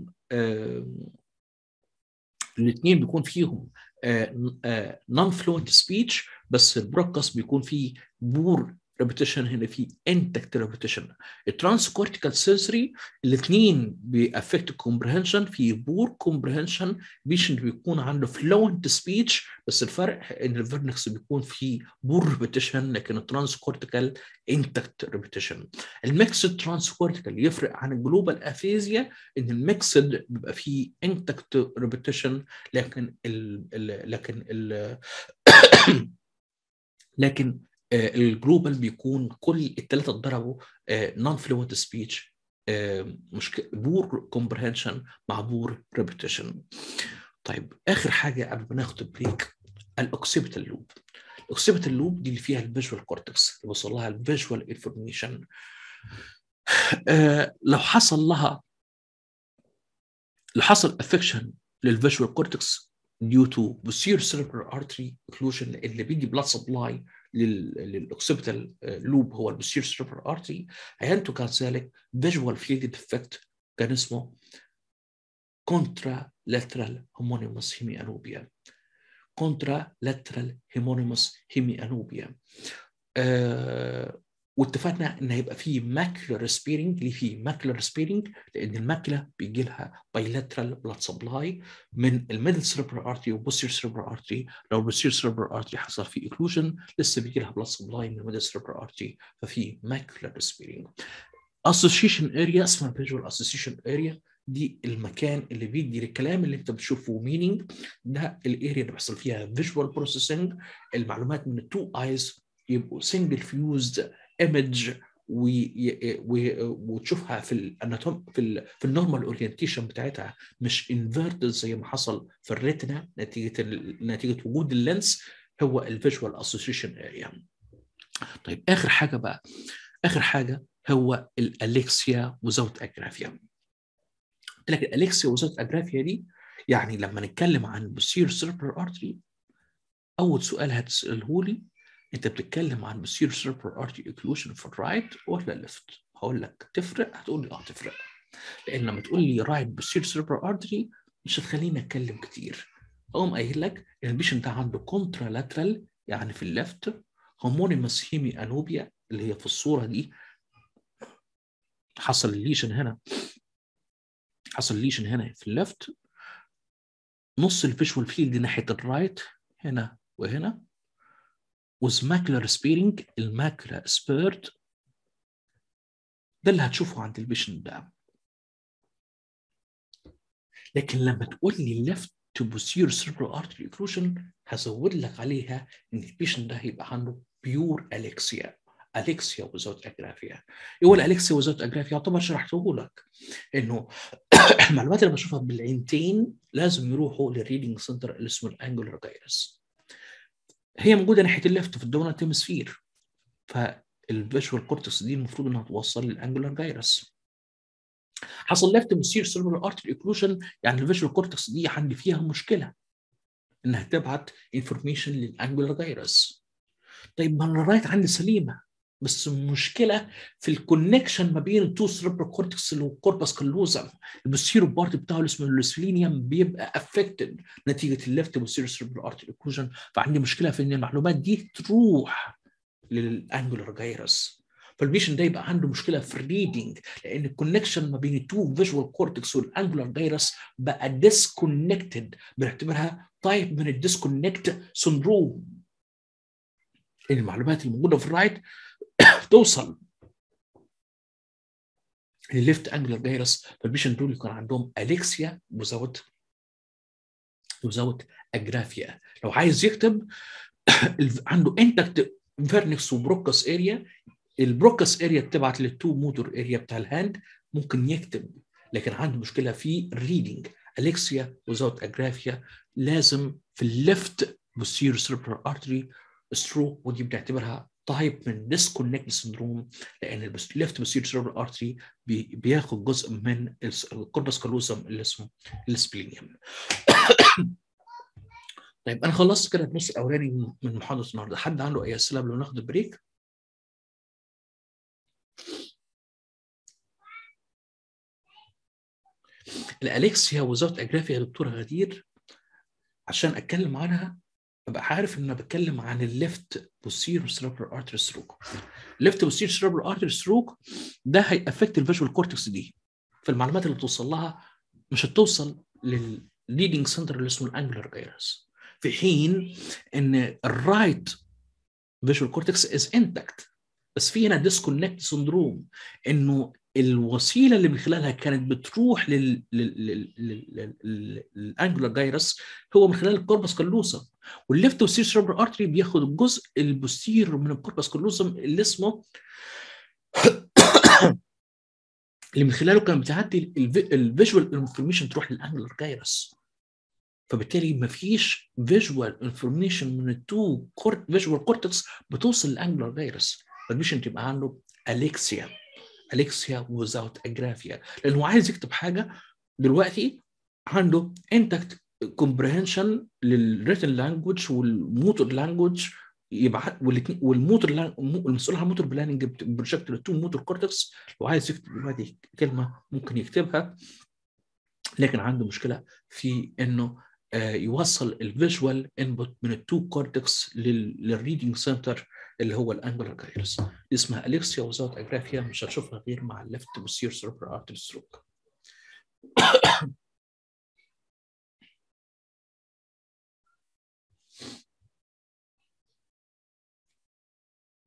الاثنين بيكون فيهم نون فلوينت سبيتش بس البروكس بيكون فيه بور ريبيتيشن هنا في انتكت ريبيتيشن الترانس كورتيكال سنسوري الاثنين بيأفكت كومبريهنشن في بور كومبريهنشن بيشنت بيكون عنده فلوينت سبيتش بس الفرق ان الفيرنكس بيكون فيه بور ريبيتيشن لكن الترانس كورتيكال انتكت ريبيتيشن الميكسد ترانس كورتيكال يفرق عن الجلوبال افيزيا ان الميكسد بيبقى فيه انتكت ريبيتيشن لكن ال لكن ال لكن الجلوبال بيكون كل الثلاثه اتضربوا نون فلوينت سبيتش مشكله بور كومبريهنشن مع بور ريبيتيشن طيب اخر حاجه قبل ما ناخد البريك الاوكسيبيتال لوب الاوكسيبيتال لوب دي اللي فيها الفيجوال كورتكس اللي بيوصل لها الفيجوال انفورميشن لو حصل لها لو حصل افكشن للفيجوال كورتكس due to posterior cerebral artery occlusion اللي بيدي blood supply للاوكسيبيتال لوب هو البوستير سيربرال ارتري عينته كذلك فيجوال فيلد ديفكت كان اسمه كونترا لاترال هومونيموس هيمي انوبيا كونترا لاترال هيمونيموس هيمي انوبيا آه واتفقنا ان هيبقى في ماكلر سبيرنج ليه في ماكلر سبيرنج لان الماكله بيجي لها بايلاترال بلاد سبلاي من الميدل سيربرال ارتري والبوستير سيربرال ارتري لو البوستير سيربرال ارتري حصل فيه اكلوجن لسه بيجي لها بلاد سبلاي من الميدل سيربرال ارتري ففي ماكلر سبيرنج اسوشيشن اريا اسمها فيجوال اسوشيشن اريا دي المكان اللي بيدي للكلام اللي انت بتشوفه مينينج ده الاريا اللي بيحصل فيها فيجوال بروسيسنج المعلومات من التو ايز يبقوا سنجل فيوزد ايمج وتشوفها في الاناتوم في ال في النورمال اورينتيشن بتاعتها مش انفيرتد زي ما حصل في الريتنا نتيجه نتيجه وجود اللينس هو الفيجوال اسوسيشن اريا طيب اخر حاجه بقى اخر حاجه هو الاليكسيا وزاوت اجرافيا قلت لك الاليكسيا وزاوت اجرافيا دي يعني لما نتكلم عن بوستير سيربر ارتري اول سؤال هتساله لي انت بتتكلم عن بوستير سيربر ارتري اوكلوجن في الرايت ولا الليفت هقول لك تفرق هتقول لي اه تفرق لان لما تقول لي رايت بوستير سيربر ارتري مش هتخليني اتكلم كتير اقوم قايل لك ان البيشنت ده عنده كونترا لاترال يعني في الليفت هومونيمس هيمي انوبيا اللي هي في الصوره دي حصل الليشن هنا حصل الليشن هنا في الليفت نص الفيجوال فيلد ناحيه الرايت هنا وهنا with macular sparing الماكلا سبيرد ده اللي هتشوفه عند البيشنت ده لكن لما تقول لي left to posterior cerebral artery occlusion هزود لك عليها ان البيشنت ده هيبقى عنده بيور اليكسيا اليكسيا وزوت اجرافيا ايه هو الاليكسيا وزوت اجرافيا يعتبر شرحته لك انه المعلومات اللي بشوفها بالعينتين لازم يروحوا للريدنج سنتر اللي اسمه الانجولار جايرس هي موجوده ناحيه الليفت في الدونات هيمسفير فالفيجوال كورتكس دي المفروض انها توصل للانجولار جايرس حصل ليفت مسير سيربرال ارتري اوكلوجن يعني الفيجوال كورتكس دي عندي فيها مشكله انها تبعت انفورميشن للانجولار جايرس طيب ما انا الرايت عندي سليمه بس المشكله في الكونكشن ما بين التو سيربرال كورتكس والكوربس كالوزم البوستيرو بارت بتاعه اللي اسمه السلينيوم بيبقى افكتد نتيجه الليفت بوستيرو سيربرال ارتري اوكلوجن فعندي مشكله في ان المعلومات دي تروح للانجولار جايرس فالبيشنت ده يبقى عنده مشكله في الريدنج لان الكونكشن ما بين التو فيجوال كورتكس والانجولار جايرس بقى ديسكونكتد بنعتبرها تايب من الديسكونكت سندروم المعلومات الموجوده في الرايت توصل للليفت انجلر جايرس فالبيشنت دول يكون عندهم اليكسيا وزود وزود اجرافيا لو عايز يكتب عنده انتكت فيرنكس وبروكس اريا البروكس اريا بتبعت للتو موتور اريا بتاع الهاند ممكن يكتب لكن عنده مشكله في الريدنج اليكسيا وزود اجرافيا لازم في الليفت بوستيريور سيربرال ارتري ستروك ودي بنعتبرها تايب من ديسكونكت سندروم لان الليفت بوستيريور سيربرال ارتري بياخد جزء من الكوربس كالوزم اللي اسمه السبلينيوم طيب انا خلصت كده النص الاولاني من محاضره النهارده حد عنده اي اسئله قبل ما ناخد بريك الاليكسيا وزاره اجرافيا يا دكتوره غدير عشان اتكلم عنها ابقى عارف ان انا بتكلم عن الليفت بوستيريور سيربرال ارتري ستروك الليفت بوستيريور سيربرال ارتري ستروك ده هيأفكت الفيجوال كورتكس دي فالمعلومات اللي بتوصل لها مش هتوصل للليدنج سنتر اللي اسمه الانجلر جايرس في حين ان الرايت فيجوال كورتكس از انتكت بس في هنا ديسكونكت سندروم انه الوسيله اللي من خلالها كانت بتروح لل للانجلر جايرس هو من خلال الكوربس كاللوسم والليفت وسير سيربر ارتري بياخد الجزء البوستير من الكوربس كاللوسم اللي اسمه اللي من خلاله كانت بتعدي الفيجوال انفورميشن تروح للانجلر جايرس فبالتالي ما فيش فيجوال انفورميشن من التو فيجوال كورتكس بتوصل للانجلر جايرس فالبيشنت يبقى عنده اليكسيا اليكسيا without اجرافيا لانه عايز يكتب حاجه دلوقتي عنده انتكت كومبريهنشن للريتن لانجوج والموتور لانجوج يبعت والاثنين والموتور المسؤول عن الموتور بلاننج بروجكت للتو موتور كورتكس لو عايز يكتب دلوقتي كلمه ممكن يكتبها لكن عنده مشكله في انه يوصل الفيجوال انبوت من التو كورتكس للريدنج سنتر اللي هو الانجولار جايرس اسمها اليكسيا وزارة اجرافيا مش هتشوفها غير مع الليفت بوستير سيربرال ارتري ستروك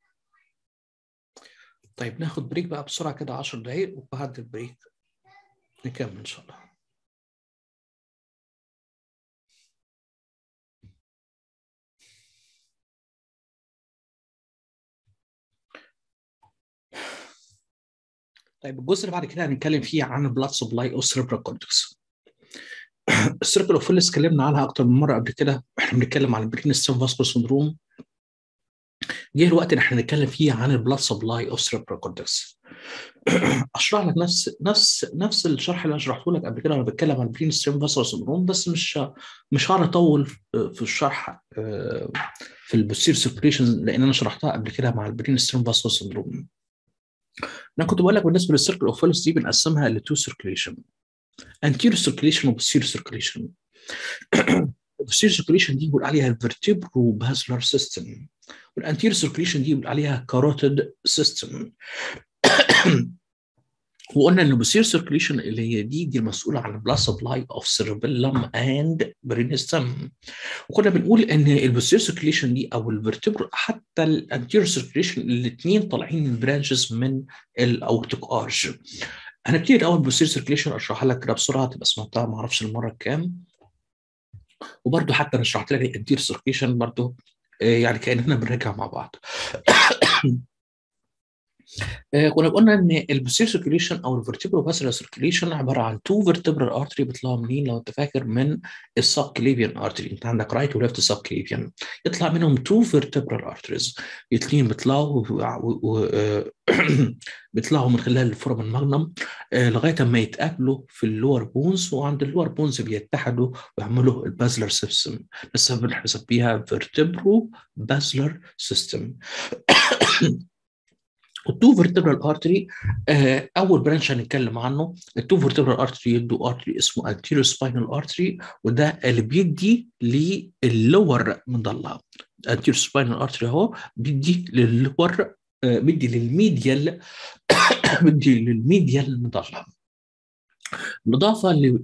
طيب ناخد بريك بقى بسرعه كده 10 دقايق وبعد البريك نكمل ان شاء الله طيب الجزء اللي بعد كده هنتكلم فيه عن البلاد سبلاي او سيربرال كورتكس السيركل اوف فيلس اتكلمنا عنها اكتر من مره قبل كده احنا بنتكلم عن البرين ستيم فاسكو سندروم جه الوقت اللي احنا نتكلم فيه عن البلاد سبلاي اوف سيربرال كورتكس اشرح لك نفس نفس نفس الشرح اللي انا شرحته لك قبل كده وانا بتكلم عن البرين ستيم فاسكو سندروم بس مش مش هقعد اطول في الشرح في البوستير سيركيليشن لان انا شرحتها قبل كده مع البرين ستيم فاسكو سندروم انا كنت بقول لك بالنسبه للسيركل اوف فيلس دي بنقسمها لتو سيركيليشن anterior circulation و posterior circulation posterior circulation دي بيقول عليها vertebro basilar system والanterior circulation دي بيقول عليها carotid system وقلنا ان posterior circulation اللي هي دي دي المسؤوله عن blood supply of cerebellum and brainstem وكنا بنقول ان البوستير circulation دي او الفرتبرو حتى الانتيريور circulation الاثنين طالعين من برانشز من الاورتيك ارش هنبتدي الاول بالسير سيركيليشن اشرحها لك كده بسرعه تبقى سمعتها ما اعرفش المره الكام وبرده حتى انا شرحت لك الانتير سيركيليشن برده يعني كاننا بنراجع مع بعض كنا قلنا ان البوستير سيركيليشن او الفرتبرو باسلر سيركيليشن عباره عن تو فيرتبرال ارتري بيطلعوا منين لو انت فاكر من السب كليفيان ارتري انت عندك رايت وليفت سب كليفيان يطلع منهم تو فيرتبرال ارتريز الاثنين بيطلعوا بيطلعوا من خلال الفورمن ماجنم لغايه ما يتقابلوا في اللور بونز وعند اللور بونز بيتحدوا ويعملوا البازلر سيستم السبب اللي بنسميها فيرتبرو بازلر سيستم التو فيرتبرال ارتري اول برانش هنتكلم عنه التو فيرتبرال ارتري يدوا ارتري اسمه انتيريو سباينال ارتري وده اللي بيدي للور مضلع انتيريو سباينال ارتري اهو بيدي للور بيدي للميديال بيدي للميديال مضلع بالاضافه ل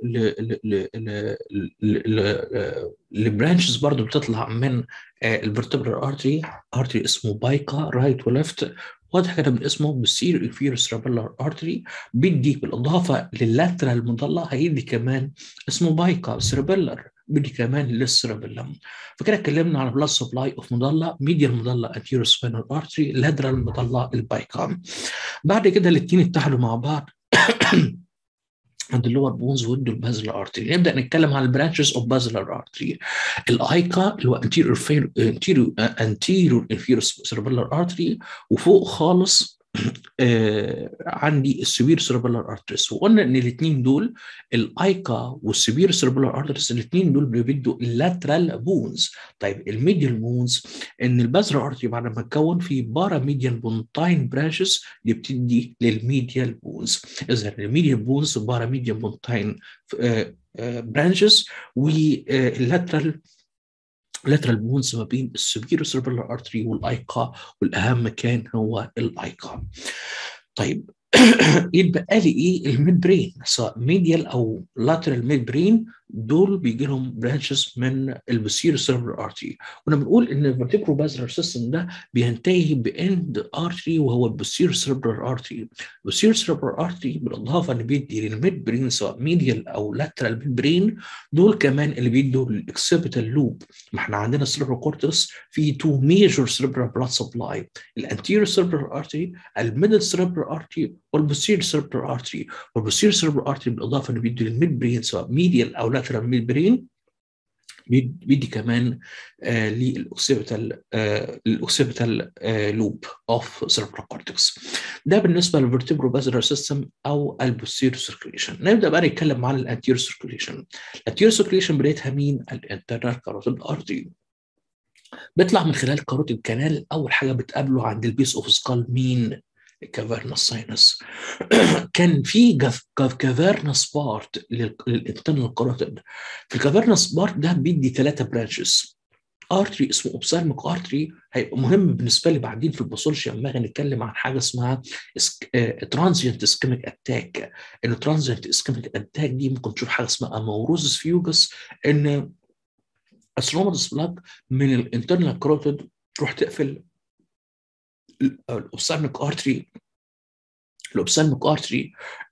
لبرانشز برضه بتطلع من الفرتبرال ارتري ارتري اسمه بايكا رايت وليفت واضح كده من اسمه بسير انفيرو سيربلر ارتري بيدي بالاضافه لللاترال مضلع هيدي كمان اسمه بايكا سيربلر بيدي كمان للسيربلم فكده اتكلمنا عن بلاد سبلاي اوف مضلع ميديال مضلع انتيرو سبينال ارتري لاترال مضلع البايكا بعد كده الاثنين اتحدوا مع بعض عند اللور بونز ويدوا البازلر ارتري نبدا نتكلم عن البرانشز اوف بازلر ارتري الايكا اللي هو انتيريور انتيريور انتيريور انفيرور سيربلر ارتري وفوق خالص آه عندي السبير سيربلر ارتريس وقلنا ان الاثنين دول الايكا والسبير سيربلر ارتريس الاثنين دول بيدوا اللاترال بونز طيب الميديال بونز ان البازلر ارتري بعد ما اتكون في بارا ميديال بونتاين برانشز اللي بتدي للميديال بونز اذا الميديال بونز بارا ميديال بونتاين برانشز واللاترال لاترال بونز ما بين السبيرو سيربرال ارتري والايكا والاهم كان هو الايكا طيب يتبقى لي ايه الميد برين سواء ميديال او لاترال ميد برين دول بيجي لهم برانشز من البسير سيربرال ارتري كنا بنقول ان الفرتيبرو بازلر سيستم ده بينتهي باند ارتري وهو البسير سيربرال ارتري البسير سيربرال ارتري بالاضافه ان بيدي للميد برين سواء ميديال او لاترال ميد برين دول كمان اللي بيدوا للاكسبيتال لوب ما احنا عندنا السيربرال كورتكس في تو ميجر سيربرال بلاد سبلاي الانتيريور سيربرال ارتري الميدل سيربرال ارتري والبسير سيربرال ارتري والبسير سيربرال ارتري بالاضافه انه بيدي للميد برين سواء ميديال او لاترال ميد برين بيدي كمان آه للاوكسيبيتال آه الاوكسيبيتال آه لوب اوف سيربرال كورتكس ده بالنسبه للفرتبرو بازلر سيستم او البوستيريور سيركيليشن نبدا بقى نتكلم عن الانتيريور سيركيليشن الانتيريور سيركيليشن بدايتها مين الانترنال كاروتيد ارتري بيطلع من خلال كاروتيد كانال اول حاجه بتقابله عند البيس اوف سكال مين كافيرنس ساينس كان في كافيرنس بارت للانترنال كاروتيد في الكافيرنس بارت ده بيدي ثلاثه برانشز ارتري اسمه اوبسالميك ارتري هيبقى مهم بالنسبه لي بعدين في الباثولوجي لما اجي نتكلم عن حاجه اسمها ترانزيانت اسكيميك اتاك ان ترانزيانت اسكيميك اتاك دي ممكن تشوف حاجه اسمها اموروزس فيوجس ان اسروماتس بلاك من الانترنال كاروتيد تروح تقفل الاوبسالميك ارتري الاوبسالميك ارتري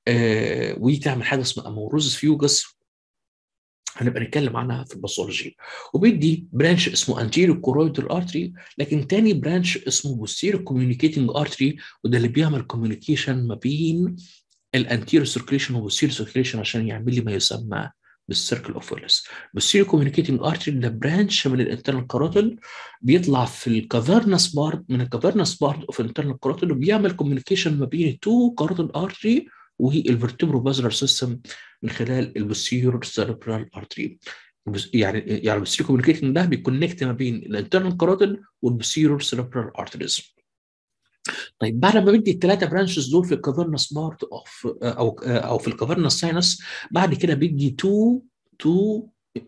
آه وتعمل حاجه اسمها اموروزس فيوجس هنبقى نتكلم عنها في الباثولوجي وبيدي برانش اسمه anterior choroidal artery لكن تاني برانش اسمه posterior communicating artery وده اللي بيعمل communication ما بين الانتيريور سيركيليشن والبوستيريور سيركيليشن عشان يعمل لي ما يسمى بالسيركل اوف ويلس posterior communicating artery ده برانش من الانترنال كاروتيد بيطلع في الكافيرنس بارت من الكافيرنس بارت اوف الانترنال كاروتيد وبيعمل كوميونيكيشن ما بين التو كاروتيد ارتري والفرتبرو بازلر سيستم من خلال البوستيريور سيربرال ارتري يعني يعني البوستيريور كوميونيكيشن ده بيكونكت ما بين الانترنال كاروتيد والبوستيريور سيربرال ارتريز طيب بعد ما بدي الثلاثه برانشز دول في الكافرنس بارت اوف او او في الكافرنس ساينس بعد كده بدي تو تو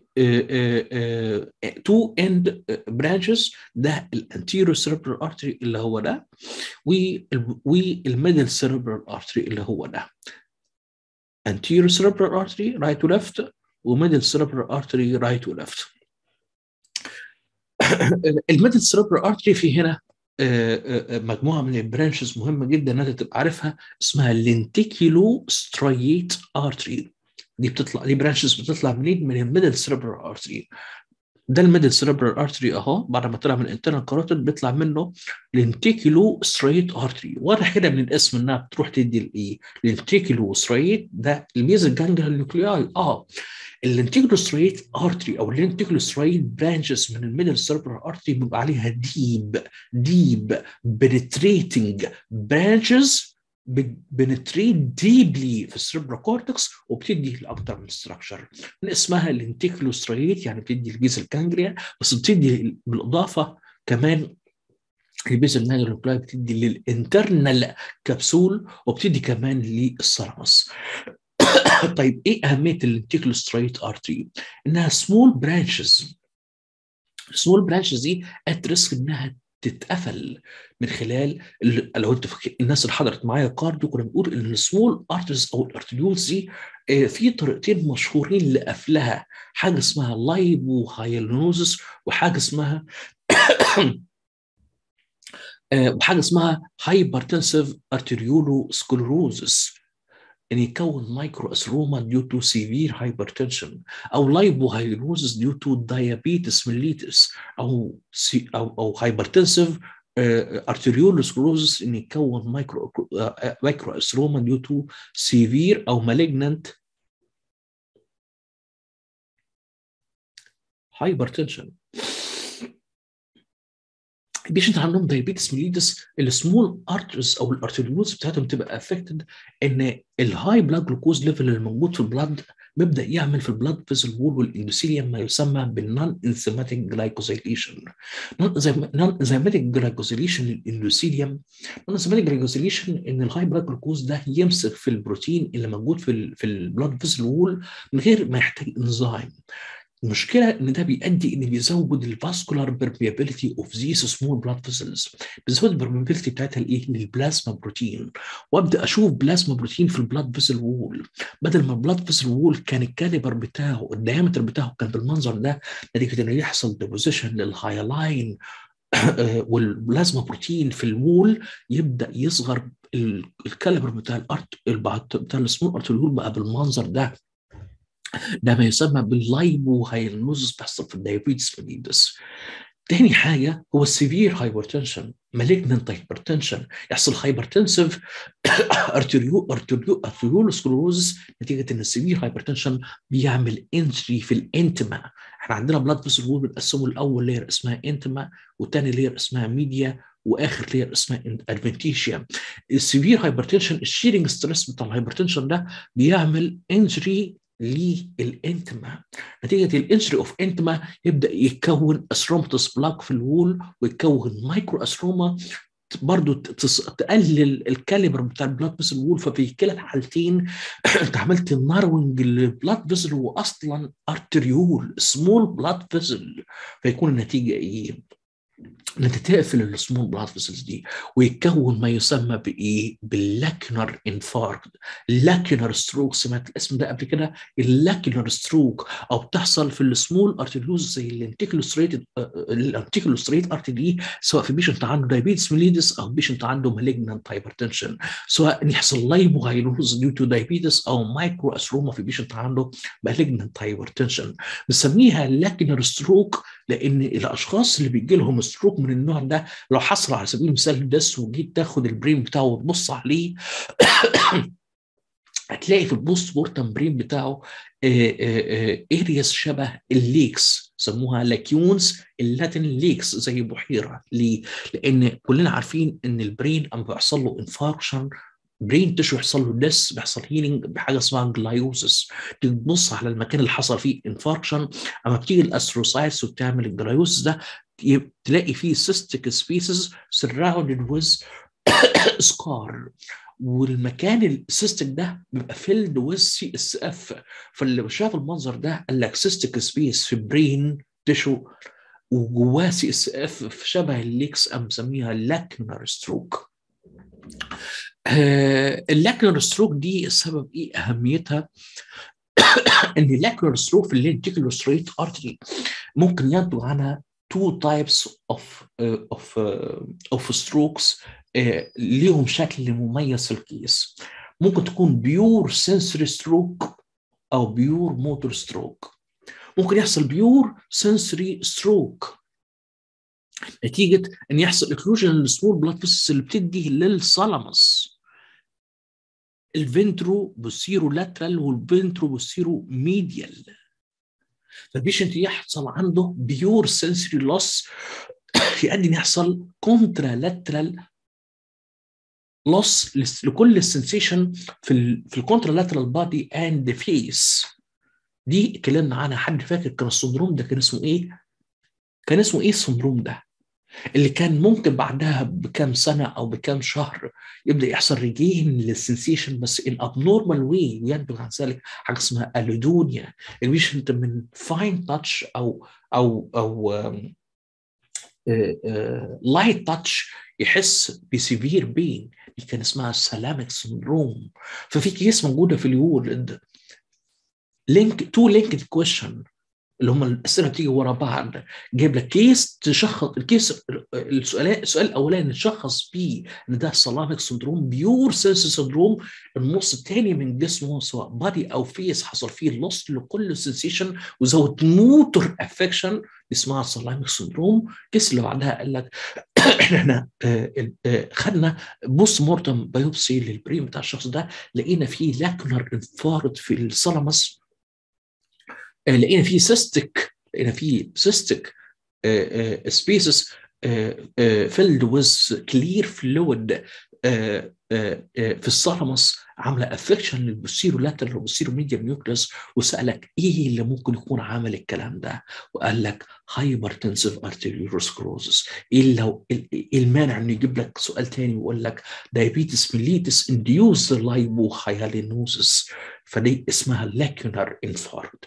تو اند برانشز ده الانتيرو سيربرال ارتري اللي هو ده والميدل سيربرال ارتري اللي هو ده anterior cerebral artery right to left وميدل cerebral artery right to left الميدل cerebral artery في هنا مجموعه من البرانشز مهمه جدا انك تبقى عارفها اسمها لينتيكيلو ستريت ارتري دي بتطلع دي برانشز بتطلع منين؟ من الميدل سيربرال ارتري ده الميدل سيربرال ارتري اهو بعد ما طلع من الانترنال كاروتيد بيطلع منه لينتيكيلو ستريت ارتري واضح كده من الاسم انها بتروح تدي الايه؟ لينتيكيلو ستريت ده الميزل جانجل نيوكلياي اه اللينتيكلو ستريت ارتري او اللينتيكلو ستريت برانشز من الميدل سيربرال ارتري بيبقى عليها ديب ديب بنتريتنج برانشز بنتريت ديبلي في السيربرا كورتكس وبتدي لاكثر من ستراكشر من اسمها الانتيكلو ستريت يعني بتدي البيزل كانجريا بس بتدي بالاضافه كمان البيزل نانجريا بتدي للانترنال كبسول وبتدي كمان للثالاموس طيب ايه اهميه الانتيكلو ستريت ارتري؟ انها سمول برانشز السمول برانشز دي ات ريسك انها تتقفل من خلال لو انت فاكر الناس اللي حضرت معايا كارديو كنا بنقول ان السمول ارترز او الارتريولز دي في طريقتين مشهورين لقفلها حاجه اسمها لايبو هايلونوزس وحاجه اسمها وحاجه اسمها هايبرتنسيف ارتريولو سكلروزس ان يكون مايكرو اسروما ديو تو سيفير هايبرتنشن او لايبوهايدروزس ديو تو دايابيتس ميليتس او سي او او هايبرتنسيف ارتريولوسكلوزس ان يكون مايكرو مايكرو اسروما ديو تو سيفير او مالجننت هايبرتنشن البيشنت عندهم دايابيتس ميليتس السمول ارترز او الارتريولز بتاعتهم تبقى افكتد ان الهاي بلاد جلوكوز ليفل اللي موجود في البلاد بيبدا يعمل في البلاد فيزل وول والاندوثيليوم ما يسمى بالنون انزيماتيك جلايكوزيليشن نون انزيماتيك جلايكوزيليشن للاندوثيليوم نون انزيماتيك جلايكوزيليشن ان الهاي بلاد جلوكوز ده يمسك في البروتين اللي موجود في ال في البلاد فيزل وول من غير ما يحتاج انزيم المشكله ان ده بيؤدي ان بيزود الفاسكولار بيرميابيلتي اوف ذيس سمول بلاد فيسلز بيزود البيرميابيلتي بتاعتها لايه؟ للبلازما بروتين وابدا اشوف بلازما بروتين في البلاد فيسل وول بدل ما البلاد فيسل وول كان الكاليبر بتاعه الديامتر بتاعه كان بالمنظر ده نتيجه انه يحصل ديبوزيشن للهايلاين والبلازما بروتين في الوول يبدا يصغر الكاليبر بتاع الارت بتاع السمول ارتريول بقى بالمنظر ده ده ما يسمى باللايبو هايلنوزس بيحصل في الدايابيتس ميليدس تاني حاجه هو السيفير هايبرتنشن مالجننت هايبرتنشن يحصل هايبرتنسيف ارتريو ارتريو ارتريولوسكلوروزس نتيجه ان السيفير هايبرتنشن بيعمل انتري في الانتما احنا عندنا بلاد فيسل وول بنقسمه الاول لير اسمها انتما والثاني لير اسمها ميديا واخر لير اسمها ادفنتيشيا السيفير هايبرتنشن الشيرنج ستريس بتاع الهايبرتنشن ده بيعمل انجري للانتما نتيجه الانسري اوف انتما يبدا يتكون اسروماتوس بلاك في الوول ويتكون مايكرو اسروما برضه تقلل الكاليبر بتاع البلاد فيسل وول ففي كلا الحالتين انت عملت ناروينج للبلاد فيسل واصلا ارتريول سمول بلاد فيسل فيكون النتيجه ايه؟ ان انت تقفل السمول بلاد فيسلز دي ويتكون ما يسمى بايه؟ باللاكنر انفاركت لاكنر ستروك سمعت الاسم ده قبل كده اللاكنر ستروك او بتحصل في السمول ارتريوز زي الانتيكلوستريتد الانتيكلوستريت ارتري سواء في بيشنت عنده دايبيتس ميليدس او بيشنت عنده مالجنانت هايبرتنشن سواء يحصل لايبوهايلوز ديو تو دايبيتس او مايكرو اسروما في بيشنت عنده مالجنانت هايبرتنشن بنسميها لاكنر ستروك لان الاشخاص اللي بيجي لهم ستروك من النوع ده لو حصل على سبيل المثال دس وجيت تاخد البرين بتاعه وتبص عليه هتلاقي في البوست مورتم برين بتاعه ارياس شبه الليكس سموها لاكيونز اللاتين ليكس زي بحيره ليه؟ لان كلنا عارفين ان البرين اما بيحصل له انفاركشن برين تشو يحصل له ديس بيحصل هيلينج بحاجه اسمها جلايوزس تبص على المكان اللي حصل فيه انفاركشن اما بتيجي الاستروسايتس وبتعمل الجلايوزس ده تلاقي فيه سيستيك سبيسز surrounded with سكار والمكان السيستيك ده بيبقى فيلد ويز سي اس اف فاللي شاف المنظر ده قال لك سيستيك سبيس في برين تشو وجواه سي اس اف في شبه الليكس ام مسميها لاكنر ستروك آه اللاكنر ستروك دي السبب ايه اهميتها ان اللاكنر ستروك في اللينتيكولو ستريت ارتري ممكن ينتج عنها two types of uh, of uh, of strokes uh, ليهم شكل مميز في الكيس ممكن تكون بيور سنسوري ستروك او بيور موتور ستروك ممكن يحصل بيور سنسوري ستروك نتيجه ان يحصل اكلوجن للسمول بلاد فيسس اللي بتدي للثالاموس الفنترو بوسيرو لاترال والفنترو بوسيرو ميديال فالبيشنت يحصل عنده بيور سنسوري لوس يؤدي ان يحصل كونترا لاترال لوس لكل السنسيشن في ال في الكونترا لاترال بادي اند فيس دي اتكلمنا عنها حد فاكر كان السندروم ده كان اسمه ايه؟ كان اسمه ايه السندروم ده؟ اللي كان ممكن بعدها بكام سنه او بكام شهر يبدا يحصل ريجين للسنسيشن بس ان ابنورمال واي وينتج عن ذلك حاجه اسمها الودونيا البيشنت من فاين تاتش او او او لايت تاتش يحس بسيفير بين دي كان اسمها سلامك سندروم ففي كيس موجوده في اليولد لينك تو لينكد كويشن اللي هم الاسئله بتيجي ورا بعض جايب لك كيس تشخص الكيس السؤال السؤال الاولاني تشخص بيه ان ده سلامك سندروم بيور سنس سندروم النص الثاني من جسمه سواء بادي او فيس حصل فيه لوس لكل سنسيشن وزود موتور افكشن اسمها سلامك سندروم الكيس اللي بعدها قال لك احنا خدنا بوست مورتم بايوبسي للبرين بتاع الشخص ده لقينا فيه لاكنر انفارد في الثالاموس لقينا فيه سيستيك لقينا فيه سيستيك سبيسز فيلد ويز كلير فلويد في الثالاموس عامله افكشن للبوسيرو لاترال والبوسيرو ميديا نيوكليس وسالك ايه اللي ممكن يكون عمل الكلام ده؟ وقال لك هايبرتنسيف ارتيريوسكلوزس ايه لو ايه المانع انه يجيب لك سؤال تاني ويقول لك دايابيتس ميليتس انديوز لايبوهايالينوزس فدي اسمها لاكونر انفاركت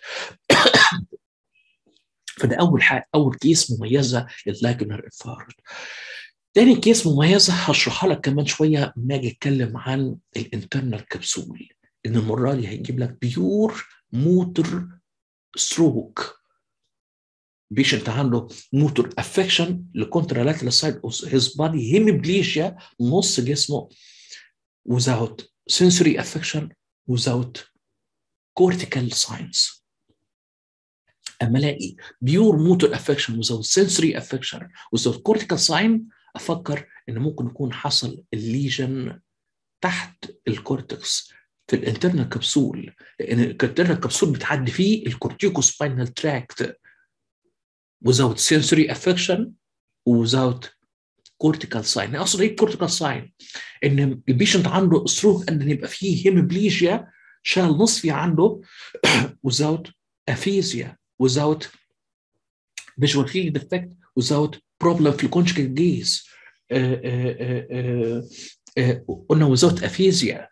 فده اول حاجه اول كيس مميزه لللاكونر انفاركت تاني كيس مميزه هشرحها لك كمان شويه لما اجي اتكلم عن الانترنال كبسول ان المره دي هيجيب لك بيور موتور ستروك بيشنت عنده موتور افكشن لكونترالاترال سايد اوف هيز بادي هيمبليشيا نص جسمه without sensory affection without cortical signs اما الاقي بيور موتور افكشن without sensory affection without cortical sign افكر ان ممكن يكون حصل الليجن تحت الكورتكس في الانترنال كبسول لان الانترنال كبسول بتعدي فيه الكورتيكو سباينال تراكت without sensory affection without cortical sign اقصد ايه cortical sign ان البيشنت عنده ستروك ان يبقى فيه هيمبليجيا شلل نصفي عنده without aphasia without visual field defect without problem في الكونجكال جيز قلنا without aphasia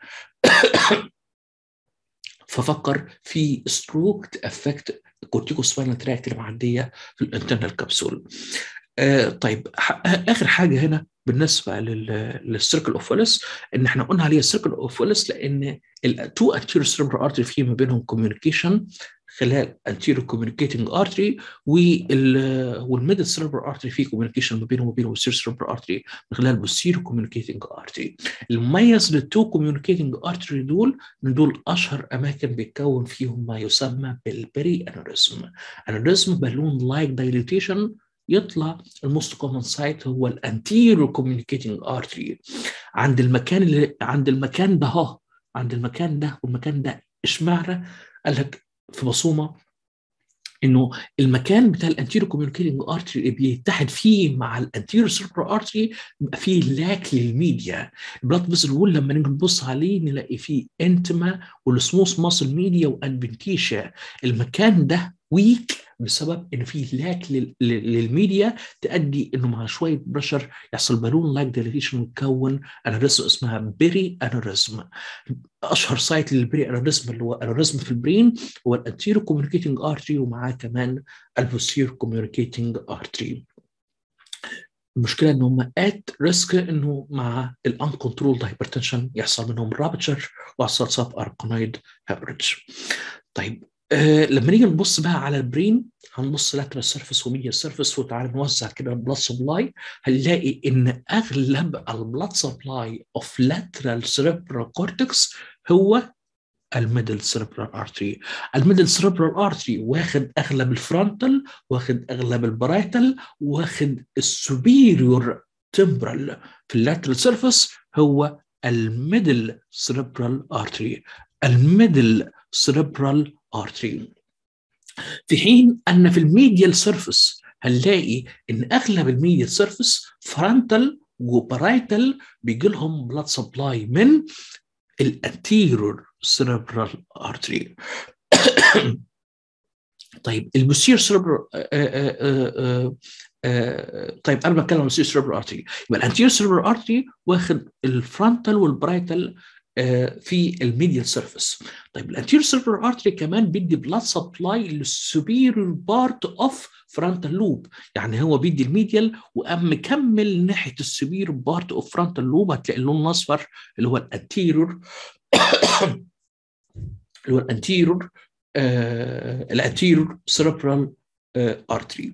ففكر في ستروك تافكت الكورتيكو سباينال تراكت اللي معديه في الانترنال كبسول آه طيب اخر حاجه هنا بالنسبه للسيركل اوف ويلس ان احنا قلنا عليها السيركل اوف ويلس لان التو انتيريور سيربرال ارتري في ما بينهم كوميونيكيشن خلال anterior communicating artery والميدل cerebral artery في كوميونيكيشن ما بينه وما بين السير cerebral artery من خلال posterior communicating artery المميز للتو communicating artery دول ان دول اشهر اماكن بيتكون فيهم ما يسمى بالبري انوريزم انوريزم بالون لايك دايليتيشن يطلع الموست كومن سايت هو الانتيرو كوميونيكيتنج ارتري عند المكان اللي عند المكان ده ها عند المكان ده والمكان ده اشمعنى قال لك في بصومه انه المكان بتاع الانتيرو كوميونيكيتنج ارتري اللي بيتحد فيه مع الانتيرو سيربرال ارتري بيبقى فيه لاك للميديا البلاد فيزل وول لما نيجي نبص عليه نلاقي فيه انتما والسموث ماسل ميديا وادفنتيشا المكان ده ويك بسبب ان في لاك للميديا تؤدي انه مع شويه بريشر يحصل بالون لايك ديليتيشن ويتكون انوريزم اسمها بيري انوريزم اشهر سايت للبري انوريزم اللي هو انوريزم في البرين هو الانتيرو كوميونيكيتنج ارتري ومعاه كمان البوستير كوميونيكيتنج ارتري المشكله ان هم ات ريسك انه مع الان كنترول هايبرتنشن يحصل منهم رابتشر ويحصل سب اركونايد هابرج طيب آه لما نيجي نبص بقى على البرين هنبص لاترال سيرفيس وميديا سيرفيس وتعالى نوزع كده البلاد سبلاي هنلاقي ان اغلب البلاد سبلاي اوف لاترال سيربرال كورتكس هو الميدل سيربرال ارتري الميدل سيربرال ارتري واخد اغلب الفرونتال واخد اغلب البرايتال واخد السوبيريور تمبرال في اللاترال سيرفيس هو الميدل سيربرال ارتري الميدل سيربرال ارتري في حين ان في الميديال سيرفيس هنلاقي ان اغلب الميديال سيرفيس فرونتال وبرايتال بيجي لهم بلاد سبلاي من الانتيرور سيربرال ارتري طيب البوستير سيربرال طيب انا بتكلم عن البوستير سيربرال ارتري يبقى الانتيرور سيربرال ارتري واخد الفرونتال والبرايتال في الميديال سيرفيس طيب الانتيرور سيربرال ارتري كمان بيدي بلاد سبلاي للسوبيريور بارت اوف فرونتال لوب يعني هو بيدي الميديال وقام مكمل ناحيه السوبيريور بارت اوف فرونتال لوب هتلاقي اللون الاصفر اللي هو الانتيرور اللي هو الانتيرور آه الانتيرور سيربرال آه ارتري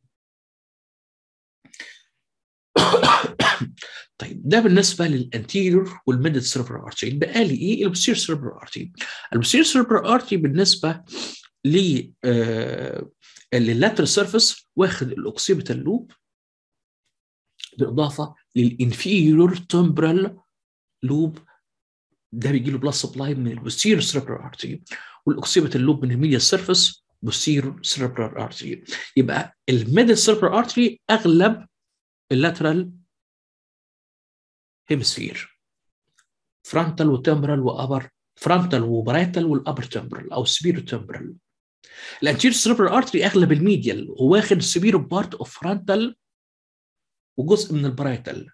طيب ده بالنسبه للانتيريور والميدل سيربرال ارتري بقى لي ايه البوستير سيربرال ارتري البوستير سيربرال ارتري بالنسبه ل آه لللاترال سيرفيس واخد الاوكسيبيتال لوب بالاضافه للانفيريور تمبرال لوب ده بيجي له بلس سبلاي من البوستير سيربرال ارتري والاوكسيبيتال لوب من الميديا سيرفيس بوستير سيربرال ارتري يبقى الميدل سيربرال ارتري اغلب اللاترال هيمسفير فرونتال وتمبرال وابر فرونتال وبرايتال والابر تمبرال او سبيرو تمبرال الانتيريور سيربرال ارتري اغلب الميديال وواخد سبيرو بارت اوف فرونتال وجزء من البرايتال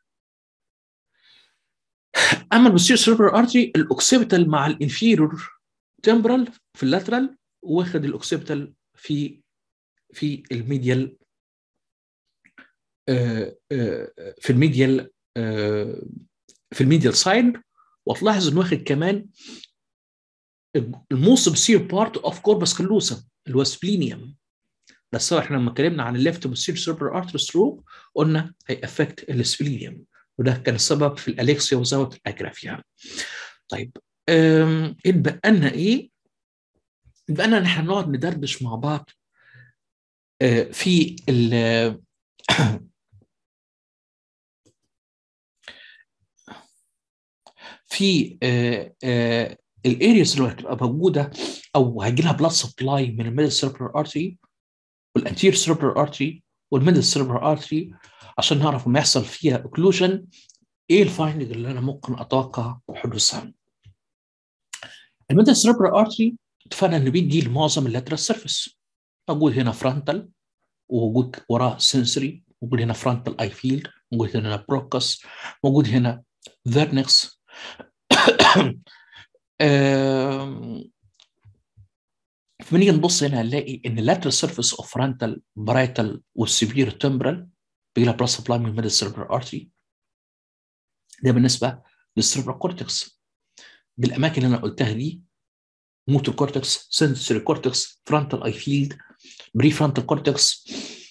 اما البوستيريور سيربرال ارتري الاوكسيبيتال مع الانفيرور تمبرال في اللاترال واخد الاوكسيبيتال في في الميديال في الميديال في الميديال سايد وتلاحظ انه واخد كمان الموست بسير بارت اوف كوربس كالوسا اللي هو سبلينيوم بس احنا لما اتكلمنا عن الليفت بسير سيربر ارتر ستروك قلنا هي افكت السبلينيوم وده كان السبب في الالكسيا وزاويه الاجرافيا طيب اتبقى لنا ايه؟ اتبقى لنا ان احنا نقعد ندردش مع بعض في ال في الارياز اللي هتبقى موجوده او هيجي لها بلاد سبلاي من الميدل سيربرال ارتري والانتير سيربرال ارتري والميدل سيربرال ارتري عشان نعرف لما يحصل فيها اوكلوجن ايه الفايندنج اللي انا ممكن اتوقع حدوثها الميدل سيربرال ارتري اتفقنا انه بيدي لمعظم اللاترال سيرفيس موجود هنا فرونتال ووجود وراه سنسوري موجود هنا فرونتال اي فيلد موجود هنا بروكس موجود هنا فيرنكس فبنيجي نبص هنا هنلاقي ان اللاترال سيرفيس اوف فرونتال برايتال والسيفير تمبرال بيجي لها بلس سبلاي من الميدل سيربرال ارتري ده بالنسبه للسيربرال كورتكس بالاماكن اللي انا قلتها دي موتور كورتكس سنسوري كورتكس فرونتال اي فيلد بري فرونتال كورتكس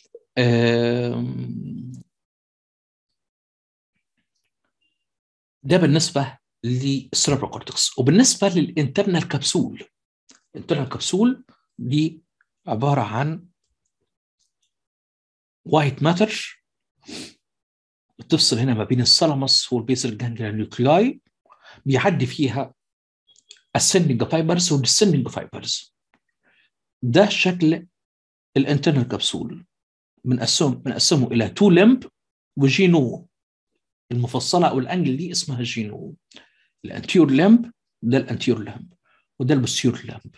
ده بالنسبه للسيربرال كورتكس وبالنسبه للانترنال كبسول الانترنال كبسول دي عباره عن وايت ماتر بتفصل هنا ما بين الثالاموس والبيسل جانجليا نيوكلياي بيعدي فيها ascending fibers والديسندنج fibers ده شكل الانترنال كبسول بنقسمه بنقسمه الى تو لمب وجينو المفصله او الانجل دي اسمها جينو الانتيور لمب ده الانتيور لمب وده البوستيور لمب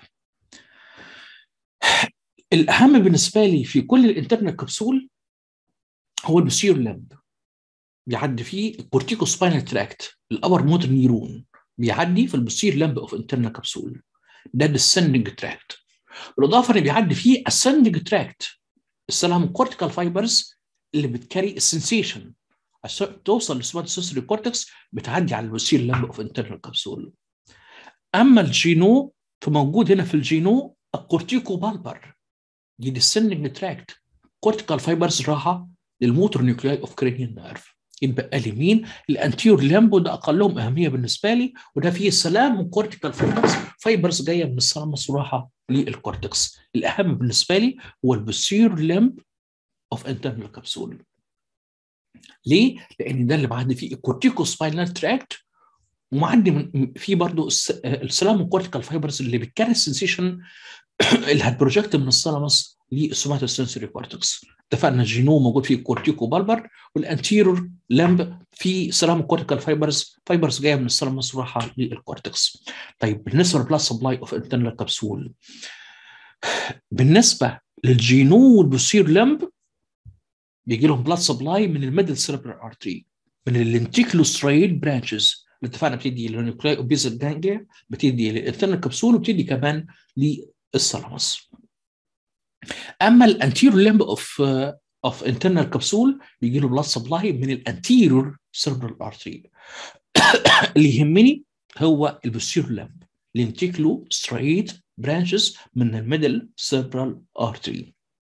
الاهم بالنسبه لي في كل الانترنال كبسول هو البوستيور لمب بيعدي فيه الكورتيكو سباينال تراكت الابر موتر نيرون بيعدي في البوستير لمب اوف انترنال كبسول ده الديسندنج تراكت بالاضافه ان بيعدي فيه ascending تراكت السلام كورتيكال فايبرز اللي بتكاري السنسيشن عشان توصل لسمات السنسوري كورتكس بتعدي على البوستير لمب اوف انترنال كبسول اما الجينو فموجود هنا في الجينو الكورتيكو بالبر دي ديسندنج تراكت كورتيكال فايبرز راحه للموتور نيوكلياي اوف كرينيال نيرف يبقى لي مين؟ الانتيور لامبو ده اقلهم اهميه بالنسبه لي وده فيه سلام من كورتيكال فايبرز فايبرز جايه من الثالاموس وراحه للكورتكس الاهم بالنسبه لي هو البسير لامب اوف انترنال كبسول ليه؟ لان ده اللي معدي فيه الكورتيكو سباينال تراكت ومعدي من في برضه السلام من كورتيكال فايبرز اللي بتكاري السنسيشن اللي هتبروجكت من الثالاموس للسوماتوسنسوري كورتكس اتفقنا الجينوم موجود فيه كورتيكو بالبر والانتيرور لامب في سلام كورتيكال فايبرز فايبرز جايه من الثالاموس رايحه للكورتكس طيب بالنسبه للبلاد سبلاي اوف انترنال كبسول بالنسبه للجينو والبوسير لامب بيجي لهم بلاد سبلاي من الميدل سيربرال ارتري من الانتيكلوسترايد برانشز اللي اتفقنا بتدي للنيوكلاي اوبيزل جانجليا بتدي للانترنال كبسول وبتدي كمان للثالاموس اما الانتيرور لمب اوف اوف انترنال كبسول بيجي له بلاد سبلاي من الانتيرور سيربرال ارتري اللي يهمني هو البوستيرور لمب الانتيكلو ستريت برانشز من الميدل سيربرال ارتري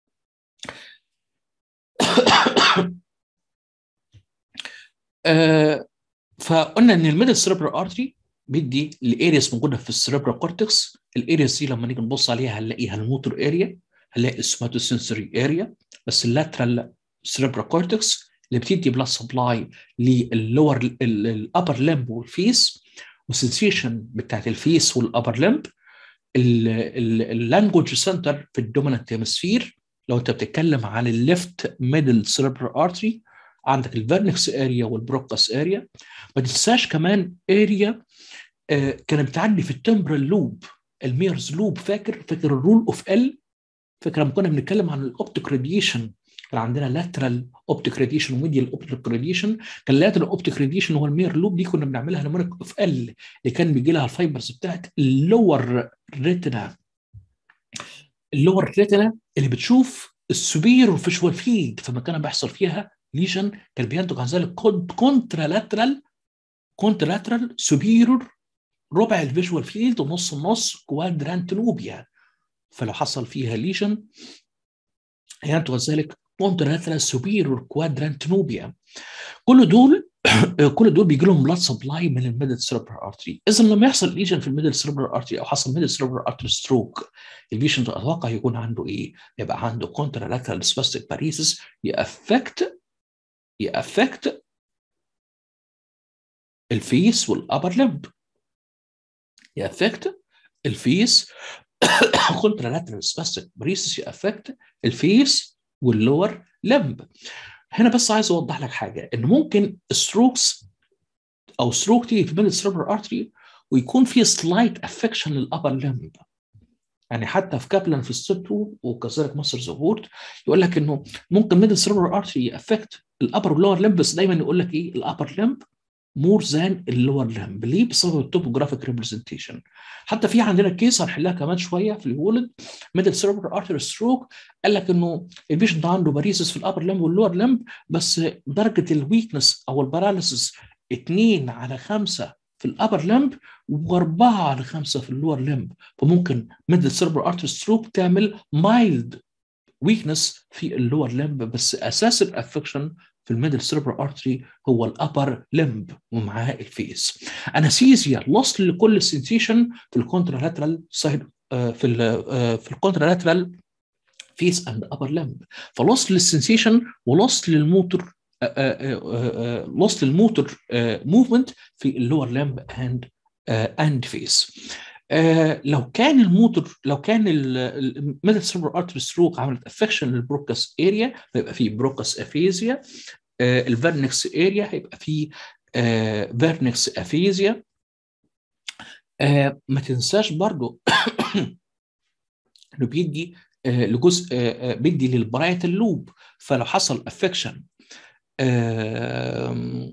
آه فقلنا ان الميدل سيربرال ارتري بيدي الارياس موجوده في السيربرال كورتكس الارياس دي لما نيجي نبص عليها هنلاقيها الموتور اريا هنلاقي السوماتوسنسوري اريا بس اللاترال سيربرال كورتكس اللي بتدي بلاد سبلاي للور الابر لمب والفيس والسنسيشن بتاعت الفيس والابر لمب اللانجوج سنتر في الدومينانت هيمسفير لو انت بتتكلم عن الليفت ميدل سيربرال ارتري عندك الفيرنكس اريا والبروكاس اريا ما تنساش كمان اريا آه كانت بتعدي في التمبرال لوب الميرز لوب فاكر فاكر الرول اوف ال فاكر لما كنا بنتكلم عن الاوبتيك راديشن كان عندنا لاترال اوبتيك راديشن وميديال اوبتيك راديشن كان لاترال اوبتيك راديشن هو المير لوب دي كنا بنعملها نمرك اوف ال اللي كان بيجي لها الفايبرز بتاعت اللور ريتنا اللور ريتنا اللي بتشوف السوبير فيجوال فيلد فما كان بيحصل فيها ليجن كان بينتج عن ذلك كونترا لاترال كونترا لاترال سوبيرور ربع الفيجوال فيلد ونص النص كوادرانت نوبيا فلو حصل فيها ليجن ينتج عن ذلك كونترا سوبيرور كوادرانت نوبيا كل دول كل دول بيجي لهم بلاد سبلاي من الميدل سيربرال ارتري اذا لما يحصل ليجن في الميدل سيربرال ارتري او حصل ميدل سيربرال ارتري ستروك البيشن اتوقع يكون عنده ايه؟ يبقى عنده كونترا لاترال سباستيك باريسيس يأفكت يأفكت الفيس والابر لمب يأفكت الفيس كونترا لاترال سباستيك باريسيس يأفكت الفيس واللور لمب هنا بس عايز اوضح لك حاجه ان ممكن ستروكس او ستروك تيجي في ميدل سيربرال ارتري ويكون في سلايت افكشن للابر لمب يعني حتى في كابلان في ستيب 2 وكذلك مصر زهورت يقول لك انه ممكن ميدل سيربرال ارتري يافكت الابر واللور لمب بس دايما يقول لك ايه الابر لمب مور ذان اللور لمب ليه بسبب التوبوجرافيك ريبريزنتيشن حتى في عندنا كيس هنحلها كمان شويه في الولد ميدل سيربر ارتر ستروك قال لك انه البيشنت عنده باريسس في الابر لمب واللور لمب بس درجه الويكنس او الباراليسيس 2 على 5 في الابر لمب و4 على 5 في اللور لمب فممكن ميدل سيربر ارتر ستروك تعمل مايلد ويكنس في اللور لمب بس اساس الافكشن في الميدل سيربر ارتري هو الابر لمب ومعاه الفيس انستيزيا لوست لكل سنسيشن في الكونترالاترال سايد في ال في الكونترالاترال فيس اند ابر لمب فلوست للسنسيشن ولوست للموتور لوست للموتور موفمنت في اللور لمب اند اند فيس آه لو كان الموتور لو كان الميدل سيربر ارتري ستروك عملت افكشن للبروكس اريا فيبقى فيه بروكس افيزيا آه الفيرنكس اريا هيبقى فيه آه فيرنكس افيزيا آه ما تنساش برضو انه بيدي آه لجزء آه بيدي للبرايت اللوب فلو حصل افكشن آه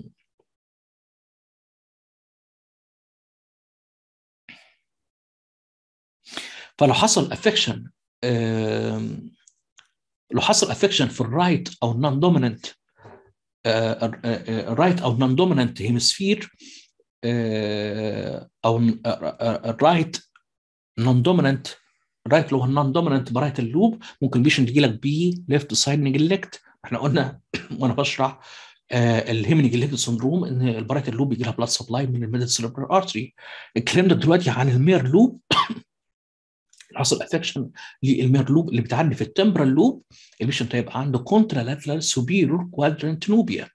فلو حصل افكشن لو حصل افكشن في الرايت او النون دوميننت الرايت او النون دوميننت هيمسفير او الرايت نون دوميننت رايت اللي هو النون دوميننت برايت اللوب ممكن بيشنت يجي لك بي ليفت سايد نجلكت احنا قلنا وانا بشرح آه الهيمني جليكت سندروم ان البرايت اللوب بيجي لها بلاد سبلاي من الميدل سيربرال ارتري الكلام ده دلوقتي عن المير لوب حصل افكشن للمير لوب اللي بتعدي في التمبرال لوب البيشنت هيبقى عنده كونترالاترال سوبيرور كوادرنت نوبيا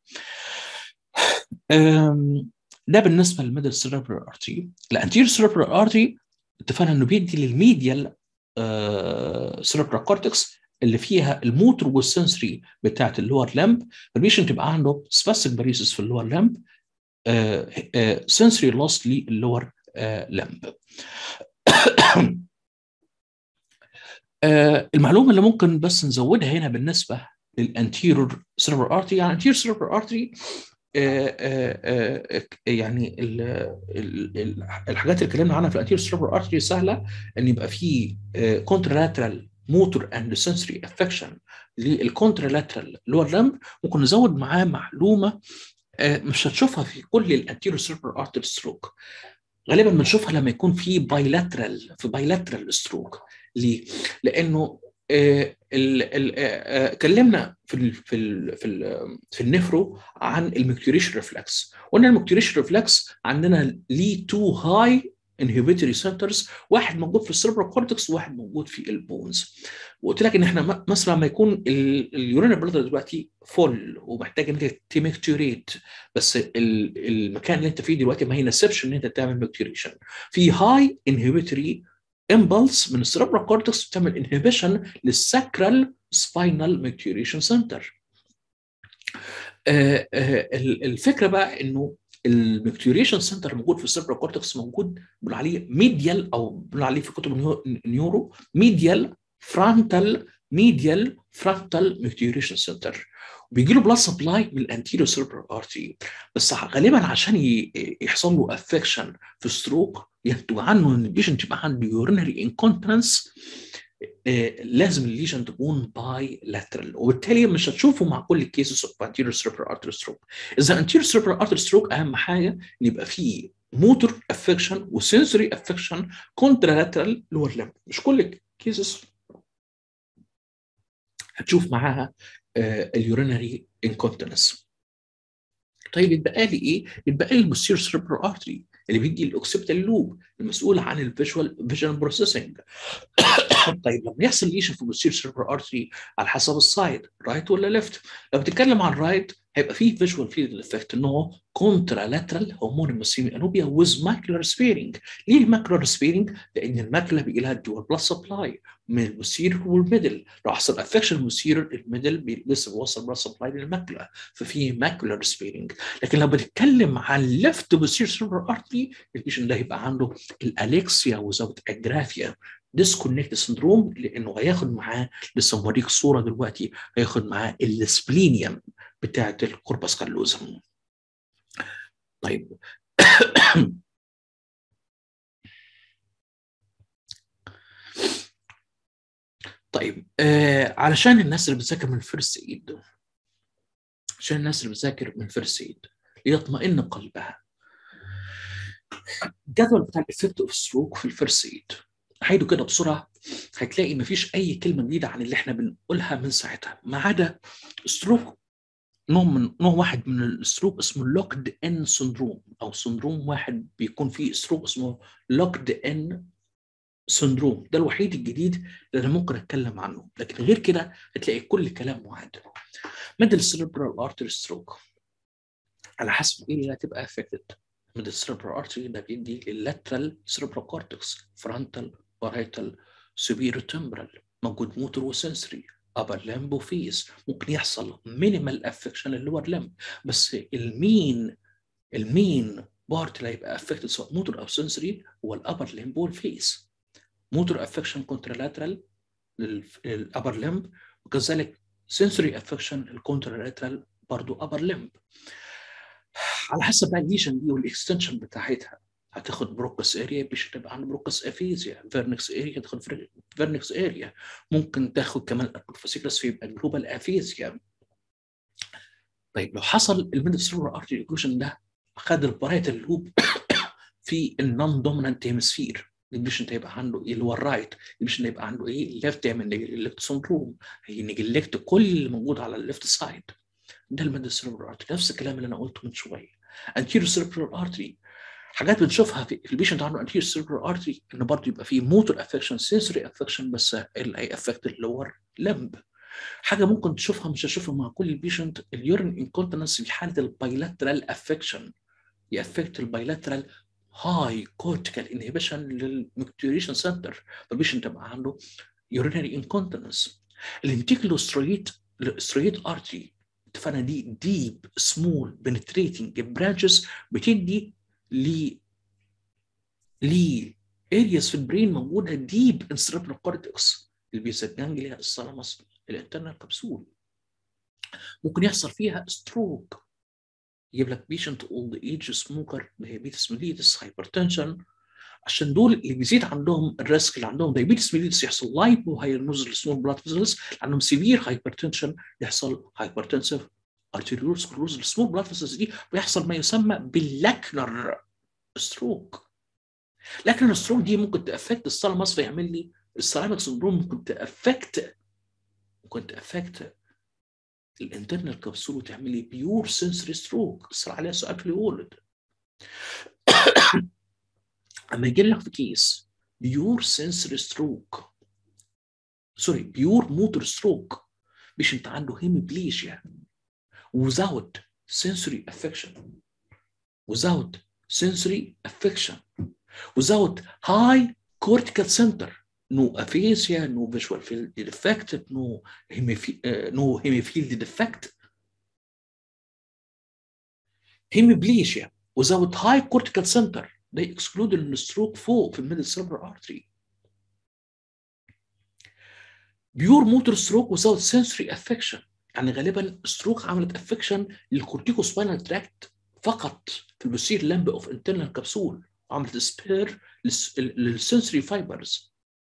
ده بالنسبه للميدل سيربرال ارتري الانتير سيربرال ارتري اتفقنا انه بيدي للميديال سيربرال كورتكس اللي فيها الموتور والسنسري بتاعت اللور لمب فالبيشنت يبقى عنده سباستيك باريسس في اللور لمب سنسري لوس للور لمب آه المعلومه اللي ممكن بس نزودها هنا بالنسبه للانتيرور سيربر ارتري يعني انتيرور سيربر ارتري آه آه يعني ال ال الحاجات اللي اتكلمنا عنها في الانتيرور سيربر ارتري سهله ان يبقى في كونترالاترال موتور اند سنسوري افكشن للكونترالاترال لور لمب ممكن نزود معاه معلومه مش هتشوفها في كل الانتيرور سيربر ارتري ستروك غالبا بنشوفها لما يكون في بايلاترال في بايلاترال ستروك ليه؟ لانه آه ال ال آه كلمنا في ال في ال في ال في النفرو عن المكتوريشن ريفلكس قلنا المكتوريشن ريفلكس عندنا ليه تو هاي انهبيتوري سنترز واحد موجود في السيربرال كورتكس وواحد موجود في البونز وقلت لك ان احنا مثلا ما يكون اليورينال بلادر دلوقتي فول ومحتاج ان انت تمكتوريت بس المكان اللي انت فيه دلوقتي ما يناسبش ان انت تعمل مكتوريشن في هاي انهبيتوري امبلس من السيربرال كورتكس بتعمل انهبيشن للساكرال سباينال مكتوريشن سنتر الفكره بقى انه المكتوريشن سنتر موجود في السيربرال كورتكس موجود بنقول عليه ميديال او بنقول عليه في كتب النيورو ميديال فرونتال ميديال فرونتال مكتوريشن سنتر بيجي له بلاد سبلاي من الانتيريو سيربرال ارتري بس غالبا عشان يحصل له افكشن في ستروك ينتج عنه ان البيشنت يبقى عنده يورينري انكونتنس لازم الليجن تكون باي لاترال وبالتالي مش هتشوفه مع كل الكيسز اوف انتيريور سيربرال ارتري ستروك اذا انتيريور سيربرال ارتري ستروك اهم حاجه ان يبقى فيه موتور افكشن وسنسوري افكشن كونترالاترال لور لمب مش كل الكيسز هتشوف معاها اليورينري انكونتنس طيب يتبقى لي ايه؟ يتبقى لي البوستيريور سيربرال ارتري اللي بيدي الاوكسيبتال لوب المسؤول عن الفيجوال فيجن بروسيسنج طيب لما يحصل ليشن في البوستيريور سيربرال ارتري على حسب السايد رايت ولا ليفت لو بتتكلم عن رايت هيبقى فيه فيجوال فيلد افكت ان هو كونترالاترال هومونيموس انوبيا ويز ماكولار سبيرنج ليه الماكولار سبيرنج؟ لان الماكولا بيجي لها دول بلس سبلاي من البوستيريور والميدل لو حصل افكشن البوستيريور الميدل لسه بيوصل بلس سبلاي للماكولا ففي ماكولار سبيرنج لكن لو بنتكلم عن ليفت بوستيريور سيربرال ارتري البيشنت ده هيبقى عنده الاليكسيا وزاوت اجرافيا ديسكونكت سندروم لانه هياخد معاه لسه موريك صوره دلوقتي هياخد معاه السبلينيوم بتاعه الكوربس كالوزم طيب طيب آه علشان الناس اللي بتذاكر من الفيرست ايد عشان الناس اللي بتذاكر من الفيرست ايد ليطمئن قلبها الجدول بتاع الافكت اوف ستروك في الفيرست ايد هعيده كده بسرعه هتلاقي مفيش اي كلمه جديده عن اللي احنا بنقولها من ساعتها ما عدا ستروك نوع من نوع واحد من الستروك اسمه لوكد ان سندروم او سندروم واحد بيكون فيه ستروك اسمه لوكد ان سندروم ده الوحيد الجديد اللي انا ممكن اتكلم عنه لكن غير كده هتلاقي كل كلام واحد ميدل سيربرال ارتري ستروك على حسب ايه اللي هتبقى افكتد ميدل سيربرال ارتري ده بيدي اللاترال سيربرال كورتكس فرونتال بارايتال سوبيرو تمبرال موجود موتور وسنسري ابر لمب وفيس ممكن يحصل مينيمال افكشن اللور لمب بس المين المين بارت اللي هيبقى افكتد سواء موتور او سنسري هو الابر لمب والفيس موتور افكشن كونترالاترال للابر لمب وكذلك سنسوري افكشن الكونترالاترال برضو ابر لمب على حسب بقى الليشن دي والاكستنشن بتاعتها هتاخد بروكس اريا مش هتبقى عند بروكس افيزيا فيرنكس اريا تاخد فيرنكس اريا ممكن تاخد كمان الفاسيكلس فيبقى جلوبال افيزيا طيب لو حصل الميدل سيرور ارتري اوكلوجن ده خد البرايتال لوب في النون دومينانت هيمسفير البيشنت هيبقى عنده ايه اللي هو الرايت البيشنت هيبقى عنده ايه الليفت يعمل نيجلكت سندروم هينجلكت كل اللي موجود على الليفت سايد ده الميدل سيربرال ارتري نفس الكلام اللي انا قلته من شويه انتيريور سيربرال ارتري حاجات بنشوفها في البيشنت عنده انتيريور سيربرال ارتري ان برضه يبقى فيه موتور افكشن سنسوري افكشن بس اللي هيأفكت اللور لمب حاجه ممكن تشوفها مش هشوفها مع كل البيشنت اليورين انكونتنس في حاله البايلاترال افكشن يأفكت البايلاترال هاي كورتيكال انهبيشن للمكتوريشن سنتر فالبيشنت تبقى عنده يورينري انكونتنس الانتيكلوسترويت السترويت ارتري اتفقنا دي ديب سمول بنتريتنج برانشز بتدي ل ل ارياز في البرين موجوده ديب ان سيربرال كورتكس البيزا جانجليا الثالاموس الانترنال كبسول ممكن يحصل فيها ستروك يجيب لك بيشنت اولد ايج سموكر دايابيتس ميليتس هايبرتنشن عشان دول اللي بيزيد عندهم الريسك اللي عندهم دايابيتس ميليتس يحصل لايبو هايرنوز سمول بلاد فيزلز عندهم سيفير هايبرتنشن يحصل هايبرتنسيف ارتيريول سكلوز السمول بلاد فيزلز دي ويحصل ما يسمى باللاكنر ستروك لكن الستروك دي ممكن تافكت الثالاموس فيعمل لي السيراميك سندروم ممكن تافكت ممكن تافكت الانترنال كبسول وتعمل لي بيور سنسوري ستروك صار عليها سؤال في الولد اما يجي لك في كيس بيور سنسوري ستروك سوري بيور موتور ستروك مش انت عنده هيمبليشيا without sensory affection without sensory affection without high cortical center no aphasia no visual field defect no hemifi- uh, no hemifield defect hemiplegia without high cortical center they exclude الستروك فوق في الميدل cerebral artery بيور موتور ستروك without sensory affection يعني غالبا ستروك عملت افكشن للكورتيكو سباينال تراكت فقط في البوستير لامب اوف انترنال كبسول عملت سبير للسنسوري فايبرز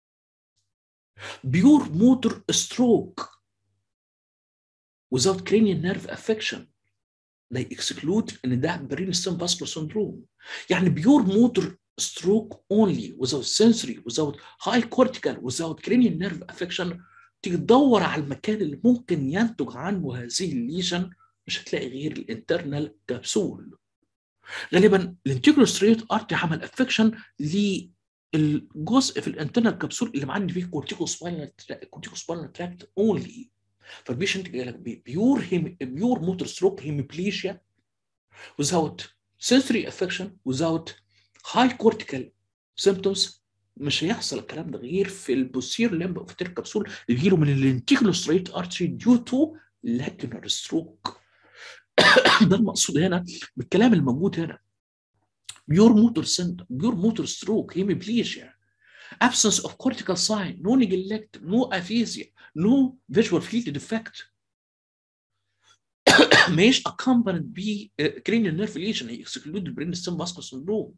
بيور موتور ستروك without cranial nerve affection they exclude ان ده برين ستيم فاسكولار سندروم يعني بيور موتور stroke only without sensory without high cortical without cranial nerve affection تيجي تدور على المكان اللي ممكن ينتج عنه هذه الليجن مش هتلاقي غير الانترنال كبسول غالبا الانتيجروستريت ارتي عمل افكشن للجزء في الانترنال كبسول اللي معدي فيه كورتيكو سباينال كورتيكو سباينال تراكت اونلي فالبيشنت جاي لك بيور هيم بيور موتور ستروك هيميبليشيا without sensory affection without high cortical symptoms مش هيحصل الكلام ده غير في البوستير لمب اوف كبسول اللي بيجيله من الانتيكلوستريت ارتري ديو تو لاكنر ستروك ده المقصود هنا بالكلام الموجود هنا بيور موتور سنت بيور موتور ستروك هيميبليشيا absence of cortical sign no neglect no aphasia no visual field defect مش accompanied ب cranial nerve lesion هي excluded brain stem vascular syndrome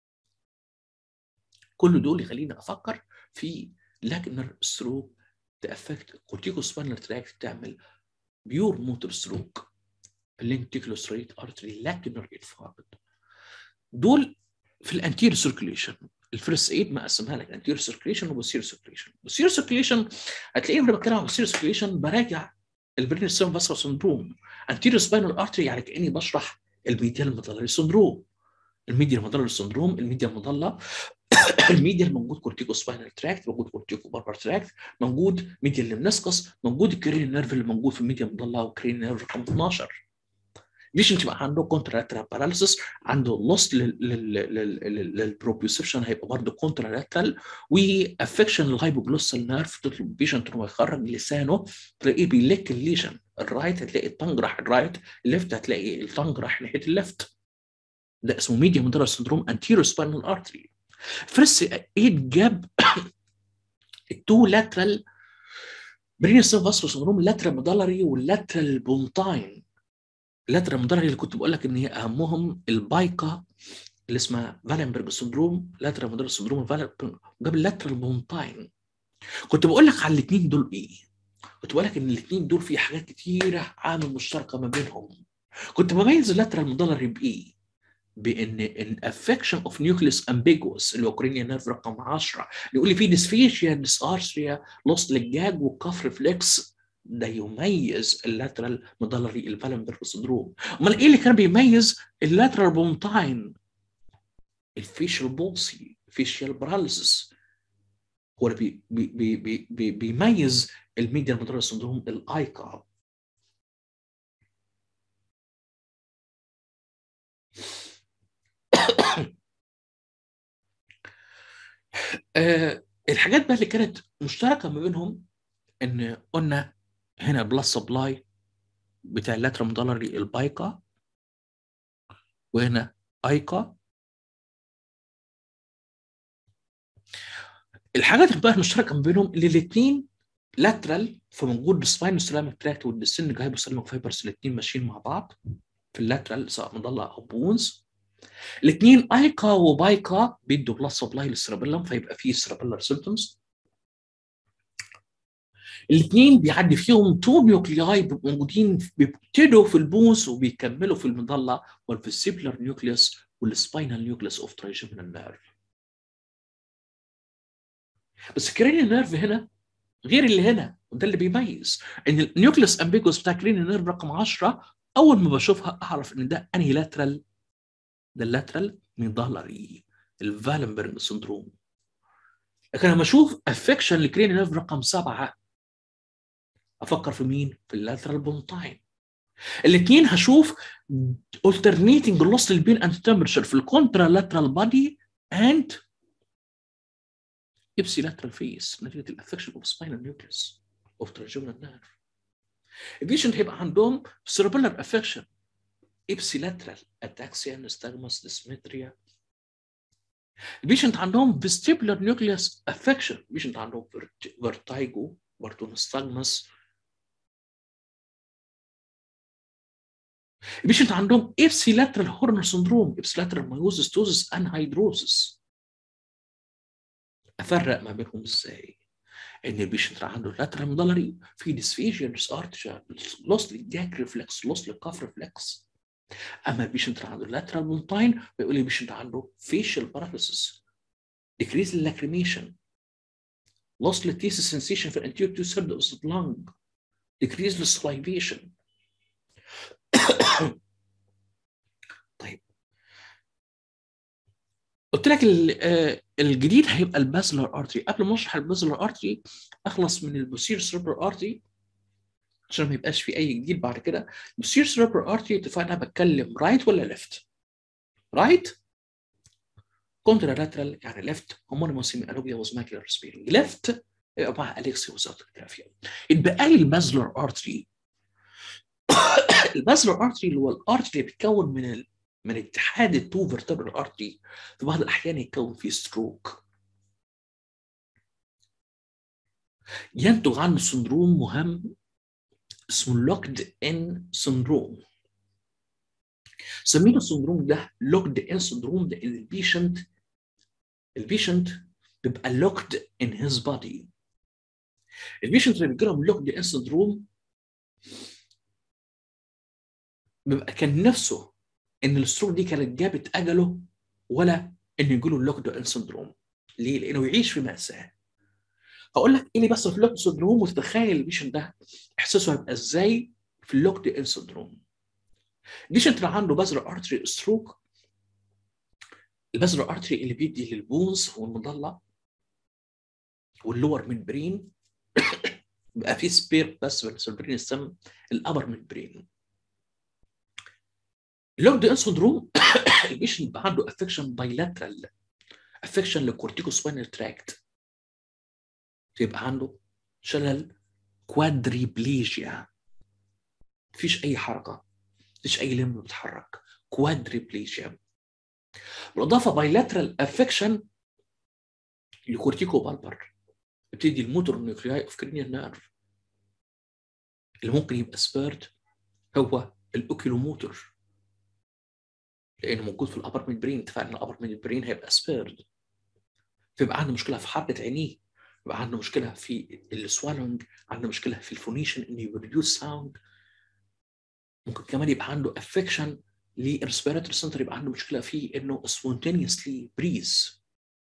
كل دول يخليني افكر في لاكنر ستروك تافكت كورتيكو سباينال تراك تعمل بيور موتور ستروك اللينكتيكلوستريت ارتري لاكنر انفاركت دول في الانتير سيركيليشن الفيرست ايد ما قسمها لك انتير سيركيليشن وبوستير سيركيليشن بوستير سيركيليشن هتلاقيني وانا بتكلم عن بوستير سيركيليشن براجع البرين ستيم فاسكولار سندروم انتيريور سباينال ارتري يعني كاني بشرح الميديال المضلري سندروم الميديال المضلري سندروم الميديال المضله الميديال موجود كورتيكو سباينال تراكت موجود كورتيكو باربر تراكت موجود ميديال لمنسكس موجود الكرين نيرف اللي موجود في الميديال المضله وكرين نيرف رقم 12 ليش انت بقى عنده كونتراترال باراليسيس عنده لوست للبروبيوسبشن هيبقى برضه كونتراترال وافكشن للهايبوجلوسال نيرف تطلب البيشنت انه يخرج لسانه تلاقيه بيلك الليجن الرايت هتلاقي التنج راح الرايت الليفت هتلاقي التنج راح ناحيه الليفت ده اسمه ميديا مدرس سندروم انتيرو سباينال ارتري فيرست ايد جاب التو لاترال برينس فاسكو سندروم لاترال مدلري واللاترال بونتاين اللاترال مدلري اللي كنت بقول لك ان هي اهمهم البايكا اللي اسمها فالنبرج سندروم لاترال مدلري سندروم جاب اللاترال بونتاين كنت بقول لك على الاثنين دول ايه كنت بقول لك ان الاثنين دول في حاجات كتيره عامل مشتركه ما بينهم كنت بميز اللاترال مدلري بايه بان ان افكشن اوف نيوكليس امبيجوس اللي هو كورينيا نيرف رقم 10 اللي يقول لي في ديسفيشيا ديسارثريا لوست للجاج والكف ريفلكس ده يميز اللاترال مدلري الفالنبرج سندروم امال ايه اللي كان بيميز اللاترال بونتاين الفيشل بولسي فيشل براليسيس هو اللي بي بي بي بي بي بيميز الميديا مدلري سندروم الايكا آه الحاجات بقى اللي كانت مشتركه ما بينهم ان قلنا هنا بلس سبلاي بتاع اللاترال مدلري البايكا وهنا ايكا الحاجات بقى المشتركه ما بينهم اللي الاثنين لاترال فموجود السباين سلامك تراكت والديسن هايبوسلامك فايبرز الاثنين ماشيين مع بعض في اللاترال سواء مضله او بونز الاثنين ايكا وبايكا بيدوا بلس سبلاي للسيرابيلم فيبقى فيه سيرابيلر سيمتومز الاثنين بيعدي فيهم تو نيوكلياي بيبقوا موجودين بيبتدوا في البونز وبيكملوا في المظله والفيسيبلر نيوكليوس والسباينال نيوكليوس اوف ترايجيمينال نيرف بس الكرينيال نيرف هنا غير اللي هنا وده اللي بيميز ان النيوكليوس امبيجوس بتاع الكرينيال نيرف رقم 10 اول ما بشوفها اعرف ان ده انهي لاترال ده اللاترال ميدالري الفالنبرج سندروم لكن لما اشوف افكشن لكرين نيرف رقم سبعه افكر في مين؟ في اللاترال بونتاين الاثنين هشوف alternating loss للبين اند تمبرشر في الكونترا لاترال بادي اند ابسي لاترال فيس نتيجه الافكشن اوف سباينال نيوكليس اوف تراجونال نيرف البيشنت هيبقى عندهم cerebellar افكشن ابسيلاترال اتاكسيا نستغمس ديسمتريا البيشنت عندهم فيستيبولار نيوكليوس افكشن البيشنت عندهم فيرتايجو برضه نستغمس البيشنت عندهم ابسيلاترال هورنر سندروم ابسيلاترال مايوزس توزس انهيدروزس افرق ما بينهم ازاي ان البيشنت عنده لاترال مدلري في ديسفيجيا ديس ارتشا لوس للجاك ريفلكس لوس للكاف ريفلكس اما البيشنت عنده لاترال مونتاين بيقول لي البيشنت عنده فيشل باراليسيس ديكريز اللاكريميشن loss للتيس سنسيشن في الانتيور تو ثيرد اوف ذا لانج ديكريز للسلايفيشن طيب قلت لك الجديد هيبقى البازلر ارتري قبل ما اشرح البازلر ارتري اخلص من البوسير سيربر ارتري عشان ما يبقاش في اي جديد بعد كده البوسير سيربر ارتري اتفقنا بتكلم رايت ولا ليفت رايت كونترا لاترال يعني ليفت هومونيموس سيمي انوبيا وزماكيولار سبيرنج ليفت يبقى مع اليكسي وزاتوكرافيا يتبقى لي البازلر ارتري البازلر ارتري اللي هو الارتري بيتكون من ال... من اتحاد التو فيرتبرال ارتري في بعض الاحيان يتكون فيه ستروك ينتج عنه سندروم مهم اسمه لوكد ان سندروم سمينا السندروم ده لوكد ان سندروم لان البيشنت البيشنت بيبقى لوكد ان هيز بودي البيشنت اللي بيجي لهم لوكد ان سندروم بيبقى كان نفسه ان الستروك دي كانت جابت اجله ولا ان يجي له اللوكد ان سندروم ليه؟ لانه يعيش في ماساه هقول لك ايه اللي بيحصل في اللوكد سندروم وتتخيل البيشنت ده احساسه هيبقى ازاي في اللوكد ان سندروم البيشنت اللي عنده بازر ارتري ستروك البازر ارتري اللي بيدي للبونز والمضله واللور من برين بقى في سبير بس بس البرين السم الابر من برين اللوكد ان سندروم البيشنت بقى عنده افكشن بايلاترال افكشن للكورتيكو سباينال تراكت يبقى عنده شلل كوادريبليجيا مفيش اي حركه مفيش اي لمب بيتحرك كوادريبليجيا بالاضافه بايلاترال افكشن لكورتيكو بالبر بتدي الموتور نيوكلياي اوف كرينيال نيرف اللي ممكن يبقى سبيرد هو الاوكيلوموتور لانه موجود في الابر من برين اتفقنا الابر من برين هيبقى سبيرد فيبقى عنده مشكله في حركه عينيه يبقى عنده مشكله في السوالونج عنده مشكله في الفونيشن انه يريديوس ساوند ممكن كمان يبقى عنده افكشن للريسبيراتوري سنتر يبقى عنده مشكله في انه سبونتينيوسلي بريز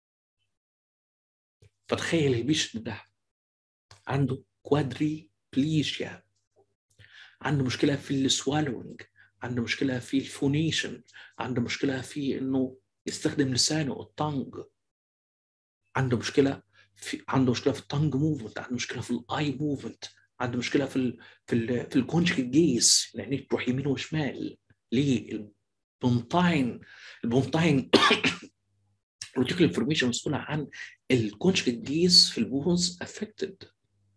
فتخيل البيشنت ده عنده كوادري بليجيا عنده مشكله في السوالونج عنده مشكله في الفونيشن عنده مشكله في انه يستخدم لسانه التانج عنده مشكله في عنده مشكله في التانج موفمنت عنده مشكله في الاي موفمنت عنده مشكله في ال في ال في الكونجكت جيس يعني تروح يمين وشمال ليه البونتاين البونتاين روتيكال انفورميشن مسؤوله عن الكونجكت جيس في البونز افكتد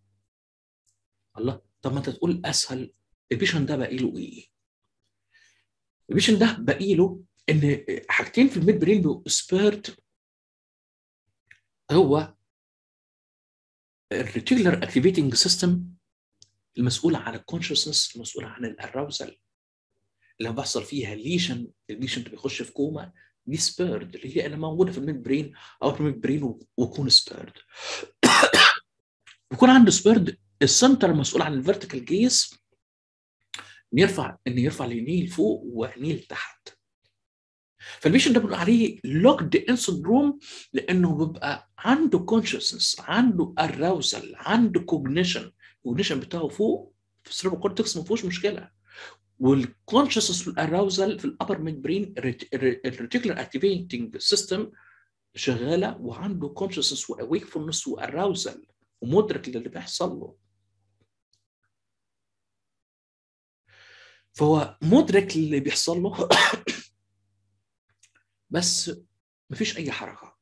الله طب ما انت تقول اسهل البيشن ده باقي له ايه؟ البيشن ده باقي له ان حاجتين في الميد برين بيبقوا سبيرت هو الريتيكولار اكتيفيتنج سيستم المسؤوله عن الكونشسنس المسؤوله عن الاراوزل لما بيحصل فيها ليشن البيشنت بيخش في كوما دي سبيرد اللي هي اللي موجوده في الميد برين او في الميد برين ويكون سبيرد بيكون عنده سبيرد السنتر المسؤول عن الفيرتيكال جيس يرفع ان يرفع العينيه لفوق وعينيه لتحت فالبيشنت ده بنقول عليه لوكد ان سندروم لانه بيبقى عنده كونشسنس عنده اراوزل عنده كوجنيشن الكوجنيشن بتاعه فوق في السيربو كورتكس ما فيهوش مشكله والكونشسنس والاراوزل في الابر ميد برين الريتيكولار اكتيفيتنج سيستم شغاله وعنده كونشسنس واويكفولنس واراوزل ومدرك للي بيحصل له فهو مدرك للي بيحصل له بس مفيش اي حركه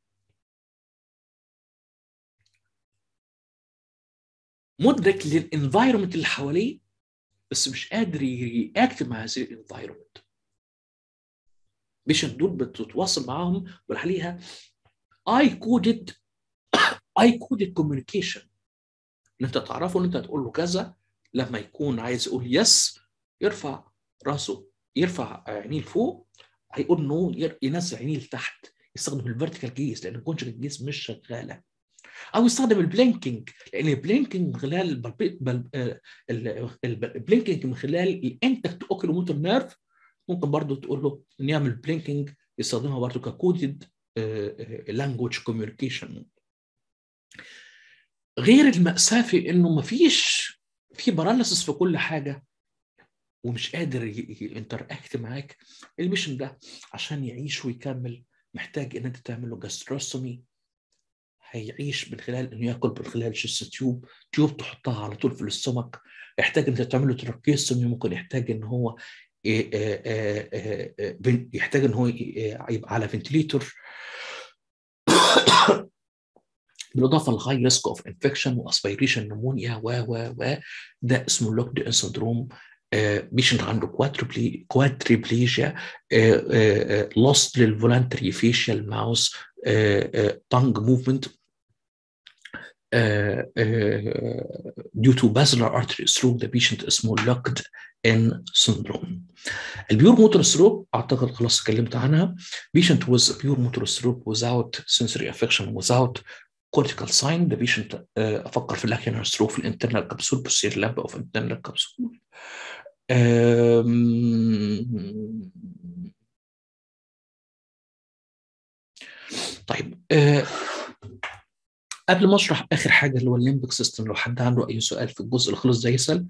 مدرك للانفايرمنت اللي حواليه بس مش قادر يرياكت مع هذه الانفايرمنت بيشنت دول بتتواصل معاهم بقول عليها اي كودد اي كودد كوميونيكيشن ان انت تعرفه ان انت تقول له كذا لما يكون عايز يقول يس يرفع راسه يرفع عينيه لفوق هيقول نو ينزل عينيه لتحت يستخدم الفيرتيكال جيز لان الكونجكت جيز مش شغاله او يستخدم البلينكينج لان البلينكينج من خلال البلينكينج من خلال الانتكت اوكيلوموتور نيرف ممكن برضو تقول له ان يعمل بلينكينج يستخدمها برضو ككودد لانجوج كوميونيكيشن غير المأساة في انه مفيش في باراليسيس في كل حاجه ومش قادر ينتراكت معاك الميشن ده عشان يعيش ويكمل محتاج ان انت تعمل له جاستروستومي هيعيش من خلال انه ياكل من خلال شيست تيوب تيوب تحطها على طول في الاستومك يحتاج انت تعمل له تراكيستومي ممكن يحتاج ان هو يحتاج ان هو يبقى على فنتليتور بالاضافه للهاي ريسك اوف انفكشن واسبيريشن نمونيا و و و ده اسمه لوكد ان سندروم بيشنت عنده كوادريبلي كوادريبليجيا لوست للفولنتري فيشيال ماوس تانج موفمنت uh, uh, due to basilar artery stroke the patient اسمه locked in syndrome. البيور موتور ستروك اعتقد خلاص اتكلمت عنها patient with pure motor stroke without sensory affection without cortical sign the patient uh, افكر في الاكينال ستروك في الانترنال كبسول بوستير لاب او في الانترنال كبسول um, طيب uh, قبل ما اشرح اخر حاجه اللي هو الليمبك سيستم لو حد عنده اي سؤال في الجزء اللي خلص ده يسال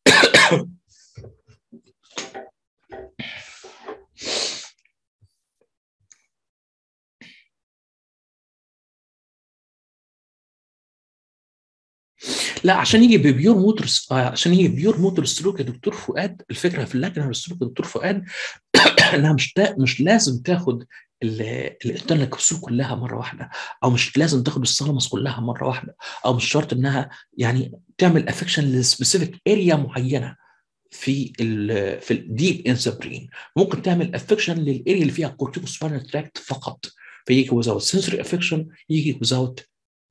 لا عشان يجي ببيور موتور عشان يجي بيور موتور ستروك يا دكتور فؤاد الفكره في اللاكنال ستروك يا دكتور فؤاد انها مش تا... مش لازم تاخد الانترنال كبسول كلها مره واحده او مش لازم تاخد الثالاموس كلها مره واحده او مش شرط انها يعني تعمل افكشن لسبيسيفيك اريا معينه في ال في الديب ان ذا برين ممكن تعمل افكشن للاريا اللي فيها كورتيكو سباينال تراكت فقط فيجي without sensory affection يجي without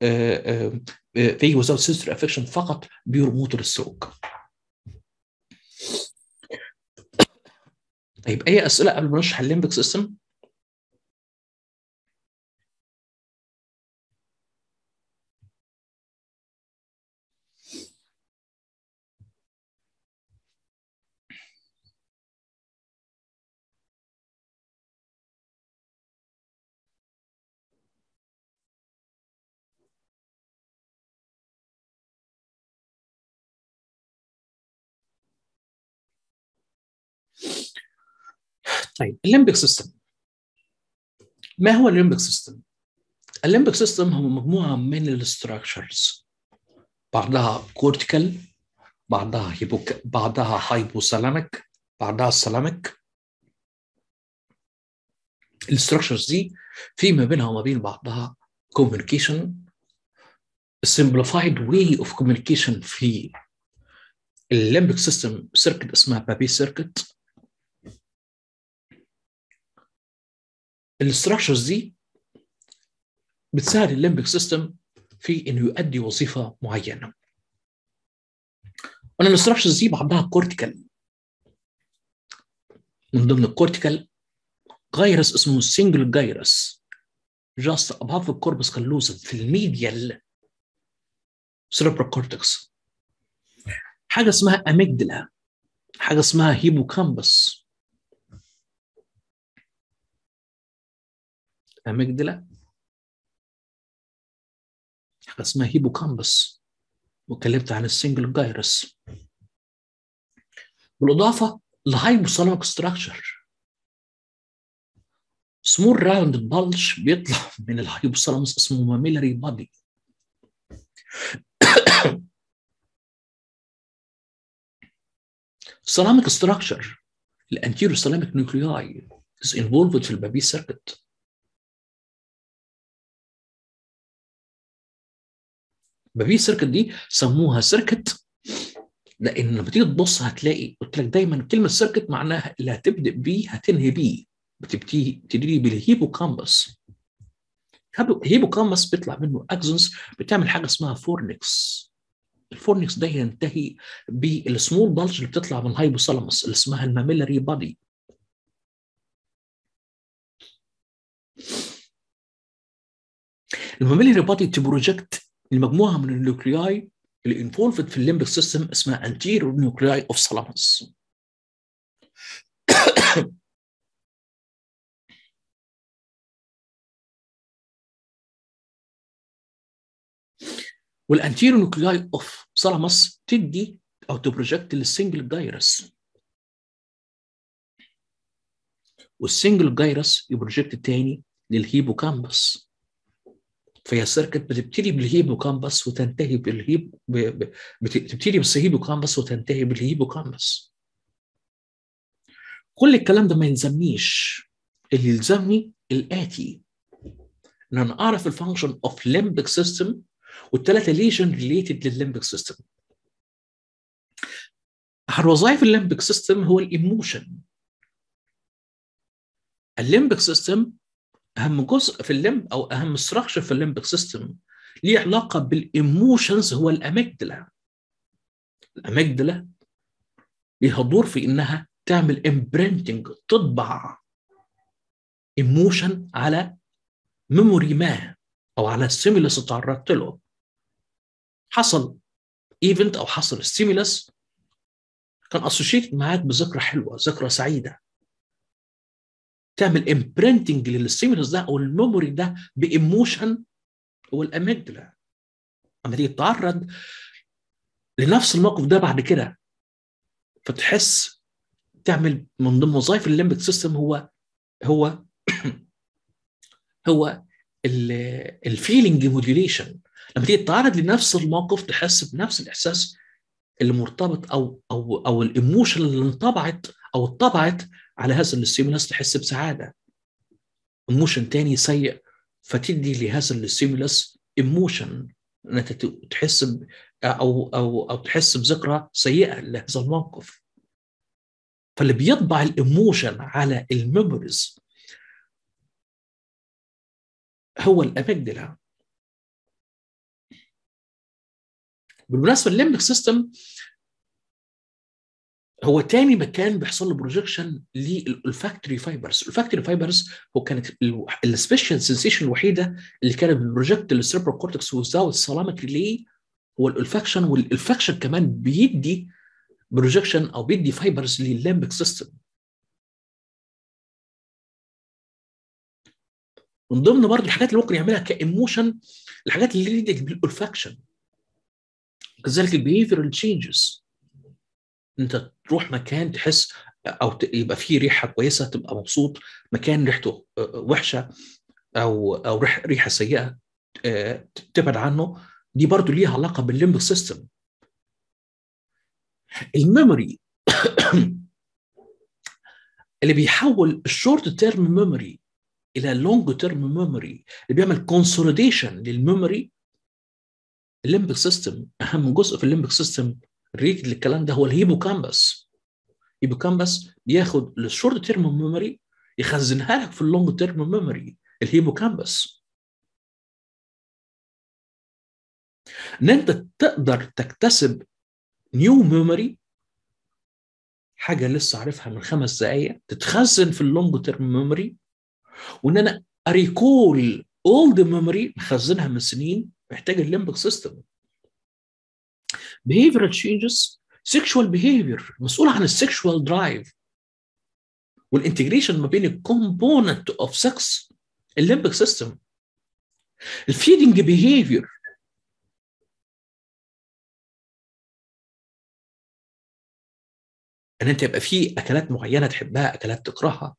فيجي without sensory affection فقط بيور موتور ستروك طيب اي اسئله قبل ما نشرح الليمبك سيستم؟ طيب الليمبك سيستم ما هو الليمبك سيستم؟ الليمبك سيستم هو مجموعه من الاستراكشرز بعضها كورتيكال بعضها هيبوك بعضها هايبوثالاميك بعضها سلاميك الاستراكشرز دي في ما بينها وما بين بعضها كوميونيكيشن simplified way of communication في الليمبك سيستم سيركت اسمها بابي سيركت الاستراكشرز دي بتساعد الليمبك سيستم في انه يؤدي وظيفه معينه. وانا الاستراكشرز دي بعضها كورتيكال من ضمن الكورتيكال جايرس اسمه سنجل جايرس جاست above الكوربس كاللوزم في الميديال سيربرال كورتكس حاجه اسمها اميجدلا حاجه اسمها هيبوكامبس اميجدلا حاجه اسمها هيبوكامبس واتكلمت عن السنجل جايرس بالاضافه لهايبوثالاميك ستراكشر سمول راوند بلج بيطلع من الهايبوثالاموس اسمه ماميلري بادي سلاميك ستراكشر الانتيرو سلاميك نيوكلياي is involved في البابي سيركت البابي سيركت دي سموها سيركت لان لما تيجي تبص هتلاقي قلت لك دايما كلمه سيركت معناها اللي هتبدا بيه هتنهي بيه بتبتدي بتبتدي بالهيبوكامبس الهيبوكامبس بيطلع منه اكزونز بتعمل حاجه اسمها فورنكس الفورنكس ده ينتهي بالسمول بلج اللي بتطلع من الهايبوثالاموس اللي اسمها الماميلري بادي الماميلري بادي تبروجكت المجموعه من النيوكلياي اللي انفولفد في الليمبك سيستم اسمها انتيريور نيوكلياي اوف ثالاموس والانتيريور نيوكلياي اوف ثالاموس تدي او تبروجكت للسنجل جايرس والسنجل جايرس يبروجكت الثاني للهيبوكامبس فهي السيركت بتبتدي بالهيبوكامبس وتنتهي بالهيب ب... ب... بتبتدي بالهيبوكامبس وتنتهي بالهيبوكامبس كل الكلام ده ما يلزمنيش اللي يلزمني الاتي ان انا اعرف الفانكشن اوف ليمبك سيستم والثلاثه ليجن ريليتد للليمبك سيستم احد وظائف الليمبك سيستم هو الايموشن الليمبك سيستم اهم جزء في الليمب او اهم ستراكشر في الليمبك سيستم ليه علاقه بالايموشنز هو الاميجدلا الاميجدلا ليها دور في انها تعمل امبرنتنج تطبع ايموشن على ميموري ما او على ستيمولس اتعرضت له حصل ايفنت او حصل ستيمولس كان اسوشيت معاك بذكرى حلوه ذكرى سعيده تعمل امبرنتنج للستيمولس ده او الميموري ده بايموشن هو الاميجدلا اما تيجي تتعرض لنفس الموقف ده بعد كده فتحس تعمل من ضمن وظائف الليمبك سيستم هو هو هو الفيلينج موديوليشن لما تيجي تتعرض لنفس الموقف تحس بنفس الاحساس اللي مرتبط او او او الايموشن اللي انطبعت او اتطبعت على هذا الستيمولس تحس بسعاده ايموشن تاني سيء فتدي لهذا الستيمولس ايموشن انك تحس ب او او او تحس بذكرى سيئه لهذا الموقف فاللي بيطبع الايموشن على الميموريز هو الاميجدلا بالمناسبه الليمبك سيستم هو تاني مكان بيحصل له بروجكشن للفاكتوري فايبرز الفاكتوري فايبرز هو كانت السبيشال سنسيشن الوحيده اللي كانت بروجكت للسيربرال كورتكس وزاوت السلامك ريلي هو الالفاكشن والالفاكشن كمان بيدي بروجكشن او بيدي فايبرز للليمبك سيستم من ضمن برضه الحاجات اللي ممكن يعملها كايموشن الحاجات اللي ليدت بالالفاكشن كذلك البيهيفيرال تشينجز انت تروح مكان تحس او يبقى فيه ريحه كويسه تبقى مبسوط مكان ريحته وحشه او او ريحه سيئه تبعد عنه دي برضو ليها علاقه بالليمبك سيستم الميموري اللي بيحول الشورت تيرم ميموري الى لونج تيرم ميموري اللي بيعمل كونسوليديشن للميموري الليمبك سيستم اهم جزء في الليمبك سيستم ريت للكلام ده هو الهيبوكامبس الهيبوكامبس بياخد الشورت تيرم ميموري يخزنها لك في اللونج تيرم ميموري الهيبوكامبس ان انت تقدر تكتسب نيو ميموري حاجه لسه عارفها من خمس دقائق تتخزن في اللونج تيرم ميموري وان انا اريكول اولد ميموري مخزنها من سنين محتاج الليمبك سيستم behavioral changes sexual behavior مسؤول عن السكشوال درايف والانتجريشن ما بين الكومبوننت اوف سكس الليمبك سيستم الفيدنج بيهيفير ان انت يبقى في اكلات معينه تحبها اكلات تكرهها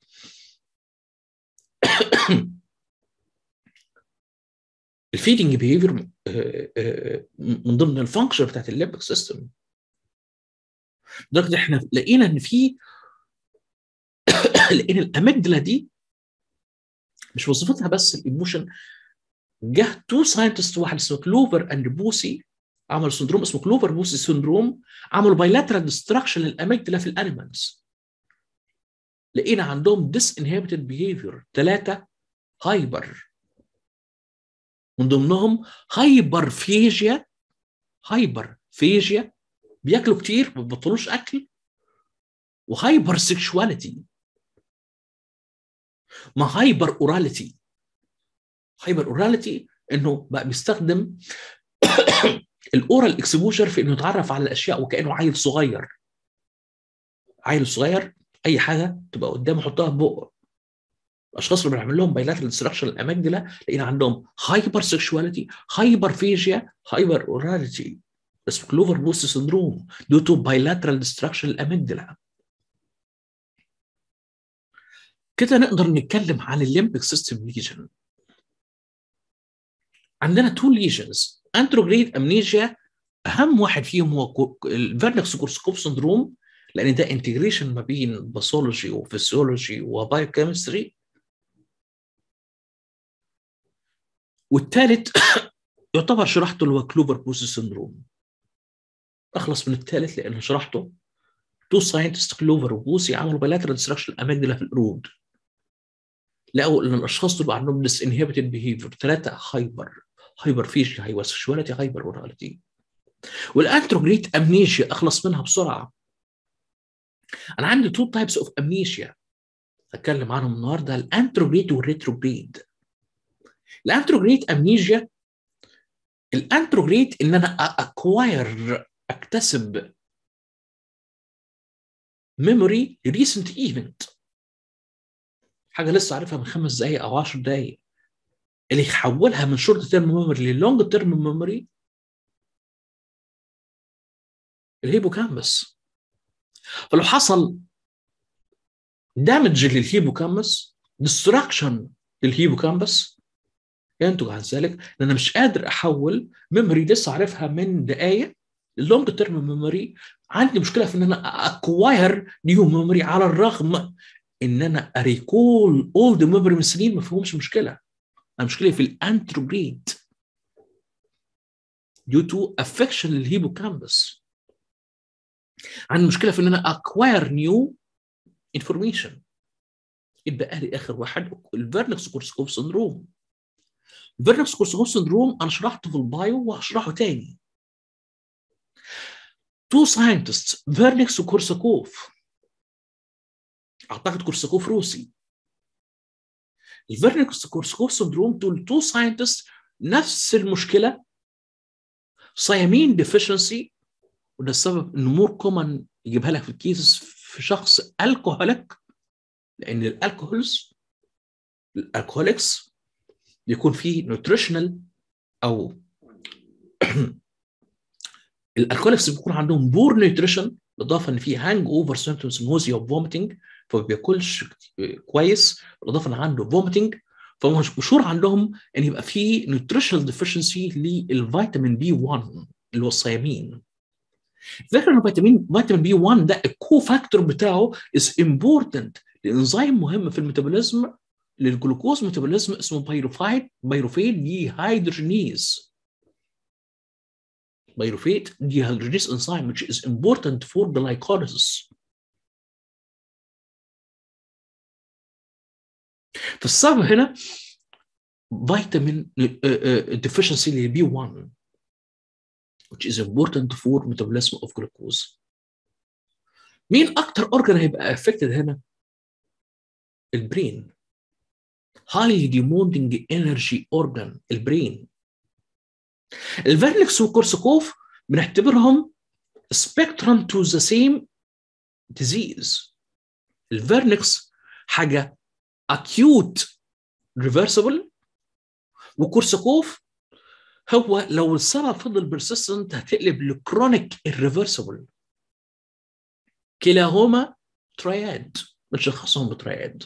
الفيدنج بيهيفير من ضمن الفانكشن بتاعت الليمبك سيستم لدرجه احنا لقينا ان في لقينا الاميجدلا دي مش وظيفتها بس الايموشن جه تو ساينتست واحد اسمه كلوفر اند بوسي عملوا سندروم اسمه كلوفر بوسي سندروم عملوا بايلاترال ديستراكشن للاميجدلا في الانيمالز لقينا عندهم ديس انهبيتد بيهيفير ثلاثه هايبر من ضمنهم هايبر فيجيا هايبر فيجيا بياكلوا كتير ما بيبطلوش اكل وهايبر سيكشواليتي ما هايبر اوراليتي هايبر اوراليتي انه بقى بيستخدم الاورال اكسبوجر في انه يتعرف على الاشياء وكانه عيل صغير عيل صغير اي حاجه تبقى قدامه يحطها في بقه الاشخاص اللي بنعمل لهم بايلاترال ديستراكشن الاماجدلا لقينا عندهم هايبر سكشواليتي هايبر فيجيا هايبر اوراليتي اسمه كلوفر بوست سندروم دو تو بايلاترال ديستراكشن الاماجدلا كده نقدر نتكلم عن الليمبك سيستم ليجن عندنا تو ليجنز انتروجريد امنيجيا اهم واحد فيهم هو الفيرنكس كورسكوب سندروم لان ده انتجريشن ما بين باثولوجي وفسيولوجي وبايوكيمستري والثالث يعتبر شرحته اللي هو كلوبر بوز سندروم اخلص من الثالث لانه شرحته تو ساينتست كلوفر وبوسي عملوا بايلاترال ديستراكشن الاماجدلا في القرود لقوا ان الاشخاص دول عندهم ديس انهبيتد بيهيفير ثلاثه هايبر هايبرفيجيا هايبرسكشواليتي هايبر اوراليتي والانتروجريت امنيشيا اخلص منها بسرعه انا عندي تو تايبس اوف امنيشيا هتكلم عنهم النهارده الانتروجريد والريتروجريد الانتروجريد امنيجيا الانتروجريد ان انا اكواير اكتسب ميموري ريسنت ايفنت حاجه لسه عارفها من خمس دقائق او 10 دقائق اللي يحولها من شورت تيرم ميموري للونج تيرم ميموري الهيبوكامبس فلو حصل دامج للهيبوكامبس ديستراكشن للهيبوكامبس ينتج عن ذلك ان انا مش قادر احول ميموري لسه عارفها من دقائق اللونج تيرم ميموري عندي مشكله في ان انا اكواير نيو ميموري على الرغم ان انا اريكول اولد ميموري من سنين ما فيهمش مشكله انا مشكله في الانتروجريد due to affection للهيبوكامبس عندي مشكله في ان انا اكواير نيو انفورميشن يبقى لي اخر واحد الفيرنكس كورسكوف سندروم الفيرنكس كورسكوف سندروم انا شرحته في البايو وهشرحه تاني تو ساينتست فيرنكس وكورساكوف اعتقد كورساكوف روسي الفيرنكس كورساكوف سندروم دول تو ساينتست نفس المشكله صيامين ديفيشنسي وده السبب انه مور كومن يجيبها لك في الكيسز في شخص الكوهوليك لان الالكوهولز الالكوهوليكس بيكون فيه نوتريشنال او الالكوليكس بيكون عندهم بور نيوتريشن بالاضافه ان في هانج اوفر سيمتومز نوزيا وفوميتنج فما بياكلش كويس بالاضافه ان عنده فوميتنج فمشهور عندهم ان يبقى في نيوتريشنال ديفيشنسي للفيتامين بي 1 اللي هو الصيامين فاكر ان فيتامين فيتامين بي 1 ده الكو فاكتور بتاعه از امبورتنت لانزيم مهم في الميتابوليزم للجلوكوز ميتابوليزم اسمه بايروفايد بايروفيد دي هيدروجينيز pyruvate dehydrogenase enzyme which is important for glycolysis. فالسبب هنا فيتامين deficiency ل B1 which is important for metabolism of glucose. مين أكتر أورجان هيبقى affected هنا؟ البرين. highly demanding energy organ البرين. الفيرنكس وكورسكوف بنعتبرهم سبيكترم تو ذا سيم ديزيز الفيرنكس حاجه اكيوت ريفرسبل وكورسكوف هو لو السبب فضل بيرسيستنت هتقلب لكرونيك الريفرسبل كلاهما ترياد بنشخصهم بترياد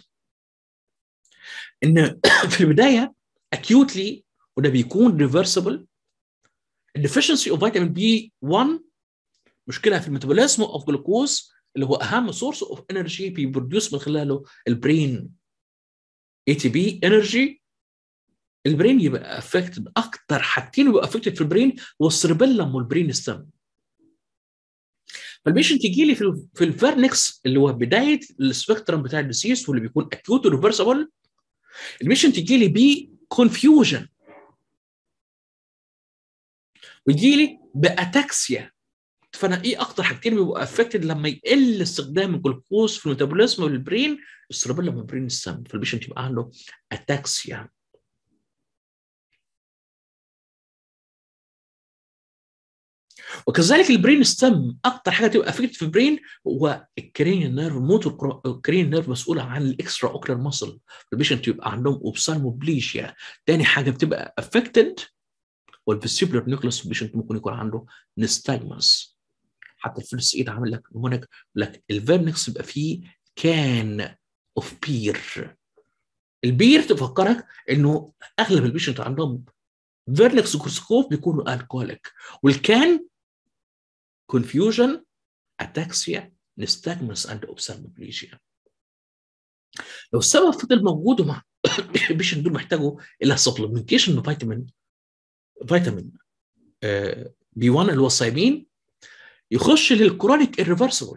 ان في البدايه اكيوتلي وده بيكون ريفرسبل الديفشنسي اوف فيتامين بي 1 مشكله في الميتابوليزم اوف جلوكوز اللي هو اهم سورس اوف انرجي بيبروديوس من خلاله البرين اي تي بي انرجي البرين يبقى افكتد اكتر حاجتين يبقى افكتد في البرين هو السيربيلم والبرين ستم فالبيشنت يجي لي في في الفيرنكس اللي هو بدايه السبيكترم بتاع الديسيس واللي بيكون اكيوت ريفرسبل البيشنت يجي لي بيه كونفيوجن ويجي لي باتاكسيا فانا ايه اكتر حاجتين بيبقوا افكتد لما يقل استخدام الجلوكوز في الميتابوليزم والبرين السيربيلم والبرين السم فالبيشنت يبقى عنده اتاكسيا وكذلك البرين ستم اكتر حاجه تبقى افكتد في البرين هو الكرين نيرف موتور الكرين نيرف مسؤوله عن الاكسترا اوكلر ماسل البيشنت يبقى عندهم اوبسالموبليشيا تاني حاجه بتبقى افكتد والفيسيبولار نيوكليس بيشنت ممكن يكون عنده نستاجمس حتى الفلس ايد عامل لك هناك لك الفيرنكس يبقى فيه كان اوف بير البير تفكرك انه اغلب البيشنت عندهم فيرنكس كورسكوف بيكونوا الكوليك والكان كونفيوجن اتاكسيا نستاجمس اند اوبسالموبليجيا لو السبب فضل موجود ومع البيشنت دول محتاجوا الى سبلمنتيشن بفيتامين فيتامين بي 1 اللي هو الصيامين يخش للكرونيك الريفرسبل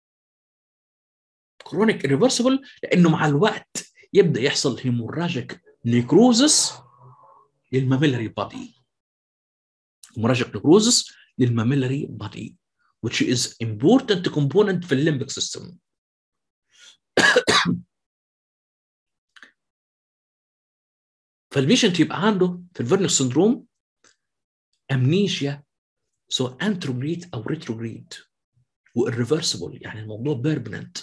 كرونيك الريفرسبل لانه مع الوقت يبدا يحصل هيموراجيك نيكروزس للماميلري بادي hemorrhagic necrosis للماميلري body which is important component في الليمبك system فالبيشنت يبقى عنده في الفيرنيك سندروم امنيشيا سواء انتروجريد او ريتروجريد والريفرسبل يعني الموضوع بيرمننت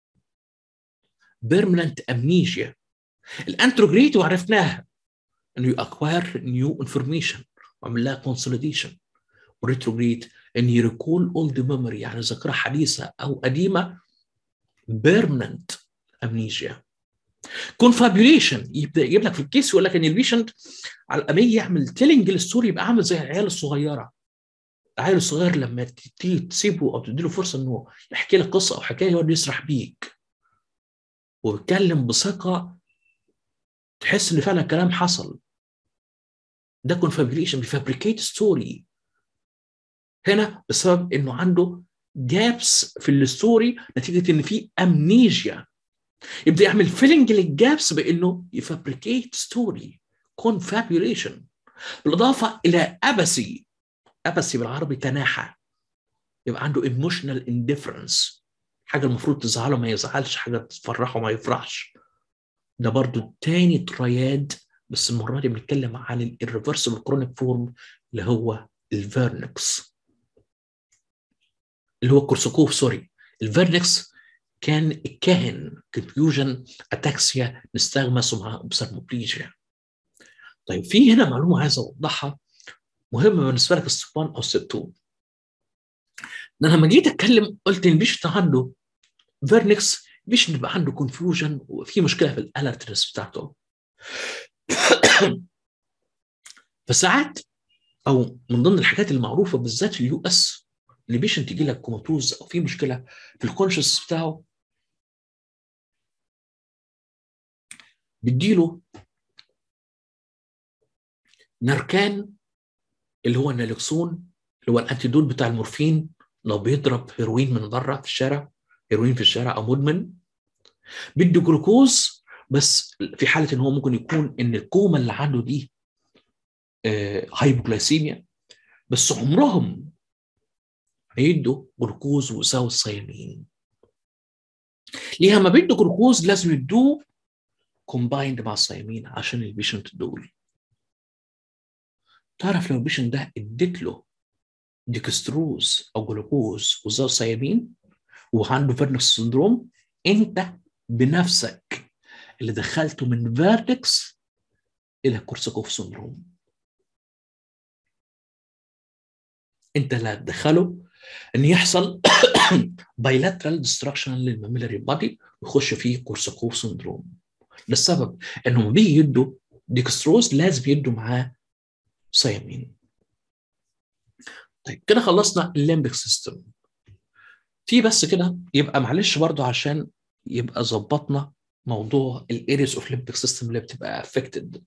بيرمننت امنيشيا الانتروجريد وعرفناها انه يأكواير نيو انفورميشن وعمل لها كونسوليديشن والريتروجريد ان يريكول اولد ميموري يعني ذاكره حديثه او قديمه بيرمننت امنيشيا كونفابيوليشن يبدا يجيب لك في الكيس يقول لك ان البيشنت على الامية يعمل تيلينج للستوري يبقى عامل زي العيال الصغيره العيل الصغير لما تيجي تسيبه او تديله فرصه انه يحكي لك قصه او حكايه يقعد يسرح بيك وبيتكلم بثقه تحس ان فعلا الكلام حصل ده كونفابريشن بيفابريكيت ستوري هنا بسبب انه عنده جابس في الستوري نتيجه ان في امنيجيا يبدا يعمل فيلنج للجابس بانه يفابريكيت ستوري كونفابيوليشن بالاضافه الى ابسي ابسي بالعربي تناحى يبقى عنده ايموشنال انديفرنس حاجه المفروض تزعله ما يزعلش حاجه تفرحه ما يفرحش ده برضو تاني ترياد بس المره دي بنتكلم عن الريفرسبل كرونيك فورم اللي هو الفيرنكس اللي هو كورساكوف سوري الفيرنكس كان الكاهن كونفيوجن اتاكسيا نستغمس مع اوبسرموبليجيا طيب في هنا معلومه عايز اوضحها مهمه بالنسبه لك ستيب 1 او ستيب 2 انا لما جيت اتكلم قلت ان البيشنت عنده فيرنكس بيشنت يبقى عنده كونفيوجن وفي مشكله في الالرتنس بتاعته فساعات او من ضمن الحاجات المعروفه بالذات في اليو اس ان بيشنت يجي لك كوماتوز او في مشكله في الكونشس بتاعه بيديله نركان اللي هو النالكسون اللي هو الانتيدول بتاع المورفين لو بيضرب هيروين من بره في الشارع هيروين في الشارع او مدمن بيدي جلوكوز بس في حاله ان هو ممكن يكون ان الكوما اللي عنده دي آه هايبوغليسيميا بس عمرهم هيدوا جلوكوز ويساوي الصيامين ليه لما بيدوا جلوكوز لازم يدوه كومبايند مع الصيامين عشان البيشنت دول تعرف لو البيشنت ده اديت له ديكستروز او جلوكوز وزار صيامين وعنده فيرنكس سندروم انت بنفسك اللي دخلته من فيرنكس الى كورساكوف سندروم انت اللي هتدخله ان يحصل بايلاترال ديستراكشن للماميلاري بادي ويخش فيه كورساكوف سندروم للسبب انهم بيجي يدوا ديكستروز لازم يدوا معاه صيامين طيب كده خلصنا الليمبك سيستم في بس كده يبقى معلش برضو عشان يبقى ظبطنا موضوع الاريس اوف ليمبك سيستم اللي بتبقى افكتد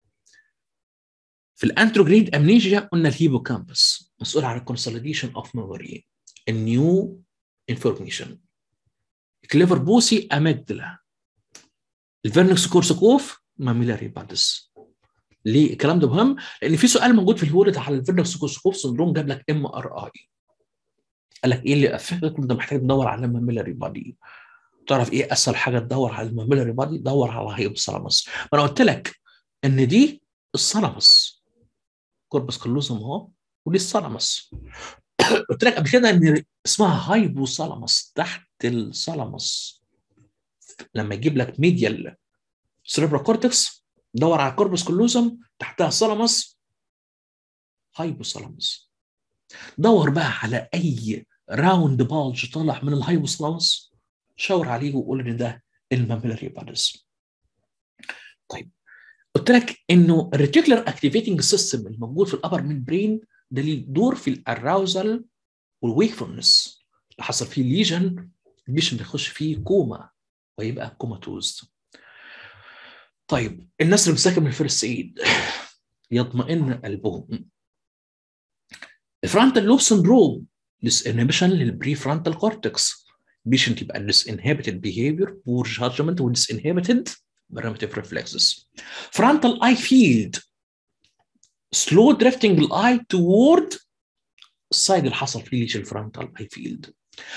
في الانتروجريد امنيجيا قلنا الهيبوكامبس مسؤول عن الكونسوليديشن اوف ميموري النيو انفورميشن كليفر بوسي اميجدلا الفيرنكس كورساكوف ماميلاري بادس ليه الكلام ده مهم؟ لان في سؤال موجود في الورد على الفيرنكس كورساكوف سندروم جاب لك ام ار اي قال لك ايه اللي افكتك انت محتاج تدور على الماميلاري بادي تعرف ايه اسهل حاجه تدور على الماميلاري بادي دور على هايبوثالاموس ما انا قلت لك ان دي الثالاموس كوربس كالوزم اهو ودي الثالاموس قلت لك قبل كده ان اسمها هايبوثالاموس تحت الثالاموس لما يجيب لك ميديال سيريبرال كورتكس دور على كوربس كالوزم تحتها الثالاموس هايبوثالاموس دور بقى على اي راوند بالج طالع من الهايبوثالاموس شاور عليه وقول ان ده الماميلاري بادس طيب قلت لك انه الريتيكولار اكتيفيتنج سيستم الموجود في الابر من برين ده ليه دور في الاراوزال والويكفولنس اللي حصل فيه ليجن البيشنت يخش فيه كوما ويبقى كوماتوز طيب الناس اللي مساكن من الفيرست ايد يطمئن قلبهم الفرونتال لوب سندروم ديس انهبيشن للبري فرونتال كورتكس بيشنت يبقى ديس انهبيتد بيهيفير بور جادجمنت وديس انهبيتد primitive reflexes. Frontal eye field سلو دريفتنج الاي توورد السايد اللي حصل فيه ليش الفرونتال اي فيلد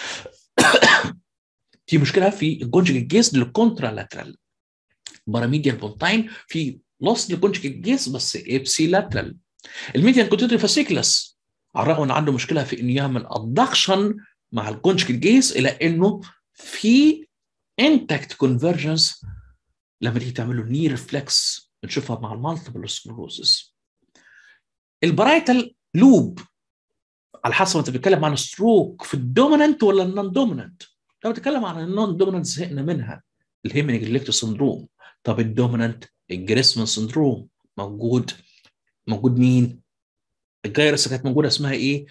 في مشكله في الكونجكت جيس للكونترا لاترال باراميديال بونتاين في لوس للكونجكت جيس بس ابسي لاترال الميديان كونتيتري فاسيكلس على الرغم ان عنده مشكله في انه يعمل ادكشن مع الكونجكت جيس الى انه في انتاكت كونفرجنس لما تيجي تعمل له ني ريفلكس بنشوفها مع المالتيبل سكلروزس البرايتال لوب على حسب انت بتتكلم عن ستروك في الدوميننت ولا النون دوميننت لو بتتكلم عن النون دوميننت زهقنا منها الهيمينج ليكت سندروم طب الدوميننت الجريسمان سندروم موجود موجود مين الجايرس كانت موجوده اسمها ايه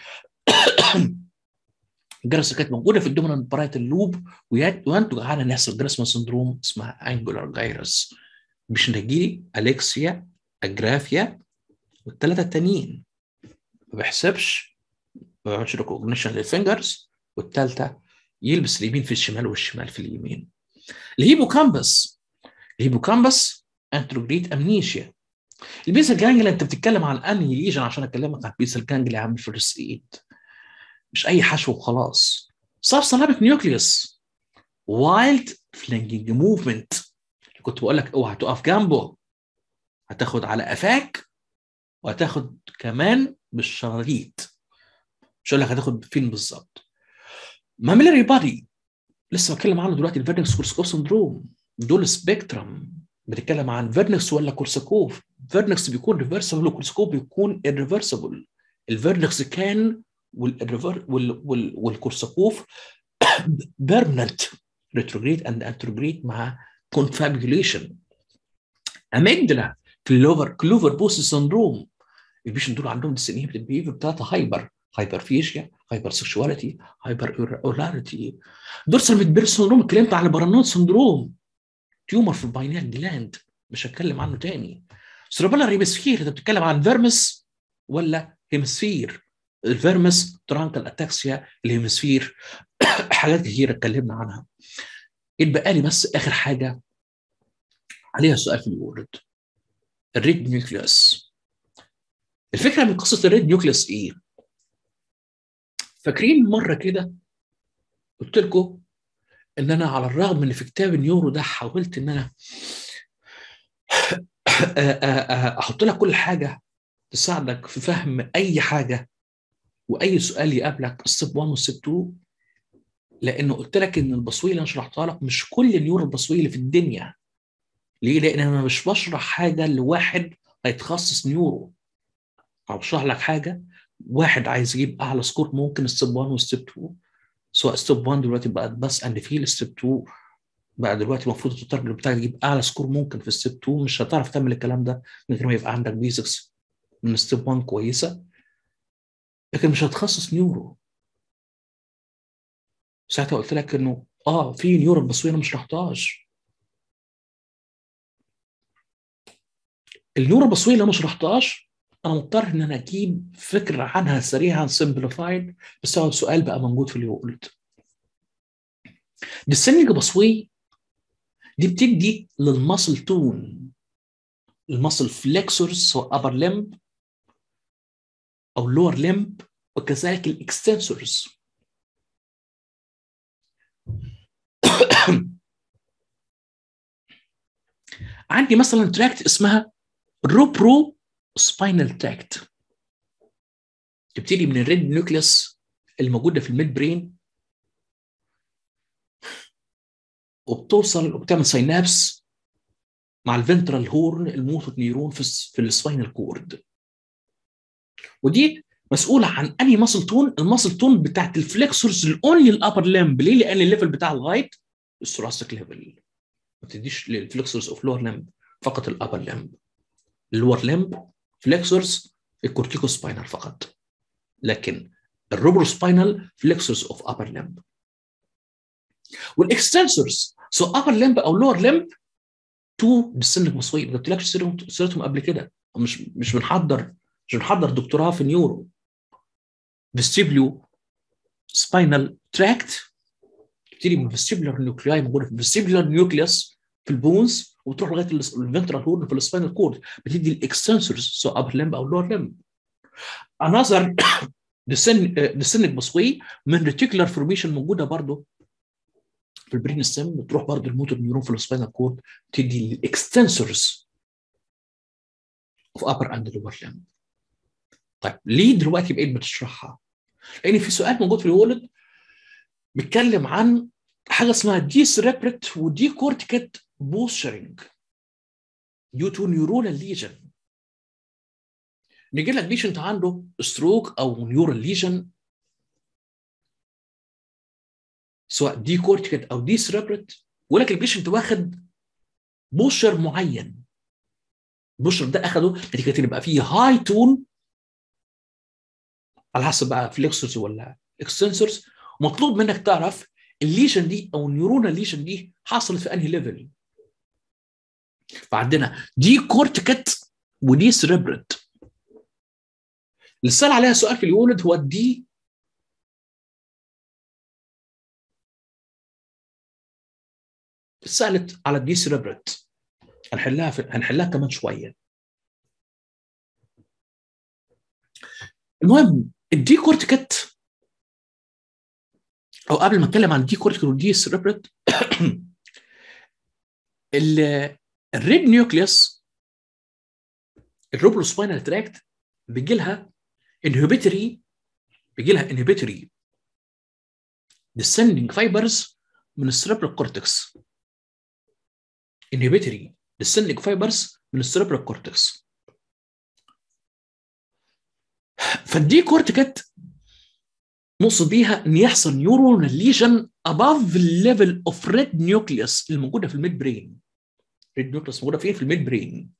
الجرس كانت موجوده في الدومينانت برايت اللوب وينتج عنها نحصل جراسمان سندروم اسمها انجولار جايرس مش نجيلي اليكسيا اجرافيا والثلاثه التانيين ما بيحسبش ما بيعملش ريكوجنيشن للفينجرز والثالثه يلبس اليمين في الشمال والشمال في اليمين الهيبوكامبس الهيبوكامبس انتروجريد امنيشيا البيسل جانجل انت بتتكلم عن انهي ليجن عشان اكلمك عن البيسل جانجل يا عم فيرست ايد مش اي حشو وخلاص سبسلابيك نيوكليوس وايلد فلينجنج موفمنت كنت بقول لك اوعى تقف جنبه هتاخد على قفاك وهتاخد كمان بالشراريط مش هقول لك هتاخد فين بالظبط ماميلاري بادي لسه بتكلم عنه دلوقتي الفيرنكس كورسكوف سندروم دول سبيكترم بنتكلم عن فيرنكس ولا كورسكوف فيرنكس بيكون ريفرسبل وكورسكوف بيكون irreversible الفيرنكس كان والريفر وال وال والكورسكوف بيرمننت ريتروجريد اند انتروجريد مع كونفابيوليشن اميجدلا كلوفر كلوفر بوس سندروم البيشن دول عندهم ديسينيبت بيهيفير بتاعتها هايبر هايبرفيشيا هايبر سكشواليتي هايبر اوراليتي دورسال ميدبير سندروم اتكلمت عن البارانويد سندروم تيومر في الباينيال جلاند مش هتكلم عنه تاني سيربيلار هيمسفير انت بتتكلم عن فيرمس ولا هيمسفير الفيرمس ترانكال اتاكسيا الهيمسفير حاجات كتيره اتكلمنا عنها يتبقى لي بس اخر حاجه عليها سؤال في الورد الريد نيوكليوس الفكره من قصه الريد نيوكليوس ايه؟ فاكرين مره كده قلت لكم ان انا على الرغم من في كتاب النيورو ده حاولت ان انا احط لك كل حاجه تساعدك في فهم اي حاجه واي سؤال يقابلك ستيب 1 وستيب 2 لانه قلت لك ان البصويه اللي انا شرحتها لك مش كل النيورو البصويه اللي في الدنيا ليه؟ لان انا مش بشرح حاجه لواحد هيتخصص نيورو انا بشرح لك حاجه واحد عايز يجيب اعلى سكور ممكن ستيب 1 وستيب 2 سواء ستيب 1 دلوقتي بقت بس اند فيل ستيب 2 بقى دلوقتي المفروض التارجت بتاعك تجيب اعلى سكور ممكن في ستيب 2 مش هتعرف تعمل الكلام ده من غير ما يبقى عندك بيزكس من ستيب 1 كويسه لكن مش هتخصص نيورو ساعتها قلت لك انه اه في نيورو البصويه انا ما شرحتهاش النيورو البصويه اللي انا ما شرحتهاش انا مضطر ان انا اجيب فكره عنها سريعا سمبليفايد بسبب سؤال بقى موجود في اليورد السنج بصوي دي بتدي للمصل تون المصل فليكسورز سواء ابر لمب او لور لمب وكذلك الاكستنسورز عندي مثلا تراكت اسمها روبرو سباينال تراكت تبتدي من الريد نيوكليوس الموجوده في الميد برين وبتوصل وبتعمل ساينابس مع الفنترال هورن الموتور نيرون في في السباينال كورد ودي مسؤوله عن انهي ماسل تون الماسل تون بتاعت الفليكسورز الاونلي الابر لمب ليه لان الليفل بتاع الهايت الثوراسيك ليفل ما بتديش للفليكسورز اوف لور لمب فقط الابر لمب اللور لمب فليكسورز الكورتيكو سباينال فقط لكن الروبرو سباينال فليكسورز اوف ابر لمب والاكستنسورز سو ابر لمب او لور لمب تو ديسنك مصوي ما قلتلكش سيرتهم قبل كده مش مش بنحضر مش بنحضر دكتوراه في نيورو فيستيبليو سباينال تراكت تبتدي من فيستيبولار نيوكلياي موجوده في الفيستيبولار نيوكليوس في البونز وتروح لغايه الفنترال هورن في السباينال كورد بتدي الاكستنسورز سواء ابر لمب او لور لمب انذر ديسنك باسوي من ريتيكولار فورميشن موجوده برضه في البرين ستيم بتروح برضه الموتور نيورون في السباينال كورد تدي الاكستنسورز اوف ابر اند لور لمب طيب ليه دلوقتي بقيت بتشرحها؟ لان في سؤال موجود في الولد بيتكلم عن حاجه اسمها دي سريبريت ودي كورتيكت بوسترنج ديو تو نيورونال ليجن نيجي لك بيشنت عنده ستروك او نيورال ليجن سواء دي كورتيكت او دي سريبريت ولك البيشنت واخد بوشر معين البوشر ده اخده نتيجه ان يبقى فيه هاي تون على حسب بقى فليكسورز ولا اكستنسورز مطلوب منك تعرف الليشن دي او النيورونال ليشن دي حصلت في انهي ليفل فعندنا دي كورتيكت ودي سريبرت اللي سال عليها سؤال في اليولد هو الدي سالت على الدي سريبرت هنحلها في... هنحلها كمان شويه المهم الدي كورتيكت او قبل ما اتكلم عن الدي كورتيكال والدي سريبرت الريد نيوكليوس الروبلوسباينال تراكت بيجي لها انهبيتوري بيجي لها انهبيتوري descending fibers من السيربرال كورتكس انهبيتوري descending fibers من السيربرال كورتكس فالدي كورتيكت نقصد بيها ان يحصل نيورونال ليجن above الليفل اوف ريد نيوكليوس الموجوده في الميد برين ريد نيوكليوس موجوده فين في الميد برين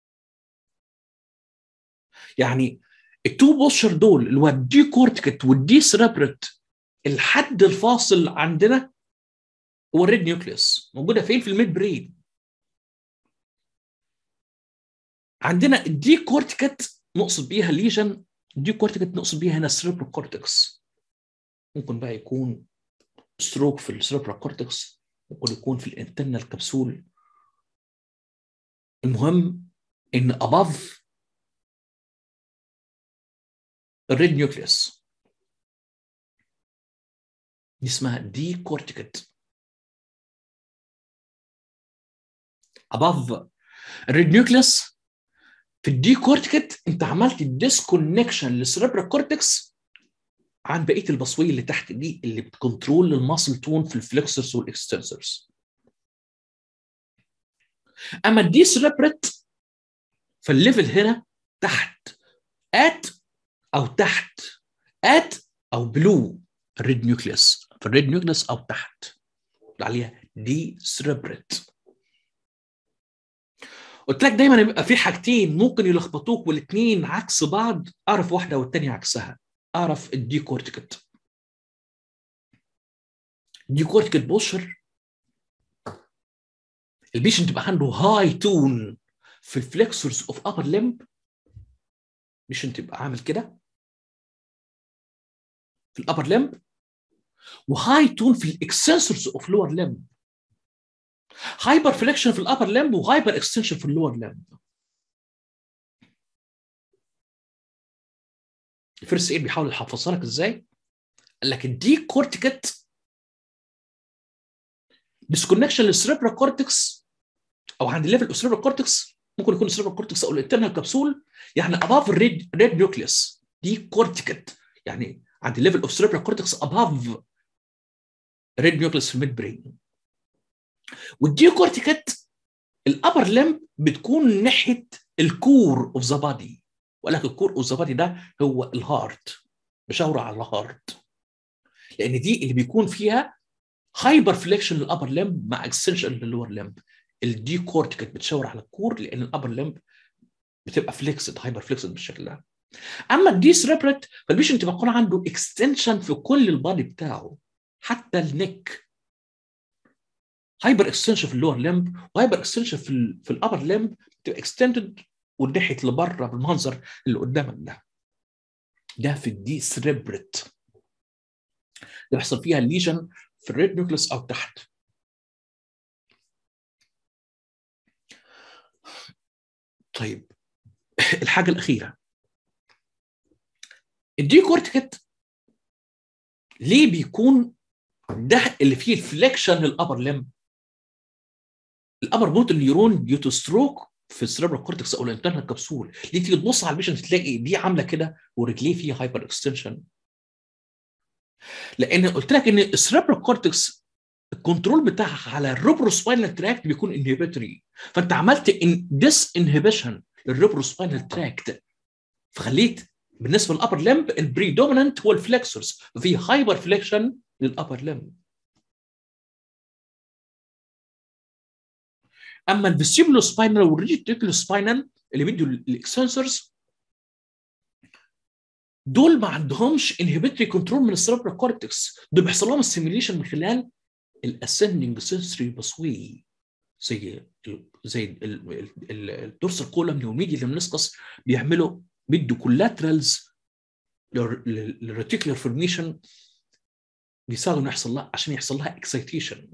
يعني التو بوشر دول اللي هو الدي كورتيكت والدي سيربرت الحد الفاصل عندنا هو الريد نيوكليوس موجوده فين في الميد برين عندنا الدي كورتيكت نقصد بيها ليجن الدي كورتيكت نقصد بيها هنا السيربرال كورتكس ممكن بقى يكون ستروك في السيربرال كورتكس ممكن يكون في الانترنال كبسول المهم ان above الريد نيوكليوس دي اسمها دي كورتيكت above الريد نيوكليوس في الدي كورتيكت انت عملت ديسكونكشن للسيربرال كورتكس عن بقيه البصويه اللي تحت دي اللي بتكنترول الماسل تون في الفلكسرز والاكستنسرز اما الدي سيربريت فالليفل هنا تحت ات او تحت ات او بلو الريد نيوكليوس في الريد نيوكليوس او تحت عليها دي سيربريت قلت لك دايما يبقى في حاجتين ممكن يلخبطوك والاثنين عكس بعض اعرف واحده والثانيه عكسها اعرف الدي كورتيكت دي كورتيكت بوشر البيشنت تبقى عنده هاي تون في الفلكسورز اوف ابر لمب بيشنت تبقى عامل كده في الابر لمب وهاي تون في الاكسنسورز اوف لور لمب هايبر فليكشن في الابر لمب وهايبر اكستنشن في اللور لمب الفيرست ايد بيحاول يحفظها لك ازاي قال لك الدي كورتيكت ديسكونكشن للسيربرال كورتكس او عند الليفل السيربرال كورتكس ممكن يكون السيربرال كورتكس او الانترنال كبسول يعني اباف الريد ريد نيوكليوس دي كورتيكت يعني عند الليفل اوف سيربرال كورتكس اباف ريد نيوكليوس في الميد برين والدي كورتيكت الابر لمب بتكون ناحيه الكور اوف ذا بادي وقال لك الكور اوف ذا بادي ده هو الهارت بشاور على الهارت لان دي اللي بيكون فيها هايبر فليكشن للابر لمب مع اكستنشن للور لمب الدي كورتيكت بتشاور على الكور لان الابر لمب بتبقى فليكسد هايبر فليكسد بالشكل ده اما الدي سريبريت فالبيشنت بيكون عنده اكستنشن في كل البادي بتاعه حتى النك هايبر اكستنشن في اللور لمب وهايبر اكستنشن في ال في الابر لمب بتبقى اكستندد وناحيه لبره بالمنظر اللي قدامك ده ده في الدي سريبريت ده بيحصل فيها الليجن في الريد نيوكليس او تحت طيب الحاجه الاخيره الدي كورتيكت ليه بيكون ده اللي فيه الفليكشن للابر ليم الابر موتور نيورون ديو تو ستروك في السيربرال كورتكس او الانترنال كبسول ليه تيجي تبص على البيشنت تلاقي دي عامله كده ورجليه فيها هايبر اكستنشن لان قلت لك ان السيربرال كورتكس الكنترول بتاعها على الروبروسباينال تراكت بيكون انهبيتوري فانت عملت ان ديس انهبيشن للروبروسباينال تراكت فخليت بالنسبه للابر لمب البريدومينانت هو الفلكسورز ففي هايبر فليكشن للابر لمب اما الفيستيبولو سباينال والريجيتيكولو سباينال اللي بيدوا الاكسنسورز دول ما عندهمش انهبيتوري كنترول من السيربرال كورتكس دول بيحصل لهم السيميليشن من خلال الاسندنج سنسوري باسوي زي ال زي الدورسال كولم والميديا منسكس بيعملوا بيدوا كولاترالز للريتيكولار فورميشن بيساعدوا انه يحصل لها عشان يحصل لها اكسيتيشن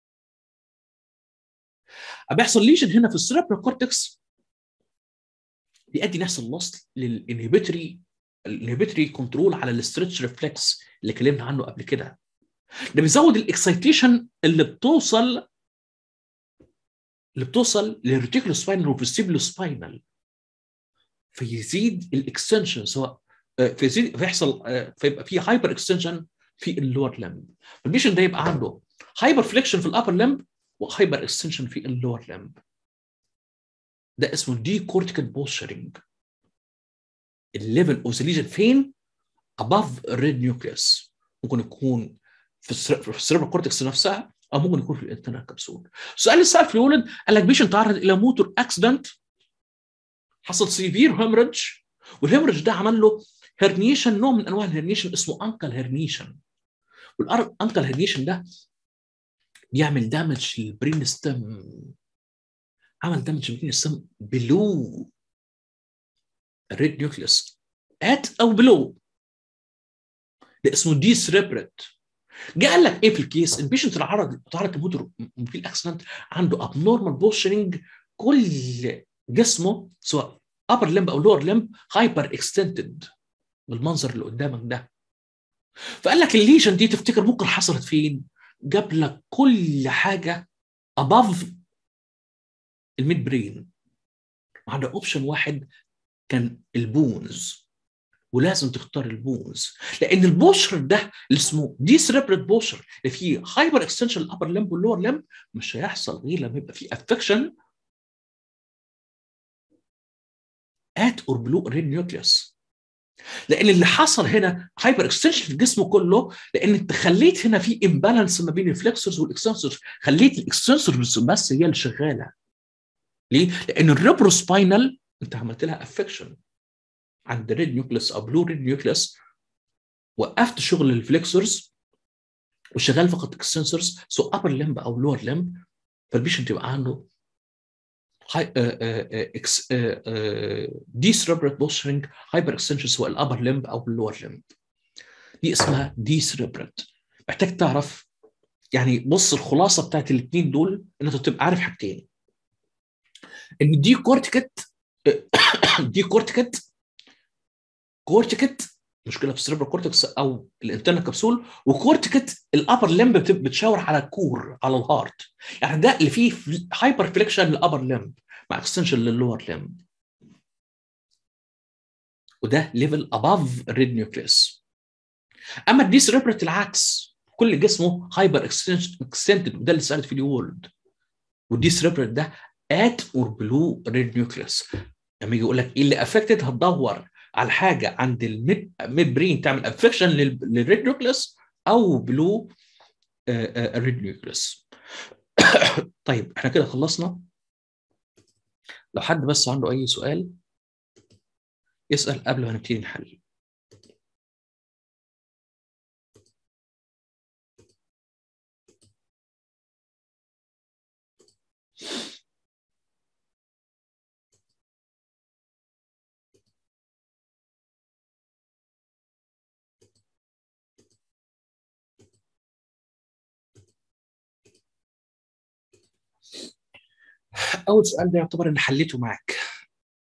بيحصل ليجن هنا في السيربرال كورتكس بيؤدي نفس اللوس للانهبيتوري الانهبيتوري كنترول على الاسترتش ريفلكس اللي اتكلمنا عنه قبل كده ده بيزود الاكسيتيشن اللي بتوصل اللي بتوصل للريتيكولو سباينال والفيستيبولو سباينال فيزيد الاكستنشن سواء فيزيد فيحصل فيبقى في هايبر اكستنشن في اللور لمب البيشن ده يبقى عنده هايبر فليكشن في الابر لمب وهايبر اكستنشن في اللور لمب ده اسمه دي كورتيكال بوستشرنج الليفل اوف ليجن فين above الريد نيوكليوس ممكن يكون في السيربرال كورتكس نفسها او ممكن يكون في الانترنال كبسول السؤال اللي سال في الولد قال لك بيشنت تعرض الى موتور اكسيدنت حصل سيفير هيمرج والهيمرج ده عمل له هرنيشن نوع من انواع الهرنيشن اسمه انكل هرنيشن والانكل هرنيشن ده بيعمل دامج للبرين ستيم عمل دامج للبرين ستيم بلو الريد نيوكليوس ات او بلو ده اسمه دي سريبريت جه قال لك ايه في الكيس البيشنت اللي عرض تعرض لموتور في الاكسيدنت عنده ابنورمال بوستشرنج كل جسمه سواء ابر لمب او لور لمب هايبر اكستنتد بالمنظر اللي قدامك ده فقال لك الليجن دي تفتكر ممكن حصلت فين؟ جاب لك كل حاجه اباف الميد برين وعنده اوبشن واحد كان البونز ولازم تختار البونز لان البوشر ده اللي اسمه دي سريبريت بوشر اللي فيه هايبر اكستنشن الابر لمب واللور لمب مش هيحصل غير لما يبقى فيه افكشن ات اور بلو ريد نيوكليوس لان اللي حصل هنا هايبر اكستنشن في الجسم كله لان انت خليت هنا في امبالانس ما بين الفلكسورز والاكستنسورز خليت الاكستنسورز بس هي اللي شغاله ليه؟ لان الريبروسباينال انت عملت لها افكشن عند ريد نيوكليس او بلو ريد نيوكليس وقفت شغل الفلكسورز وشغال فقط اكستنسورز سو ابر لمب او لور لمب فالبيشنت يبقى عنده دي سريبريت بوسترنج هايبر اكستنشن سواء الابر لمب او اللور لمب دي اسمها دي سريبريت محتاج تعرف يعني بص الخلاصه بتاعت الاثنين دول ان انت تبقى عارف حاجتين ان دي كورتيكت دي كورتيكت كورتيكت مشكله في السيربرال كورتكس او الانترنال كبسول وكورتيكت الابر لمب بتشاور على الكور على الهارت يعني ده اللي فيه هايبر فليكشن للابر لمب مع اكستنشن لللور لمب وده ليفل اباف الريد نيوكليس اما الدي سيربرت العكس كل جسمه هايبر اكستنتد وده اللي سالت فيه وولد والدي سيربرت ده ات اور بلو ريد نيوكليس لما يجي يقول لك ايه اللي افكتد هتدور على حاجه عند الميد ميد برين تعمل افكشن للريد نيوكليس او بلو الريد نيوكليس طيب احنا كده خلصنا لو حد بس عنده اي سؤال يسال قبل ما نبتدي نحل اول سؤال ده يعتبر ان حليته معاك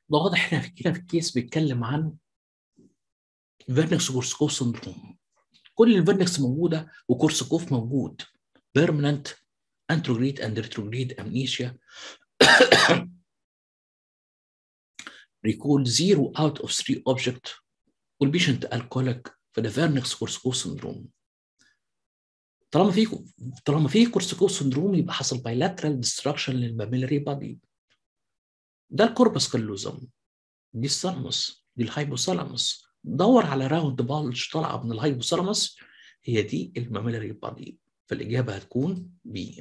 ده واضح هنا في كده في الكيس بيتكلم عن فيرنكس كورسكوف سندروم كل الفيرنكس موجوده وكورسكوف موجود بيرمننت انتروجريد اند ريتروجريد امنيشيا recall zero out of three object والبيشنت alcoholic في the Vernix كورسكوف سندروم طالما في طالما في كورسكوف سندروم يبقى حصل bilateral destruction للماميلري بادي ده الكوربس كالوزم دي الثالموس دي الهايبوثالاموس دور على راوند بالج طالعه من الهايبوثالاموس هي دي الماميلري بادي فالاجابه هتكون بي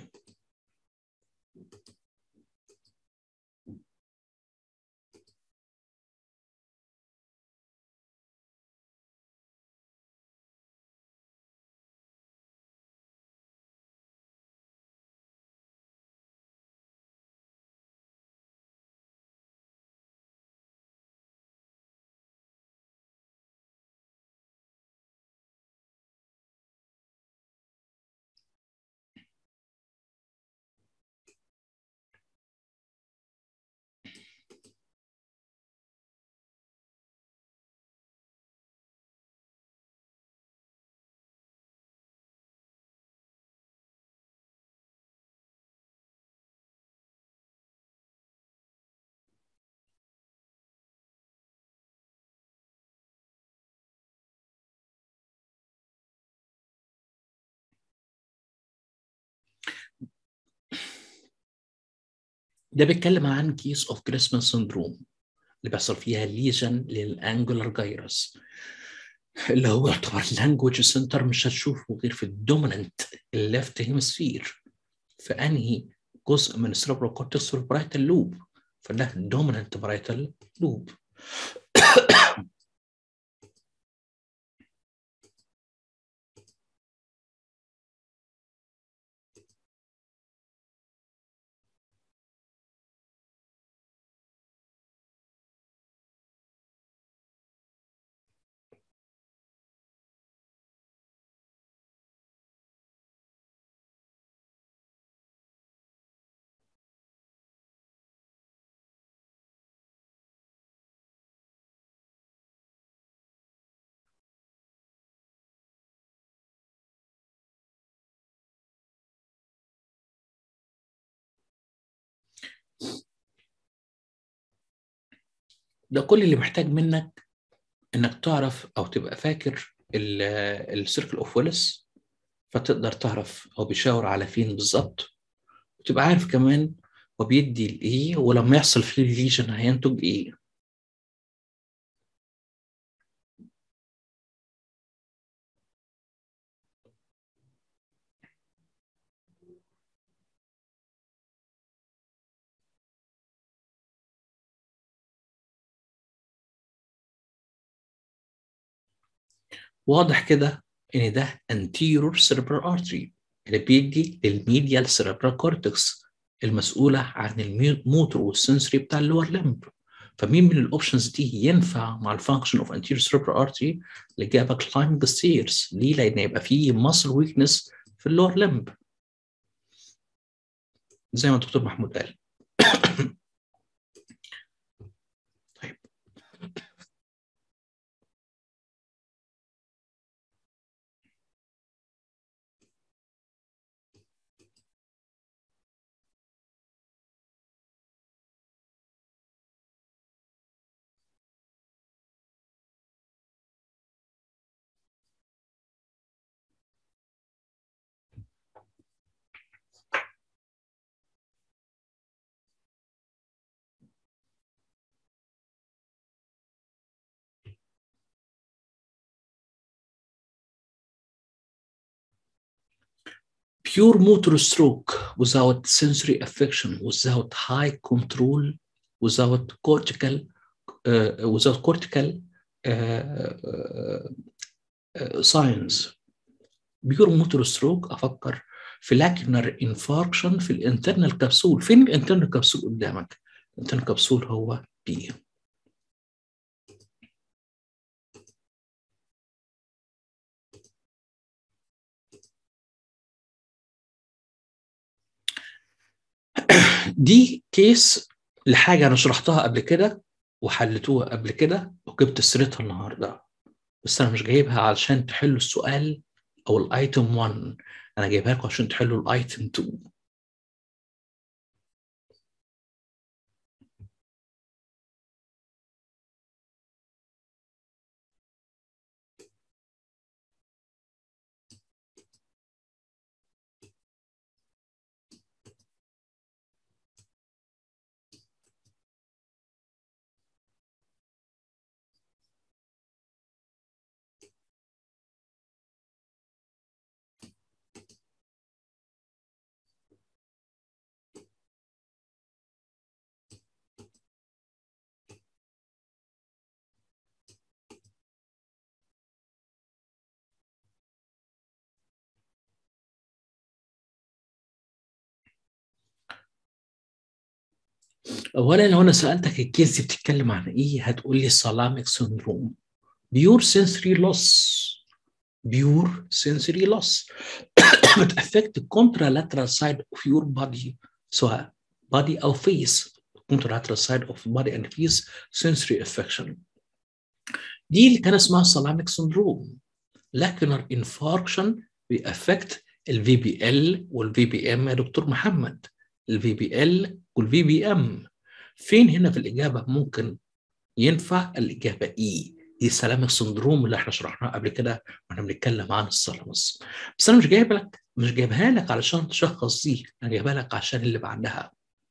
ده بيتكلم عن كيس اوف كريسمان سندروم اللي بيحصل فيها ليجن للانجولار جايرس اللي هو يعتبر اللانجوج سنتر مش هتشوفه غير في الدوميننت الليفت هيمسفير في انهي جزء من السيربرال كورتكس والبرايتال لوب فده دوميننت برايتال لوب ده كل اللي محتاج منك انك تعرف او تبقى فاكر السيركل اوف ويلس فتقدر تعرف هو بيشاور على فين بالظبط وتبقى عارف كمان هو بيدي لايه ولما يحصل فيه ليجن هينتج ايه واضح كده ان ده anterior cerebral artery اللي بيدي للميديال cerebral cortex المسؤولة عن الموتور والسنسوري بتاع اللور لمب فمين من الاوبشنز دي ينفع مع الفانكشن اوف anterior cerebral artery الاجابه climbing the stairs ليه؟ لان يبقى فيه muscle weakness في اللور لمب زي ما الدكتور محمود قال طيب pure motor stroke without sensory affection, without high control, without cortical, uh, without cortical uh, uh, signs. pure motor stroke افكر في lacunar infarction في الانترنال كبسول، فين الانترنال كبسول قدامك؟ الانترنال كبسول هو بي. دي كيس لحاجه انا شرحتها قبل كده وحلتوها قبل كده وجبت سيرتها النهارده بس انا مش جايبها علشان تحلوا السؤال او الايتم 1 انا جايبها لكم عشان تحلوا الايتم 2 اولا لو انا سالتك الكيس دي بتتكلم عن ايه هتقول لي سالاميك سندروم بيور سنسوري لوس بيور سنسوري لوس بتأفكت contralateral side of your body سواء body او face contralateral side of body and face sensory affection دي اللي كان اسمها سالاميك سندروم lacunar infarction بيأفكت الفي بي ال والفي بي ام يا دكتور محمد الفي بي ال والفي بي ام فين هنا في الإجابة ممكن ينفع الإجابة إي دي سلامك سندروم اللي احنا شرحناه قبل كده واحنا بنتكلم عن الثالاموس بس انا مش جايب لك مش جايبها لك علشان تشخص دي انا جايبها لك عشان اللي بعدها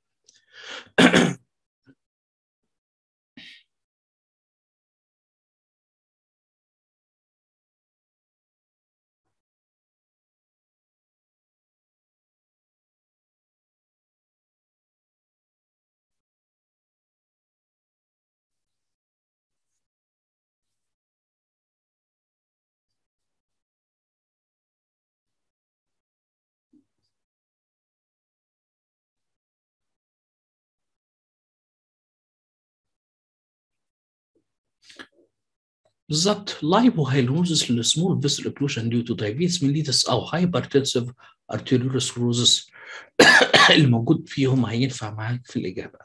بالظبط لايبوهايلونيزس للسمول فيسل اوكلوجن ديو تو دايابيتس ميليتس او هايبرتنسيف ارتيريوسكلوزس اللي موجود فيهم هينفع معاك في الاجابه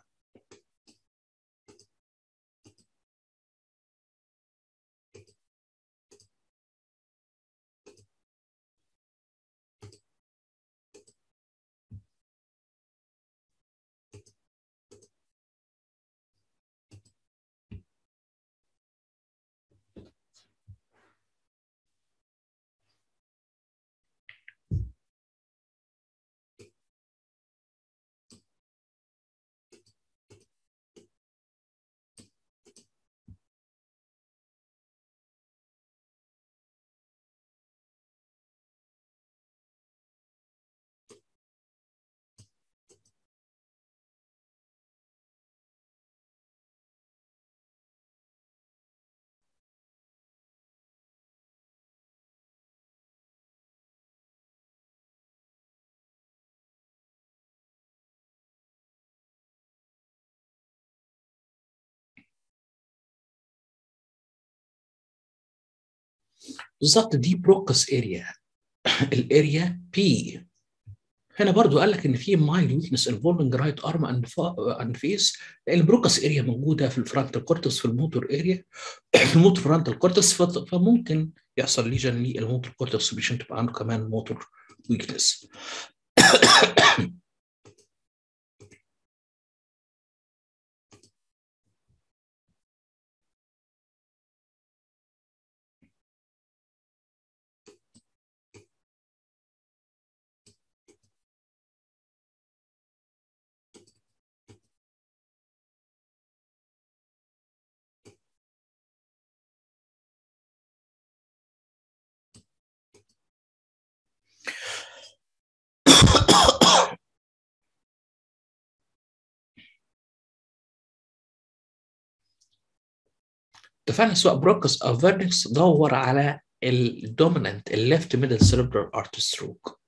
بالظبط دي بروكس اريا الاريا بي هنا برضو قال لك ان في مايل ويكنس انفولفنج رايت ارم اند اند فيس لان البروكس اريا موجوده في الفرونتال كورتكس في الموتور اريا في الموتور فرونتال كورتكس فممكن يحصل ليجن للموتور كورتكس عشان تبقى عنده كمان موتور ويكنس اتفقنا سواء بروكس او فيرنكس دور على الدومينانت الليفت ميدل سيربرال ارت ستروك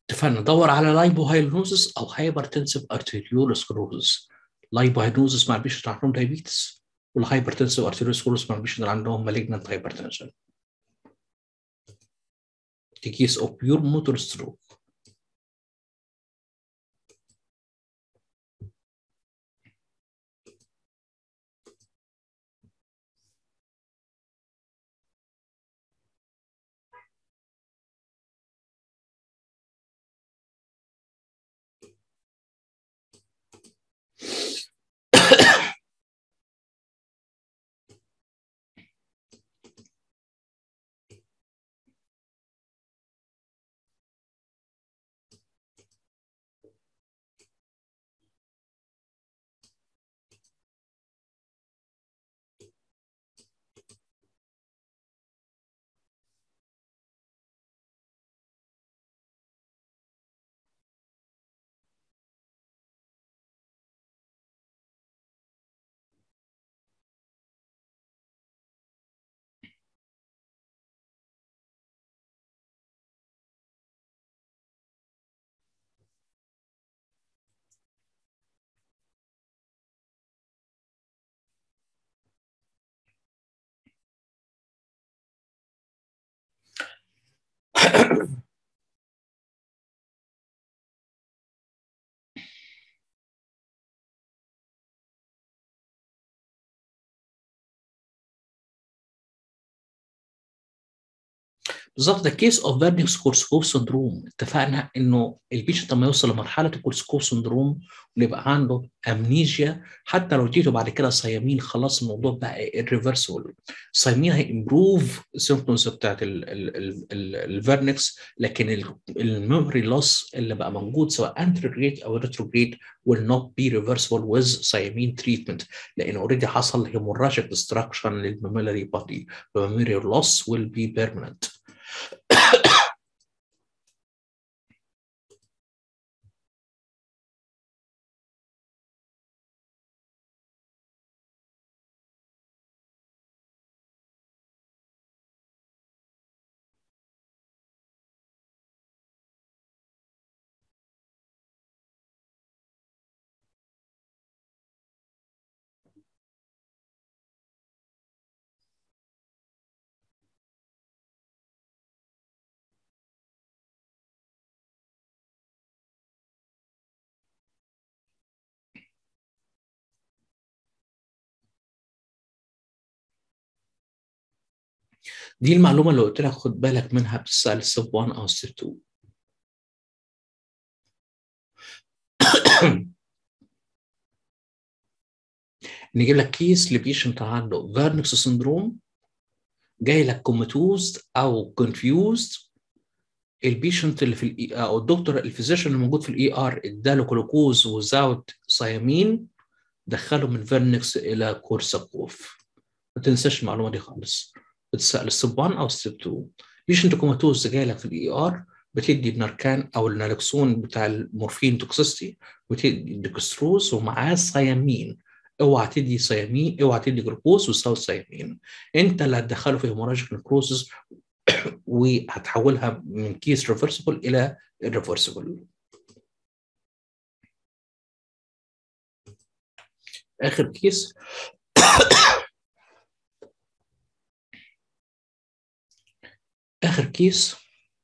اتفقنا ندور على لايبوهايلونوزس او هايبرتنسيف ارتيريولوسكلوزس لايبوهايلونوزس مع البيشنت عندهم دايابيتس والهايبرتنسيف ارتيريولوسكلوزس مع البيشنت عندهم مالجنت هايبرتنشن the case of pure motor stroke بالظبط ده كيس اوف فيرنيكس كورسكوف سندروم اتفقنا انه البيشنت لما يوصل لمرحله الكورسكوف سندروم ويبقى عنده امنيجيا حتى لو اديته بعد كده صيامين خلاص الموضوع بقى irreversible الصيامين هيمبروف السيمبتومز بتاعت الفيرنكس لكن الميموري لوس اللي بقى موجود سواء انتروجريد او ريتروجريد will not be reversible with صيامين تريتمنت لان اوريدي حصل hemorrhagic destruction للميموري بودي فالميموري loss will be permanent دي المعلومه اللي قلت لك خد بالك منها بتسال ستيب 1 او ستيب 2 نجيب لك كيس لبيشنت عنده فيرنكس سندروم جاي لك كوماتوزد او كونفيوزد البيشنت اللي في الاي او الدكتور الفيزيشن اللي موجود في الاي ار اداله جلوكوز وزاوت صيامين دخله من فيرنكس الى كورساكوف ما تنساش المعلومه دي خالص بتسال ستيب 1 او ستيب 2 بيشنت كوماتوز جاي لك في الاي ار بتدي النركان او النالكسون بتاع المورفين توكسيستي بتدي ديكستروز ومعاه صيامين اوعى تدي صيامين اوعى تدي جلوكوز وتساوي صيامين انت اللي هتدخله في هيموراجيك نكروزس وهتحولها من كيس ريفرسبل الى irreversible اخر كيس اخر كيس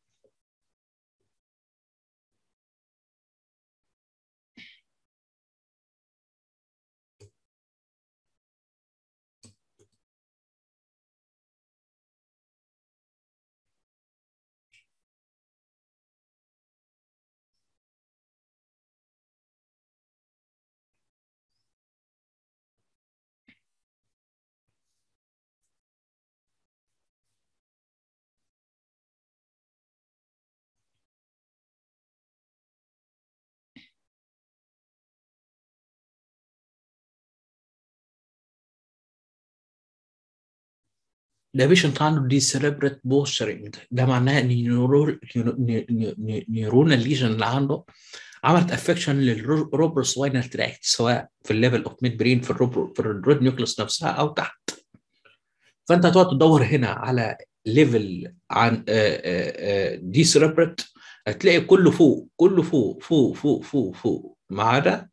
ده بيشنت عنده دي سيريبريت بوسترنج ده معناه ان نيورونال ليجن اللي عنده عملت افكشن للروبر سواينال تراكت سواء في الليفل اوف ميد برين في الروبر في الريد نيوكليس نفسها او تحت فانت هتقعد تدور هنا على ليفل عن دي سيريبريت هتلاقي كله فوق كله فوق فوق فوق فوق فوق ما عدا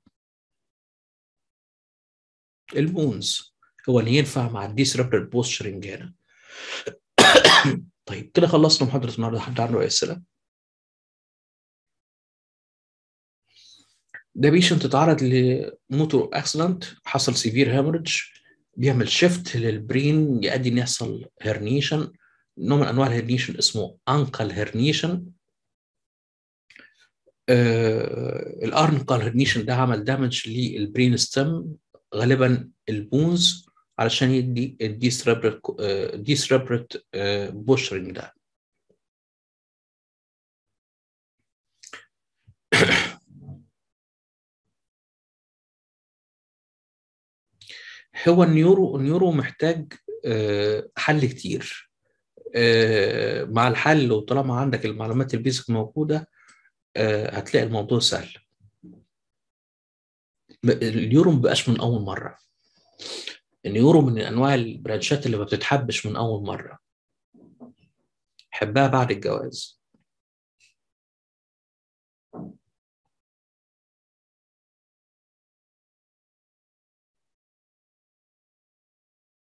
البونز هو اللي ينفع مع الديسربتر بوستشرنج هنا طيب كده خلصنا محاضره النهارده حد عنده اي اسئله ده بيشنت اتعرض لموتور اكسيدنت حصل سيفير هيموريدج بيعمل شيفت للبرين يؤدي ان يحصل هرنيشن نوع من انواع الهرنيشن اسمه انكل هرنيشن آه الارنكال هرنيشن ده عمل دامج للبرين ستيم غالبا البونز علشان يدي الديسربرت ديسربرت بوشرنج ده هو النيورو النيورو محتاج حل كتير مع الحل وطالما عندك المعلومات البيزك موجوده هتلاقي الموضوع سهل النيورو ما بقاش من اول مره النيورو من انواع البرانشات اللي ما بتتحبش من اول مره حبها بعد الجواز